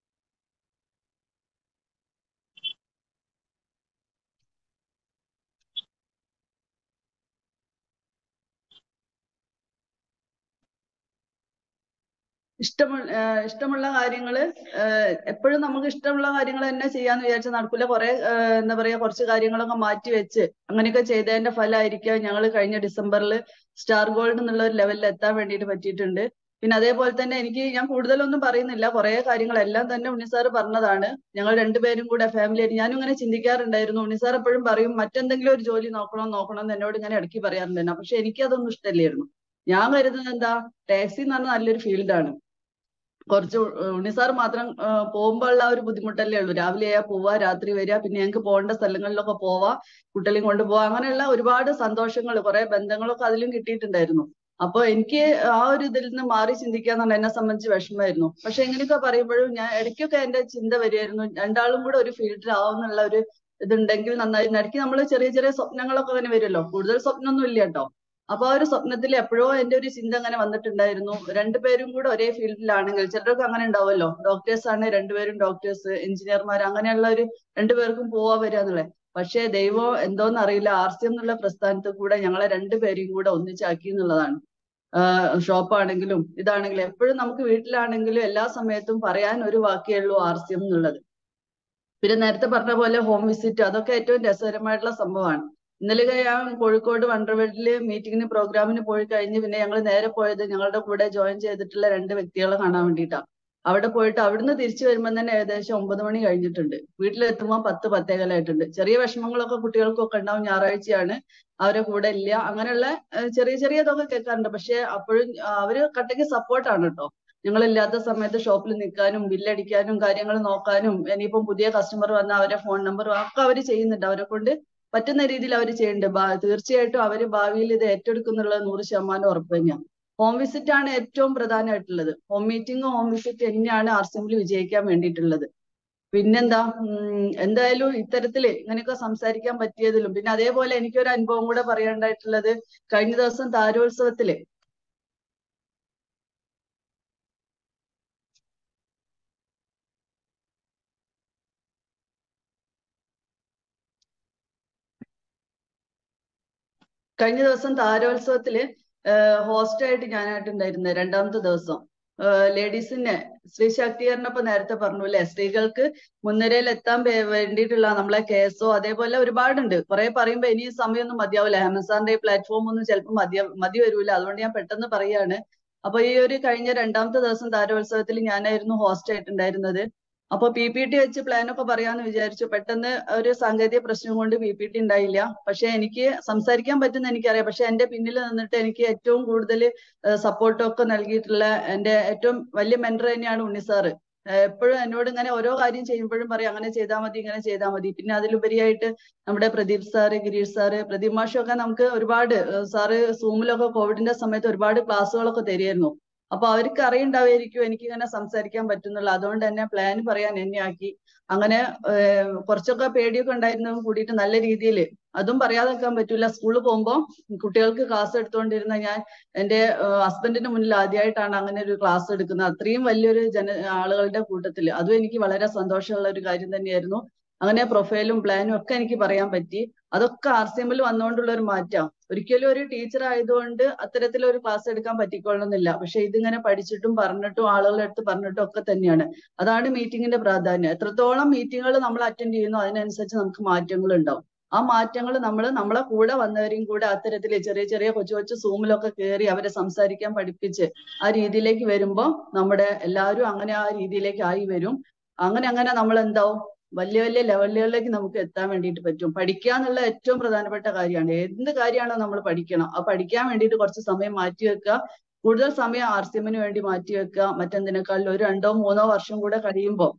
ഇഷ്ടമുള്ള ഏഹ് ഇഷ്ടമുള്ള കാര്യങ്ങള് ഏഹ് എപ്പോഴും നമുക്ക് ഇഷ്ടമുള്ള കാര്യങ്ങൾ തന്നെ ചെയ്യാന്ന് വിചാരിച്ചാൽ നടക്കില്ല കുറെ ഏഹ് എന്താ പറയാ കുറച്ച് കാര്യങ്ങളൊക്കെ മാറ്റി വെച്ച് അങ്ങനെയൊക്കെ ചെയ്തതിന്റെ ഫലമായിരിക്കാം ഞങ്ങൾ കഴിഞ്ഞ ഡിസംബറിൽ സ്റ്റാർ ഗോൾഡ് എന്നുള്ള ഒരു ലെവലിൽ എത്താൻ വേണ്ടിയിട്ട് പറ്റിയിട്ടുണ്ട് പിന്നെ അതേപോലെ തന്നെ എനിക്ക് ഞാൻ കൂടുതലൊന്നും പറയുന്നില്ല കുറെ കാര്യങ്ങളെല്ലാം തന്നെ ഉണ്ണിസാർ പറഞ്ഞതാണ് ഞങ്ങൾ രണ്ടുപേരും കൂടെ ഫാമിലി ആയിട്ട് ഞാനും ഇങ്ങനെ ചിന്തിക്കാറുണ്ടായിരുന്നു ഉണ്ണിസാർ എപ്പോഴും പറയും മറ്റെന്തെങ്കിലും ഒരു ജോലി നോക്കണം നോക്കണം എന്ന് എന്നോട് ഇങ്ങനെ ഇടയ്ക്ക് പറയാറുണ്ടായിരുന്നു പക്ഷെ എനിക്ക് അതൊന്നും ഇഷ്ടമല്ലായിരുന്നു ഞാൻ കരുതുന്നത് എന്താ ടാക്സി എന്ന് പറഞ്ഞാൽ നല്ലൊരു ഫീൽഡാണ് കുറച്ച് ഉണ്ണിസാർ മാത്രം പോകുമ്പോൾ ഉള്ള ഒരു ബുദ്ധിമുട്ടല്ലേ ഉള്ളൂ രാവിലെ ആയാൽ പോവാ രാത്രി വരിക പിന്നെ ഞങ്ങൾക്ക് പോകേണ്ട സ്ഥലങ്ങളിലൊക്കെ പോവാ കുട്ടികളെയും കൊണ്ടുപോവാ അങ്ങനെയുള്ള ഒരുപാട് സന്തോഷങ്ങൾ കുറെ ബന്ധങ്ങളൊക്കെ അതിലും കിട്ടിയിട്ടുണ്ടായിരുന്നു അപ്പൊ എനിക്ക് ആ ഒരു ഇതിൽ നിന്ന് മാറി ചിന്തിക്കുക എന്നാണ് എന്നെ സംബന്ധിച്ച് വിഷമമായിരുന്നു പക്ഷെ എങ്ങനെയൊക്കെ പറയുമ്പോഴും ഞാൻ ഇടയ്ക്കൊക്കെ എന്റെ ചിന്ത വരുമായിരുന്നു രണ്ടാളും കൂടെ ഒരു ഫീൽഡിൽ ആവുന്നുള്ള ഒരു ഇതുണ്ടെങ്കിൽ നന്നായിരുന്നു ഇടയ്ക്ക് നമ്മൾ ചെറിയ ചെറിയ സ്വപ്നങ്ങളൊക്കെ അങ്ങനെ വരുമല്ലോ കൂടുതൽ സ്വപ്നമൊന്നും ഇല്ല കേട്ടോ അപ്പൊ ആ ഒരു സ്വപ്നത്തിൽ എപ്പോഴോ എന്റെ ഒരു ചിന്ത അങ്ങനെ വന്നിട്ടുണ്ടായിരുന്നു രണ്ടുപേരും കൂടെ ഒരേ ഫീൽഡിലാണെങ്കിൽ ചിലരൊക്കെ അങ്ങനെ ഉണ്ടാവുമല്ലോ ഡോക്ടേഴ്സ് ആണ് രണ്ടുപേരും ഡോക്ടേഴ്സ് എഞ്ചിനീയർമാർ അങ്ങനെയുള്ള ഒരു രണ്ടുപേർക്കും പോവാ വരിക എന്നുള്ളത് പക്ഷേ ദൈവം എന്തോന്ന് അറിയില്ല ആർ സി എം എന്നുള്ള പ്രസ്ഥാനത്തിൽ കൂടെ ഞങ്ങളെ രണ്ടുപേരെയും കൂടെ ഒന്നിച്ചാക്കി എന്നുള്ളതാണ് ഷോപ്പാണെങ്കിലും ഇതാണെങ്കിലും എപ്പോഴും നമുക്ക് വീട്ടിലാണെങ്കിലും എല്ലാ സമയത്തും പറയാൻ ഒരു വാക്കേ ഉള്ളൂ ആർ സി എം എന്നുള്ളത് പിന്നെ നേരത്തെ പറഞ്ഞ പോലെ ഹോം വിസിറ്റ് അതൊക്കെ ഏറ്റവും രസകരമായിട്ടുള്ള സംഭവമാണ് ഇന്നലെ ഞാൻ കോഴിക്കോട് വണ്ടർവേൾഡില് മീറ്റിങ്ങിന് പ്രോഗ്രാമിന് പോയി കഴിഞ്ഞ് പിന്നെ ഞങ്ങൾ നേരെ പോയത് ഞങ്ങളുടെ കൂടെ ജോയിൻ ചെയ്തിട്ടുള്ള രണ്ട് വ്യക്തികളെ കാണാൻ വേണ്ടിയിട്ടാണ് അവിടെ പോയിട്ട് അവിടുന്ന് തിരിച്ചു വരുമ്പോൾ തന്നെ ഏകദേശം ഒമ്പത് മണി കഴിഞ്ഞിട്ടുണ്ട് വീട്ടിലെത്തുമ്പോൾ പത്ത് പത്തേകാലായിട്ടുണ്ട് ചെറിയ വിഷമങ്ങളൊക്കെ കുട്ടികൾക്കൊക്കെ ഉണ്ടാവും ഞായറാഴ്ചയാണ് അവരെ കൂടെ ഇല്ല അങ്ങനെയുള്ള ചെറിയ ചെറിയ ഇതൊക്കെ കേൾക്കാറുണ്ട് പക്ഷെ അപ്പോഴും അവര് കട്ടയ്ക്ക് സപ്പോർട്ടാണ് കേട്ടോ ഞങ്ങളില്ലാത്ത സമയത്ത് ഷോപ്പിൽ നിൽക്കാനും ബില്ലടിക്കാനും കാര്യങ്ങൾ നോക്കാനും ഇനിയിപ്പം പുതിയ കസ്റ്റമർ വന്ന അവരെ ഫോൺ നമ്പറും ഒക്കെ അവർ ചെയ്യുന്നുണ്ട് അവരെ കൊണ്ട് പറ്റുന്ന രീതിയിൽ അവർ ചെയ്യുന്നുണ്ട് ഭാ- തീർച്ചയായിട്ടും അവര് ഭാവിയിൽ ഇത് ഏറ്റെടുക്കുന്നുള്ളത് നൂറ് ശതമാനം ഉറപ്പ് തന്നെയാണ് ഹോം വിസിറ്റ് ആണ് ഏറ്റവും പ്രധാനമായിട്ടുള്ളത് ഹോം മീറ്റിംഗ് ഹോം വിസിറ്റ് തന്നെയാണ് ആർ സി എമ്മിൽ വിജയിക്കാൻ വേണ്ടിയിട്ടുള്ളത് പിന്നെന്താ ഉം എന്തായാലും ഇത്തരത്തില് ഇങ്ങനെയൊക്കെ സംസാരിക്കാൻ പറ്റിയതിലും പിന്നെ അതേപോലെ എനിക്കൊരു അനുഭവം കൂടെ പറയാണ്ടായിട്ടുള്ളത് കഴിഞ്ഞ ദിവസം താരോത്സവത്തില് കഴിഞ്ഞ ദിവസം താരോത്സവത്തില് ഹോസ്റ്റ് ആയിട്ട് ഞാനായിട്ടുണ്ടായിരുന്നത് രണ്ടാമത്തെ ദിവസം ലേഡീസിനെ സ്ത്രീ ശാക്തീകരണം നേരത്തെ പറഞ്ഞു അല്ലെ സ്ത്രീകൾക്ക് മുൻനിരയിൽ എത്താൻ വേ- വേണ്ടിയിട്ടുള്ള നമ്മളെ കേസോ അതേപോലെ ഒരുപാടുണ്ട് കുറെ പറയുമ്പോ ഇനി സമയമൊന്നും മതിയാവില്ല ആമസോണിന്റെ ഈ പ്ലാറ്റ്ഫോം ഒന്നും ചിലപ്പോൾ മതിയ മതി വരൂല അതുകൊണ്ട് ഞാൻ പെട്ടെന്ന് പറയാണ് അപ്പൊ ഈ ഒരു കഴിഞ്ഞ രണ്ടാമത്തെ ദിവസം താരോത്സവത്തിൽ ഞാനായിരുന്നു ഹോസ്റ്റ് ആയിട്ടുണ്ടായിരുന്നത് അപ്പൊ പി പി ടി വെച്ച് പ്ലാൻ ഒക്കെ പറയാന്ന് വിചാരിച്ചു പെട്ടെന്ന് ഒരു സാങ്കേതിക പ്രശ്നം കൊണ്ട് പി പി ടി ഉണ്ടായില്ല പക്ഷെ എനിക്ക് സംസാരിക്കാൻ പറ്റുന്ന എനിക്കറിയാം പക്ഷെ എന്റെ പിന്നിൽ നിന്നിട്ട് എനിക്ക് ഏറ്റവും കൂടുതൽ സപ്പോർട്ടും ഒക്കെ നൽകിയിട്ടുള്ള എന്റെ ഏറ്റവും വലിയ മെന്റർ തന്നെയാണ് ഉണ്ണി സാറ് എപ്പോഴും എന്നോട് ഇങ്ങനെ ഓരോ കാര്യം ചെയ്യുമ്പോഴും പറയും അങ്ങനെ ചെയ്താൽ മതി ഇങ്ങനെ ചെയ്താൽ മതി പിന്നെ അതിലുപരിയായിട്ട് നമ്മുടെ പ്രദീപ് സാറ് ഗിരീഷ് സാറ് പ്രദീപ് മാഷൊക്കെ നമുക്ക് ഒരുപാട് ഏഹ് സാറ് സൂമിലൊക്കെ കോവിഡിന്റെ സമയത്ത് ഒരുപാട് ക്ലാസ്സുകളൊക്കെ തരുമായിരുന്നു അപ്പൊ അവർക്ക് അറിയണ്ടാവുമായിരിക്കും എനിക്ക് ഇങ്ങനെ സംസാരിക്കാൻ പറ്റുന്നുള്ളൂ അതുകൊണ്ട് തന്നെ പ്ലാൻ പറയാൻ എന്നെ ആക്കി അങ്ങനെ ഏഹ് കുറച്ചൊക്കെ പേടിയൊക്കെ ഉണ്ടായിരുന്നതും കൂടിയിട്ട് നല്ല രീതിയിൽ അതും പറയാതെ നിൽക്കാൻ പറ്റൂല സ്കൂളിൽ പോകുമ്പോൾ കുട്ടികൾക്ക് ക്ലാസ് എടുത്തുകൊണ്ടിരുന്ന ഞാൻ എന്റെ ഹസ്ബൻഡിന്റെ മുന്നിൽ ആദ്യമായിട്ടാണ് അങ്ങനെ ഒരു ക്ലാസ് എടുക്കുന്നത് അത്രയും വലിയൊരു ജന ആളുകളുടെ കൂട്ടത്തിൽ അതും എനിക്ക് വളരെ സന്തോഷമുള്ള ഒരു കാര്യം തന്നെയായിരുന്നു അങ്ങനെ പ്രൊഫൈലും പ്ലാനും ഒക്കെ എനിക്ക് പറയാൻ പറ്റി അതൊക്കെ ആർ സി എമ്മിൽ വന്നുകൊണ്ടുള്ള ഒരു മാറ്റം ഒരിക്കലും ഒരു ടീച്ചർ ആയതുകൊണ്ട് അത്തരത്തിലൊരു ക്ലാസ് എടുക്കാൻ പറ്റിക്കൊള്ളുന്നില്ല പക്ഷെ ഇതിങ്ങനെ പഠിച്ചിട്ടും പറഞ്ഞിട്ടും ആളുകളുടെ അടുത്ത് പറഞ്ഞിട്ടും ഒക്കെ തന്നെയാണ് അതാണ് മീറ്റിംഗിന്റെ പ്രാധാന്യം എത്രത്തോളം മീറ്റിങ്ങുകൾ നമ്മൾ അറ്റൻഡ് ചെയ്യുന്നു അതിനനുസരിച്ച് നമുക്ക് മാറ്റങ്ങൾ ഉണ്ടാവും ആ മാറ്റങ്ങൾ നമ്മൾ നമ്മളെ കൂടെ വന്നവരെയും കൂടെ അത്തരത്തിൽ ചെറിയ ചെറിയ കൊച്ചു കൊച്ചു സൂമിലൊക്കെ കയറി അവരെ സംസാരിക്കാൻ പഠിപ്പിച്ച് ആ രീതിയിലേക്ക് വരുമ്പോ നമ്മുടെ എല്ലാവരും അങ്ങനെ ആ രീതിയിലേക്ക് ആയി വരും അങ്ങനെ അങ്ങനെ നമ്മൾ എന്താവും വലിയ വലിയ ലെവലുകളിലേക്ക് നമുക്ക് എത്താൻ വേണ്ടിയിട്ട് പറ്റും പഠിക്കുക എന്നുള്ള ഏറ്റവും പ്രധാനപ്പെട്ട കാര്യമാണ് എന്ത് കാര്യമാണോ നമ്മൾ പഠിക്കണം ആ പഠിക്കാൻ വേണ്ടിയിട്ട് കുറച്ച് സമയം മാറ്റി വെക്കുക കൂടുതൽ സമയം ആർ സി എമ്മിന് വേണ്ടി മാറ്റി വെക്കുക മറ്റെന്തിനേക്കാളും ഒരു രണ്ടോ മൂന്നോ വർഷം കൂടെ കഴിയുമ്പോൾ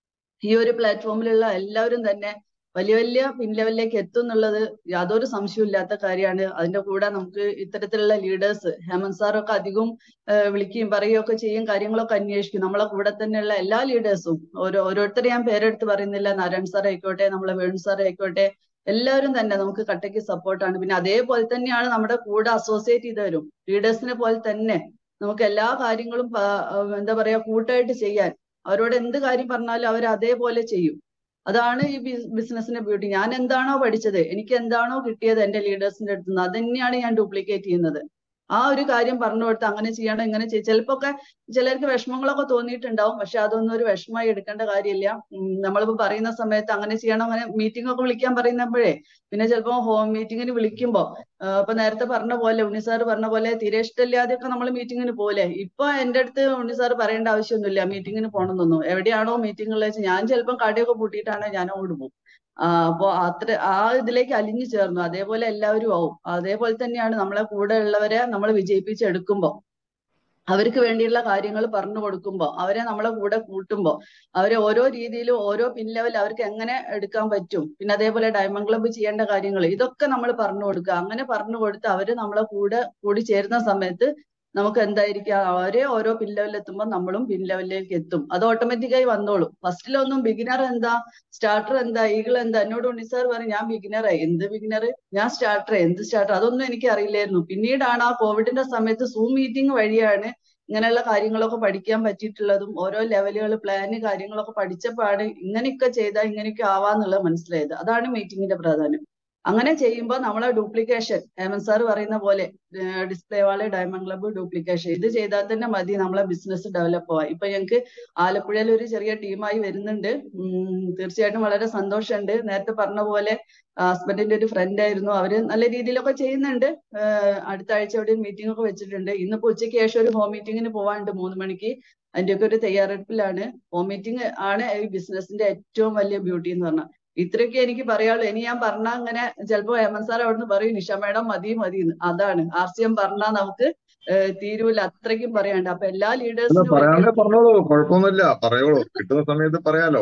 ഈ ഒരു പ്ലാറ്റ്ഫോമിലുള്ള എല്ലാവരും തന്നെ വലിയ വലിയ പിൻ ലെവലിലേക്ക് എത്തും എന്നുള്ളത് യാതൊരു സംശയമില്ലാത്ത കാര്യമാണ് അതിന്റെ കൂടെ നമുക്ക് ഇത്തരത്തിലുള്ള ലീഡേഴ്സ് ഹേമന്ത് സാറൊക്കെ അധികം ഏഹ് വിളിക്കുകയും പറയുകയൊക്കെ ചെയ്യും കാര്യങ്ങളൊക്കെ അന്വേഷിക്കും നമ്മളെ കൂടെ തന്നെയുള്ള എല്ലാ ലീഡേഴ്സും ഓരോ ഓരോരുത്തരെ ഞാൻ പേരെടുത്ത് പറയുന്നില്ല നാരായൺ സാർ ആയിക്കോട്ടെ നമ്മളെ വേണു സാർ ആയിക്കോട്ടെ എല്ലാവരും തന്നെ നമുക്ക് കട്ടയ്ക്ക് സപ്പോർട്ടാണ് പിന്നെ അതേപോലെ തന്നെയാണ് നമ്മുടെ കൂടെ അസോസിയേറ്റ് ചെയ്തവരും ലീഡേഴ്സിനെ പോലെ തന്നെ നമുക്ക് എല്ലാ കാര്യങ്ങളും പ- ഏഹ് എന്താ പറയാ കൂട്ടായിട്ട് ചെയ്യാൻ അവരോട് എന്ത് കാര്യം പറഞ്ഞാലും അവർ അതേപോലെ ചെയ്യും അതാണ് ഈ ബിസിനസിന്റെ ബ്യൂട്ടി ഞാൻ എന്താണോ പഠിച്ചത് എനിക്ക് എന്താണോ കിട്ടിയത് എന്റെ ലീഡേഴ്സിന്റെ അടുത്ത് നിന്ന് അത് തന്നെയാണ് ഞാൻ ഡ്യൂപ്ലിക്കേറ്റ് ചെയ്യുന്നത് ആ ഒരു കാര്യം പറഞ്ഞു കൊടുത്ത് അങ്ങനെ ചെയ്യണം ഇങ്ങനെ ചെയ്യും ചിലപ്പോ ഒക്കെ ചിലർക്ക് വിഷമങ്ങളൊക്കെ തോന്നിയിട്ടുണ്ടാവും പക്ഷെ അതൊന്നും ഒരു വിഷമമായി എടുക്കേണ്ട കാര്യമില്ല ഉം നമ്മളിപ്പോ പറയുന്ന സമയത്ത് അങ്ങനെ ചെയ്യണം അങ്ങനെ മീറ്റിംഗ് ഒക്കെ വിളിക്കാൻ പറയുന്നപ്പോഴേ പിന്നെ ചിലപ്പോ ഹോം മീറ്റിങ്ങിന് വിളിക്കുമ്പോ ആഹ് ഇപ്പൊ നേരത്തെ പറഞ്ഞ പോലെ ഉണ്ണി സാർ പറഞ്ഞ പോലെ തീരെ ഇഷ്ടമില്ലാതെയൊക്കെ നമ്മൾ മീറ്റിങ്ങിന് പോലെ ഇപ്പൊ എന്റെ അടുത്ത് ഉണ്ണി സാർ പറയേണ്ട ആവശ്യമൊന്നുമില്ല മീറ്റിങ്ങിന് പോകണമെന്നൊന്നും എവിടെയാണോ മീറ്റിംഗുകൾ വെച്ച് ഞാൻ ചിലപ്പം കടയൊക്കെ പൂട്ടിയിട്ടാണ് ഞാൻ അങ്ങോട്ട് പോകും ആ അപ്പൊ അത്ര ആ ഇതിലേക്ക് അലിഞ്ഞു ചേർന്നു അതേപോലെ എല്ലാവരും ആവും അതേപോലെ തന്നെയാണ് നമ്മളെ കൂടെ ഉള്ളവരെ നമ്മൾ വിജയിപ്പിച്ചെടുക്കുമ്പോ അവർക്ക് വേണ്ടിയുള്ള കാര്യങ്ങൾ പറഞ്ഞു കൊടുക്കുമ്പോ അവരെ നമ്മളെ കൂടെ കൂട്ടുമ്പോ അവരെ ഓരോ രീതിയിലും ഓരോ പിൻ ലെവൽ അവർക്ക് എങ്ങനെ എടുക്കാൻ പറ്റും പിന്നെ അതേപോലെ ഡയമണ്ട് ക്ലബ്ബ് ചെയ്യേണ്ട കാര്യങ്ങൾ ഇതൊക്കെ നമ്മൾ പറഞ്ഞു കൊടുക്കുക അങ്ങനെ പറഞ്ഞു കൊടുത്ത് അവര് നമ്മളെ കൂടെ കൂടി ചേരുന്ന സമയത്ത് നമുക്ക് എന്തായിരിക്കും അവരെ ഓരോ പിൻ ലെവലിൽ എത്തുമ്പോൾ നമ്മളും പിൻ ലെവലിലേക്ക് എത്തും അത് ഓട്ടോമാറ്റിക്കായി വന്നോളും ഫസ്റ്റിലൊന്നും ബിഗിനർ എന്താ സ്റ്റാർട്ടർ എന്താ ഈഗിൾ എന്താ എന്നോട് ഉണ്ണി സാർ പറഞ്ഞു ഞാൻ ബിഗിനറായി എന്ത് ബിഗിനർ ഞാൻ സ്റ്റാർട്ടർ എന്ത് സ്റ്റാർട്ടർ അതൊന്നും എനിക്ക് അറിയില്ലായിരുന്നു പിന്നീടാണ് ആ കോവിഡിന്റെ സമയത്ത് സൂം മീറ്റിംഗ് വഴിയാണ് ഇങ്ങനെയുള്ള കാര്യങ്ങളൊക്കെ പഠിക്കാൻ പറ്റിയിട്ടുള്ളതും ഓരോ ലെവലുകൾ പ്ലാന് കാര്യങ്ങളൊക്കെ പഠിച്ചപ്പോഴാണ് ഇങ്ങനെയൊക്കെ ചെയ്താൽ ഇങ്ങനെയൊക്കെ ആവാന്നുള്ളത് മനസ്സിലായത് അതാണ് മീറ്റിംഗിന്റെ പ്രാധാന്യം അങ്ങനെ ചെയ്യുമ്പോൾ നമ്മളെ ഡ്യൂപ്ലിക്കേഷൻ ഹേമന്ത് സാർ പറയുന്ന പോലെ display wall diamond club duplication ഇത് ചെയ്താൽ തന്നെ മതി നമ്മളെ ബിസിനസ് ഡെവലപ്പ് ആവാൻ ഇപ്പൊ ഞങ്ങൾക്ക് ആലപ്പുഴയിൽ ഒരു ചെറിയ ടീമായി വരുന്നുണ്ട് ഉം തീർച്ചയായിട്ടും വളരെ സന്തോഷമുണ്ട് നേരത്തെ പറഞ്ഞ പോലെ ഹസ്ബൻഡിന്റെ ഒരു ഫ്രണ്ട് ആയിരുന്നു അവര് നല്ല രീതിയിലൊക്കെ ചെയ്യുന്നുണ്ട് ആഹ് അടുത്ത ആഴ്ച അവിടെ മീറ്റിംഗ് ഒക്കെ വെച്ചിട്ടുണ്ട് ഇന്നിപ്പോ ഉച്ചയ്ക്ക് ശേഷം ഒരു ഹോം മീറ്റിംഗിന് പോവാനുണ്ട് മൂന്ന് മണിക്ക് അതിന്റെയൊക്കെ ഒരു തയ്യാറെടുപ്പിലാണ് ഹോം മീറ്റിംഗ് ആണ് ഈ ബിസിനസിന്റെ ഏറ്റവും വലിയ ബ്യൂട്ടി എന്ന് പറഞ്ഞാൽ ഇത്രയൊക്കെ എനിക്ക് പറയാനുള്ളൂ ഇനി ഞാൻ പറഞ്ഞാൽ അങ്ങനെ ചിലപ്പോ ഹേമന്ത് സാർ അവിടുന്ന് പറയും നിഷ മേഡം മതി മതി എന്ന് അതാണ് ആർ സി എം പറഞ്ഞാൽ നമുക്ക് ഏഹ് തീരൂല അത്രയ്ക്കും പറയാണ്ട് അപ്പൊ എല്ലാ അല്ല ലീഡേഴ്സിനും പറയാതെ പറഞ്ഞോളൂ കുഴപ്പമൊന്നുമില്ല പറയോളൂ കിട്ടുന്ന സമയത്ത് പറയാലോ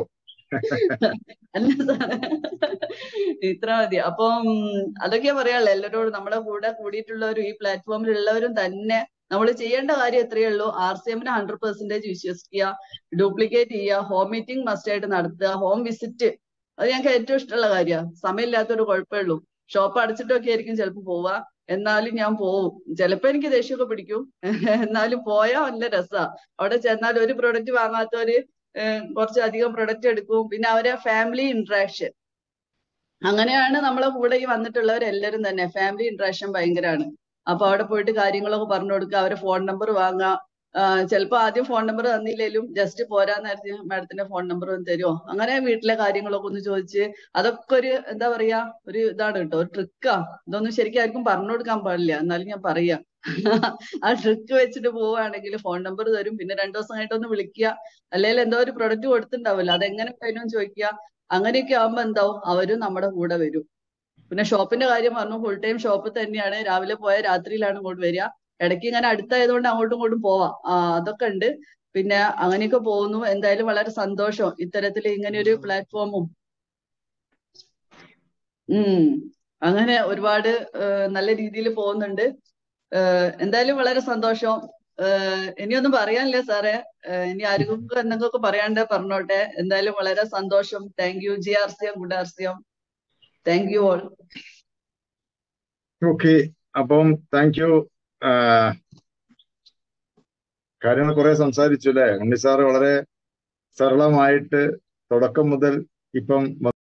അല്ല സാറേ ഇത്ര മതി അപ്പം അതൊക്കെയാ പറയാനുള്ളത് എല്ലാവരോടും നമ്മുടെ കൂടെ കൂടിയിട്ടുള്ളവരും ഈ പ്ലാറ്റ്ഫോമിലുള്ളവരും തന്നെ നമ്മൾ ചെയ്യേണ്ട കാര്യം എത്രയേ ഉള്ളൂ ആർ സി എമ്മിന് ഹൺഡ്രഡ് പെർസെന്റേജ് വിശ്വസിക്കുക ഡ്യൂപ്ലിക്കേറ്റ് ചെയ്യുക ഹോം മീറ്റിംഗ് മസ്റ്റ് ആയിട്ട് നടത്തുക ഹോം വിസിറ്റ് അത് ഞങ്ങൾക്ക് ഏറ്റവും ഇഷ്ടമുള്ള കാര്യമാണ് സമയമില്ലാത്തൊരു കുഴപ്പമേ ഉള്ളൂ ഷോപ്പ് അടച്ചിട്ടൊക്കെ ആയിരിക്കും ചിലപ്പോൾ പോവുക എന്നാലും ഞാൻ പോവും ചിലപ്പോ എനിക്ക് ദേഷ്യമൊക്കെ പിടിക്കും എന്നാലും പോയാൽ നല്ല രസാ അവിടെ ചെന്നാൽ ഒരു പ്രൊഡക്റ്റ് വാങ്ങാത്തവര് ഏഹ് കുറച്ചധികം പ്രൊഡക്റ്റ് എടുക്കും പിന്നെ അവരെ ഫാമിലി ഇന്ററാക്ഷൻ അങ്ങനെയാണ് നമ്മളെ കൂടെ ഈ വന്നിട്ടുള്ളവരെല്ലാരും തന്നെ ഫാമിലി ഇന്ററാക്ഷൻ ഭയങ്കരമാണ് അപ്പൊ അവിടെ പോയിട്ട് കാര്യങ്ങളൊക്കെ പറഞ്ഞു കൊടുക്കുക അവരെ ഫോൺ നമ്പർ വാങ്ങുക ചിലപ്പോ ആദ്യം ഫോൺ നമ്പർ തന്നില്ലേലും ജസ്റ്റ് പോരാൻ നേരത്തെ മാഡത്തിന്റെ ഫോൺ നമ്പർ ഒന്ന് തരുമോ അങ്ങനെ വീട്ടിലെ കാര്യങ്ങളൊക്കെ ഒന്ന് ചോദിച്ച് അതൊക്കെ ഒരു എന്താ പറയാ ഒരു ഇതാണ് കേട്ടോ ഒരു ട്രിക്കാ ഇതൊന്നും ശരിക്കും ആർക്കും പറഞ്ഞു കൊടുക്കാൻ പാടില്ല എന്നാലും ഞാൻ പറയാ ആ ട്രിക്ക് വെച്ചിട്ട് പോവുകയാണെങ്കിൽ ഫോൺ നമ്പർ തരും പിന്നെ രണ്ടു ദിവസം കഴിഞ്ഞിട്ട് ഒന്ന് വിളിക്കുക അല്ലെങ്കിൽ എന്തോ ഒരു പ്രൊഡക്റ്റ് കൊടുത്തിട്ടുണ്ടാവില്ല അതെങ്ങനെ കഴിഞ്ഞു ചോദിക്കുക അങ്ങനെയൊക്കെ ആവുമ്പോ എന്താവും അവരും നമ്മുടെ കൂടെ വരും പിന്നെ ഷോപ്പിന്റെ കാര്യം പറഞ്ഞു ഫുൾ ടൈം ഷോപ്പ് തന്നെയാണ് രാവിലെ പോയാൽ രാത്രിയിലാണ് ഇങ്ങോട്ട് വരിക ഇടയ്ക്ക് ഇങ്ങനെ അടുത്തായതുകൊണ്ട് അങ്ങോട്ടും ഇങ്ങോട്ടും പോവാം ആ അതൊക്കെ ഉണ്ട് പിന്നെ അങ്ങനെയൊക്കെ പോകുന്നു എന്തായാലും വളരെ സന്തോഷം ഇത്തരത്തിൽ ഇങ്ങനെ ഒരു പ്ലാറ്റ്ഫോമും ഉം അങ്ങനെ ഒരുപാട് ഏഹ് നല്ല രീതിയിൽ പോകുന്നുണ്ട് ഏഹ് എന്തായാലും വളരെ സന്തോഷം ഏഹ് ഇനിയൊന്നും പറയാനില്ല സാറേ ഏഹ് ഇനി ആർക്കും എന്തെങ്കിലുമൊക്കെ പറയാണ്ട് പറഞ്ഞോട്ടെ എന്തായാലും വളരെ സന്തോഷം thank you G R C M good R C M thank you all okay അപ്പം താങ്ക് യു കാര്യങ്ങൾ കുറെ സംസാരിച്ചു അല്ലെ ഉണ്ണി സാറ് വളരെ സരളമായിട്ട് തുടക്കം മുതൽ ഇപ്പം